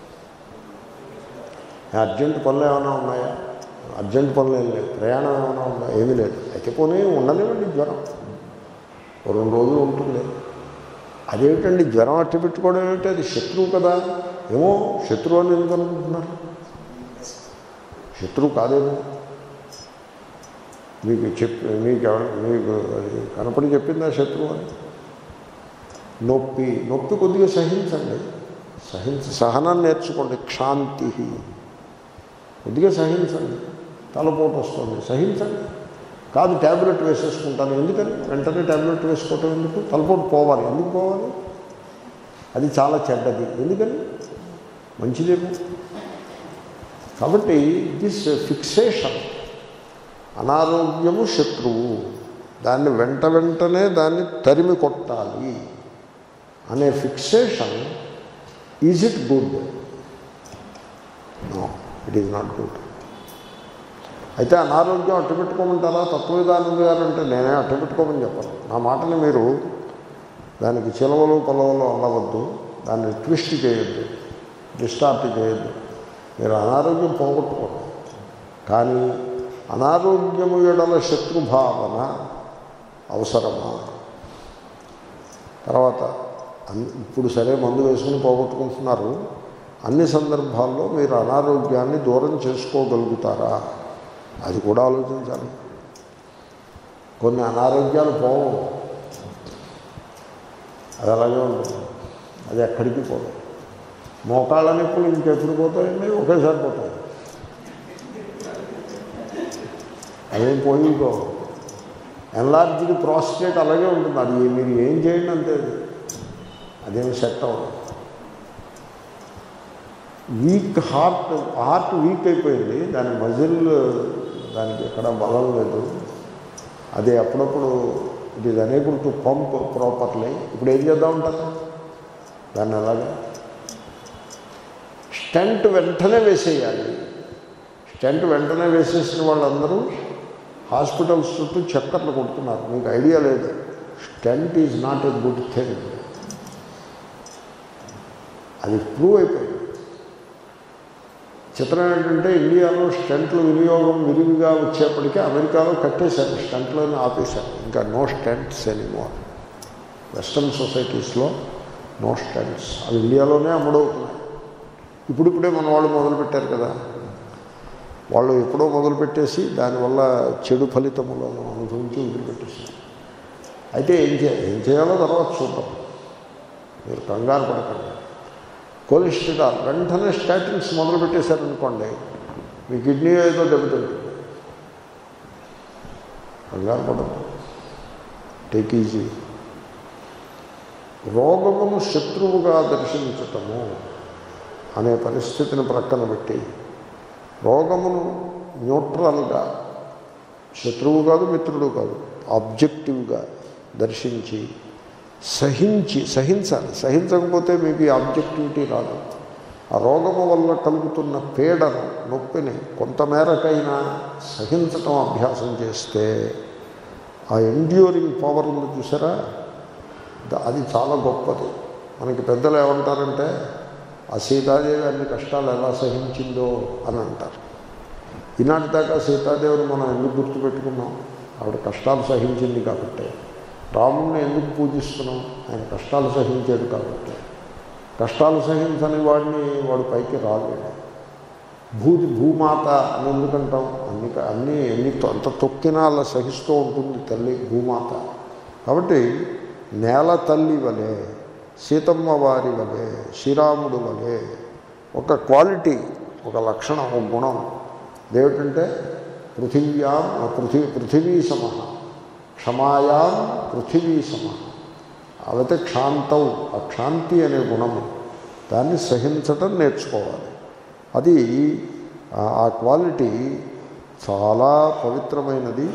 [SPEAKER 1] అర్జెంట్ పనులు ఏమైనా ఉన్నాయా అర్జెంట్ పనులు ఏం లేవు ప్రయాణం ఏమైనా ఉందా ఏమీ లేదు అయితే పోనీ ఉండలేమండి జ్వరం ఓ రెండు రోజులు ఉంటుంది అదేమిటండి జ్వరం అట్టి పెట్టుకోవడం ఏమిటి అది శత్రువు కదా ఏమో శత్రువు అని ఎందుకు అనుకుంటున్నారు శత్రువు కాదేమో మీకు చెప్పి మీకు ఎవరు- మీకు అది కనపడి చెప్పిందా శత్రువు అని నొప్పి నొప్పి కొద్దిగా సహించండి సహించ సహనాన్ని నేర్చుకోండి క్షాంతి కొద్దిగా సహించండి తలపోటు వస్తుంది సహించండి కాదు ట్యాబ్లెట్ వేసేసుకుంటాను ఎందుకని వెంటనే ట్యాబ్లెట్ వేసుకోవటం ఎందుకు తలపోటు పోవాలి ఎందుకు పోవాలి అది చాలా చెడ్డది ఎందుకని మంచిదేమో కాబట్టి దిస్ ఫిక్సేషన్ అనారోగ్యము శత్రువు దాన్ని వెంట వెంటనే దాన్ని తరిమి కొట్టాలి అనే fixation is it good no it is not good అయితే అనారోగ్యం అట్టు పెట్టుకోమంటారా తత్వవిధానంద గారు అంటే నేనే అట్టు పెట్టుకోమని చెప్పను నా మాటని మీరు దానికి చిలవలు పొలవలు అల్లవద్దు దాన్ని ట్విస్ట్ చేయొద్దు డిస్టార్ట్ చేయొద్దు మీరు అనారోగ్యం పోగొట్టుకోండి కానీ అనారోగ్యము ఎడల శత్రుభావన అవసరమా తర్వాత అన్- ఇప్పుడు సరే మందు వేసుకుని పోగొట్టుకుంటున్నారు అన్ని సందర్భాల్లో మీరు అనారోగ్యాన్ని దూరం చేసుకోగలుగుతారా అది కూడా ఆలోచించాలి కొన్ని అనారోగ్యాలు పోవు అది అలాగే ఉంటుంది అది ఎక్కడికి పోదు మోకాళ్ళ నొప్పులు ఇంకెప్పుడు పోతాయండి ఒకేసారి పోతాయి అదేం పోయికో ఎన్లార్జ్డ్ ప్రాస్టేట్ అలాగే ఉంటుంది అది మీరు ఏం చేయండి అంతే అది అదేమి సెట్ అవ్వదు వీక్ హార్ట్ హార్ట్ వీక్ అయిపోయింది దాని మజిల్ దానికి ఎక్కడ బలం లేదు అది అప్పుడప్పుడు it is unable to pump properly ఇప్పుడు ఏం చేద్దాం ఉంటారు దాన్ని అలాగా స్టెంట్ వెంటనే వేసేయాలి స్టెంట్ వెంటనే వేసేసిన వాళ్ళందరూ హాస్పిటల్స్ చుట్టూ చక్కర్లు కొడుతున్నారు మీకు ఐడియా లేదు stent is not a good thing అది ప్రూవ్ అయిపోయింది చిత్రం ఏంటంటే ఇండియాలో స్టెంట్లు వినియోగం విరివిగా వచ్చేప్పటికీ అమెరికాలో కట్టేశారు స్టెంట్లను ఆపేశారు ఇంకా నో స్టెంట్స్ ఎనీమోర్ వెస్ట్రన్ సొసైటీస్లో నో స్టెంట్స్ అవి ఇండియాలోనే అమ్ముడవుతున్నాయి ఇప్పుడిప్పుడే మన వాళ్ళు మొదలుపెట్టారు కదా వాళ్ళు ఎప్పుడో మొదలుపెట్టేసి దానివల్ల చెడు ఫలితములను అనుభవించి వదిలిపెట్టేసారు అయితే ఏం చేయాలి ఏం చేయాలో తర్వాత చూద్దాం మీరు కంగారు పడకండి కొలెస్ట్రాల్ వెంటనే స్టాటిన్స్ మొదలు పెట్టేశారనుకోండి మీ కిడ్నీ ఏదో దెబ్బతింటుంది కంగారు పడదు టేక్ ఈజీ రోగమును శత్రువుగా దర్శించటము అనే పరిస్థితిని ప్రక్కన పెట్టి రోగమును న్యూట్రల్గా శత్రువు కాదు మిత్రుడు కాదు ఆబ్జెక్టివ్గా దర్శించి సహించి సహించాలి సహించకపోతే మీకు ఈ ఆబ్జెక్టివిటీ రాదు ఆ రోగము వల్ల కలుగుతున్న పీడను నొప్పిని కొంతమేరకైనా సహించటం అభ్యాసం చేస్తే ఆ ఎండ్యూరింగ్ పవర్ ఉంది చూసారా ద- అది చాలా గొప్పది మనకి పెద్దలు ఏమంటారంటే ఆ సీతాదేవి అన్ని కష్టాలు ఎలా సహించిందో అని అంటారు ఈనాటి దాకా సీతాదేవిని మనం ఎందుకు గుర్తుపెట్టుకున్నాం ఆవిడ కష్టాలు సహించింది కాబట్టి రాముణ్ణి ఎందుకు పూజిస్తున్నాం ఆయన కష్టాలు సహించాడు కాబట్టి కష్టాలు సహించని వాడిని వాడు పైకి రాలేడు భూ భూమాత అని ఎందుకంటాం అన్ని అన్ని ఎన్ని తొ- అంత తొక్కినా అలా సహిస్తూ ఉంటుంది తల్లి భూమాత కాబట్టి నేల తల్లి వలె సీతమ్మ వారి వలె శ్రీరాముడు వలె ఒక క్వాలిటీ ఒక లక్షణం ఒక గుణం అదేమిటంటే పృథివ్యాం పృథివీ పృథివీ సమ క్షమాయాం పృథివీ సమ అవతే క్షాంతం ఆ క్షాంతి అనే గుణము దాన్ని సహించటం నేర్చుకోవాలి అది ఆ- ఆ క్వాలిటీ చాలా పవిత్రమైనది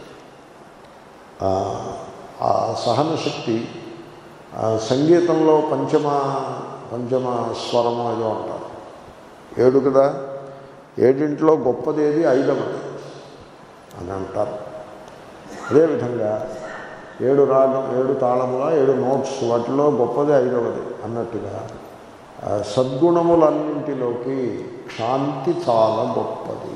[SPEAKER 1] ఆ, ఆ సహనశక్తి ఆ సంగీతంలో పంచమ పంచమ స్వరము ఏదో అంటారు ఏడు కదా ఏడింట్లో గొప్పది ఏది ఐదవది అని అంటారు అదేవిధంగా ఏడు రాగం ఏడు తాళముల ఏడు నోట్స్ వాటిలో గొప్పది ఐదవది అన్నట్టుగా ఆ సద్గుణములన్నింటిలోకి శాంతి చాలా గొప్పది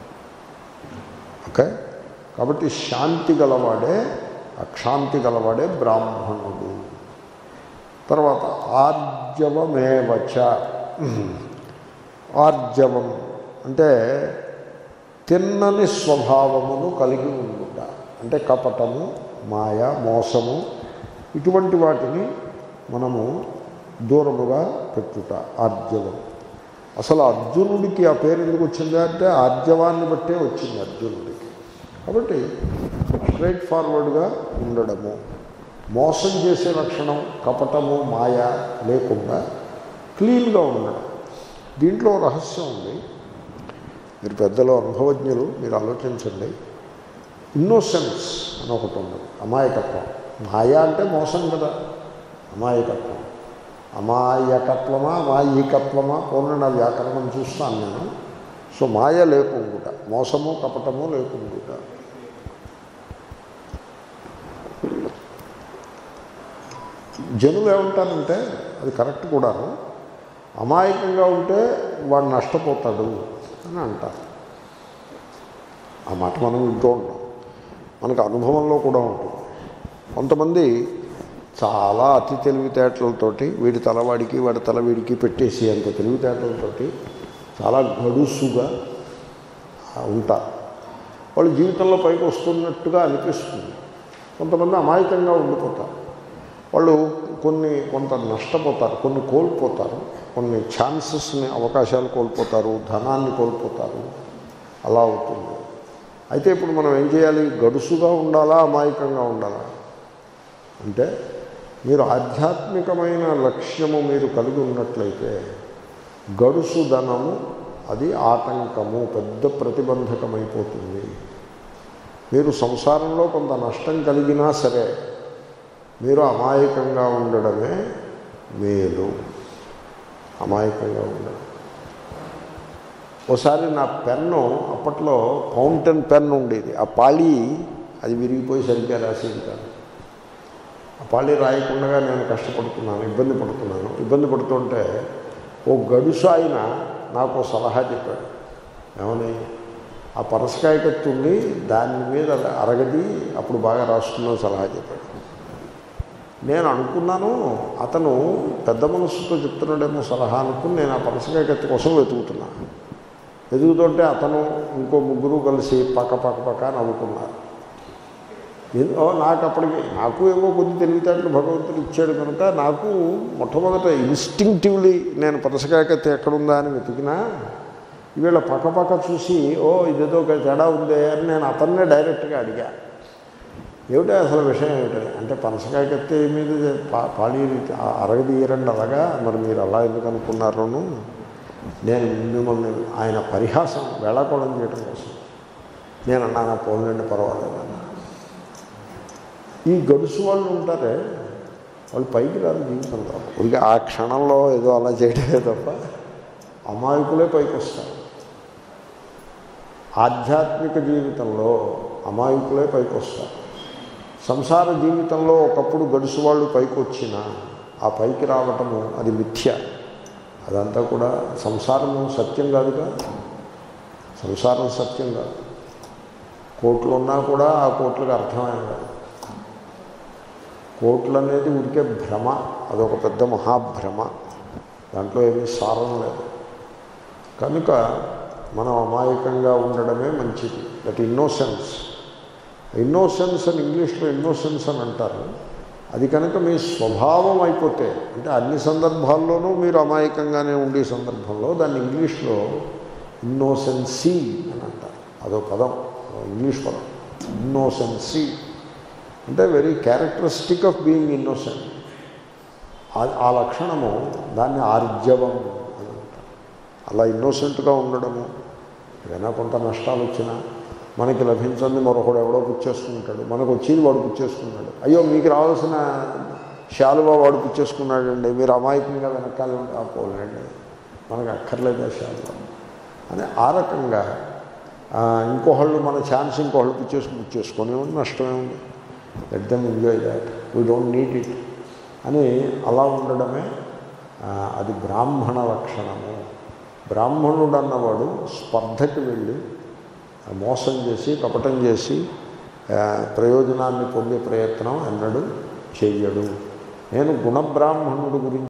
[SPEAKER 1] ఓకే కాబట్టి శాంతి గలవాడే అక్షాంతి గలవాడే బ్రాహ్మణుడు తర్వాత ఆర్జవమేవచ ఆర్జవం అంటే తిన్నని స్వభావమును కలిగి ఉండుట అంటే కపటము మాయ మోసము ఇటువంటి వాటిని మనము దూరముగా పెట్టుట ఆర్జవం అసలు అర్జునుడికి ఆ పేరు ఎందుకు వచ్చింది అంటే ఆర్జవాన్ని బట్టే వచ్చింది అర్జునుడికి కాబట్టి స్ట్రైట్ ఫార్వర్డ్గా ఉండడము మోసం చేసే లక్షణం కపటము మాయ లేకుండా క్లీన్గా ఉండడం దీంట్లో రహస్యం ఉంది మీరు పెద్దలు అనుభవజ్ఞులు మీరు ఆలోచించండి ఇన్నోసెన్స్ అని ఒకటి ఉన్నది అమాయకత్వం మాయ అంటే మోసం కదా అమాయకత్వం అమాయకత్వమా అమాయికత్వమా పూర్ణ నా వ్యాకరణం చూస్తాను నేను సో మాయ లేకుండుట మోసము కపటము లేకుండుట జనులు ఏమంటారంటే అది కరెక్ట్ కూడాను అమాయకంగా ఉంటే వాడు నష్టపోతాడు అని అంటారు ఆ మాట మనం వింటూ ఉంటాం మనకు అనుభవంలో కూడా ఉంటుంది కొంతమంది చాలా అతి తెలివితేటలతోటి వీడి తల వాడికి వాడి తల వీడికి పెట్టేసి అంత తెలివితేటలతోటి చాలా గడుసుగా ఉంటారు వాళ్ళు జీవితంలో పైకి వస్తున్నట్టుగా అనిపిస్తుంది కొంతమంది అమాయకంగా ఉండిపోతారు వాళ్ళు కొన్ని కొంత నష్టపోతారు కొన్ని కోల్పోతారు కొన్ని ఛాన్సెస్ని అవకాశాలు కోల్పోతారు ధనాన్ని కోల్పోతారు అలా అవుతుంది అయితే ఇప్పుడు మనం ఏం చేయాలి గడుసుగా ఉండాలా అమాయకంగా ఉండాలా అంటే మీరు ఆధ్యాత్మికమైన లక్ష్యము మీరు కలిగి ఉన్నట్లయితే గడుసు ధనము అది ఆటంకము పెద్ద ప్రతిబంధకమైపోతుంది మీరు సంసారంలో కొంత నష్టం కలిగినా సరే మీరు అమాయకంగా ఉండడమే మేలు అమాయకంగా ఉండడం ఒకసారి నా పెన్ను అప్పట్లో ఫౌంటైన్ పెన్ ఉండేది ఆ పాళీ అది విరిగిపోయి సరిగ్గా రాసేది కాదు ఆ పాళీ రాయకుండా నేను కష్టపడుతున్నాను ఇబ్బంది పడుతున్నాను ఇబ్బంది పడుతుంటే ఓ గడుసు ఆయన నాకు ఓ సలహా చెప్పాడు ఏమని ఆ పరసకాయ కత్తి ఉండి దాని మీద అరగది అప్పుడు బాగా రాస్తుందని సలహా చెప్పాడు నేను అనుకున్నాను అతను పెద్ద మనస్సుతో చెప్తున్నాడేమో సలహా అనుకుని నేను ఆ పరసకాయ కత్తి కోసం వెతుకుతున్నాను ఎదుగుతుంటే అతను ఇంకో ముగ్గురు కలిసి పక్క పక్క పక్క నవ్వుకున్నారు ఏదో- ఓ నాకు అప్పటికి నాకు ఏమో కొద్ది తెలివితేటలు భగవంతుడు ఇచ్చాడు కనుక నాకు మొట్టమొదట ఇన్స్టింక్టివ్లీ నేను పరసకాకత్తి ఎక్కడుందా అని వెతికినా ఈవేళ పక్క పక్క చూసి ఓ ఇదేదో ఒక తేడా ఉందే అని నేను అతన్నే డైరెక్ట్గా అడిగా ఏమిటో అసలు విషయం ఏమిటి అంటే పనసకాయ కత్తి మీద పా- పాళీ అరగదీయరండి అలాగా మరి మీరు అలా ఎందుకు అనుకున్నారును నేను మిమ్మల్ని ఆయన పరిహాసం వేళాకోళం చేయడం కోసం నేను అన్నాను పోలండి పర్వాలేదన్నా ఈ గడుసు వాళ్ళు ఉంటారే వాళ్ళు పైకి రారు జీవితంలో ఊరికే ఆ క్షణంలో ఏదో అలా చేయడమే తప్ప అమాయకులే పైకి వస్తారు ఆధ్యాత్మిక జీవితంలో అమాయకులే పైకి వస్తారు సంసార జీవితంలో ఒకప్పుడు గడుసు వాళ్ళు పైకి వచ్చిన ఆ పైకి రావటము అది మిథ్య అదంతా కూడా సంసారము సత్యం కాదుగా సంసారం సత్యం కాదు కోట్లు ఉన్నా కూడా ఆ కోట్లకు అర్థమే కాదు కోట్లు అనేది ఉడికే భ్రమ అదొక పెద్ద మహాభ్రమ దాంట్లో ఏమీ సారం లేదు కనుక మనం అమాయకంగా ఉండడమే మంచిది దట్ ఇన్నోసెన్స్ ఇన్నోసెన్స్ అని ఇంగ్లీష్లో ఇన్నోసెన్స్ అని అంటారు అది కనుక మీ స్వభావం అయిపోతే అంటే అన్ని సందర్భాల్లోనూ మీరు అమాయకంగానే ఉండే సందర్భంలో దాన్ని ఇంగ్లీష్లో ఇన్నోసెన్సీ అని అంటారు అదో పదం ఇంగ్లీష్ పదం ఇన్నోసెన్సీ అంటే very characteristic of being innocent ఆ లక్షణము దాన్ని ఆర్జవం అని అంటారు అలా ఇన్నోసెంట్గా ఉండడము ఏదైనా కొంత నష్టాలు వచ్చినా మనకి లభించింది మరొకడు ఎవడో పుచ్చేసుకుంటాడు మనకు వచ్చేది వాడు పుచ్చేసుకున్నాడు అయ్యో మీకు రావాల్సిన శాలువా వాడు పుచ్చేసుకున్నాడండి మీరు అమాయకంగా వెనకాల ఆ పోలేండి మనకు అక్కర్లేదు ఆ శాలువా అని ఆ రకంగా ఆ, ఇంకోహళ్ళు మన ఛాన్స్ ఇంకోహళ్ళు పుచ్చేసుకుని పుచ్చేసుకొని నష్టమే ఉంది let them enjoy that we don't need it అని అలా ఉండడమే ఆ, అది బ్రాహ్మణ లక్షణము బ్రాహ్మణుడు అన్నవాడు స్పర్ధకి వెళ్ళి ఆ, మోసం చేసి కపటం చేసి ఆ, ప్రయోజనాన్ని పొందే ప్రయత్నం ఎన్నడూ చెయ్యడు నేను గుణబ్రాహ్మణుడు గురించి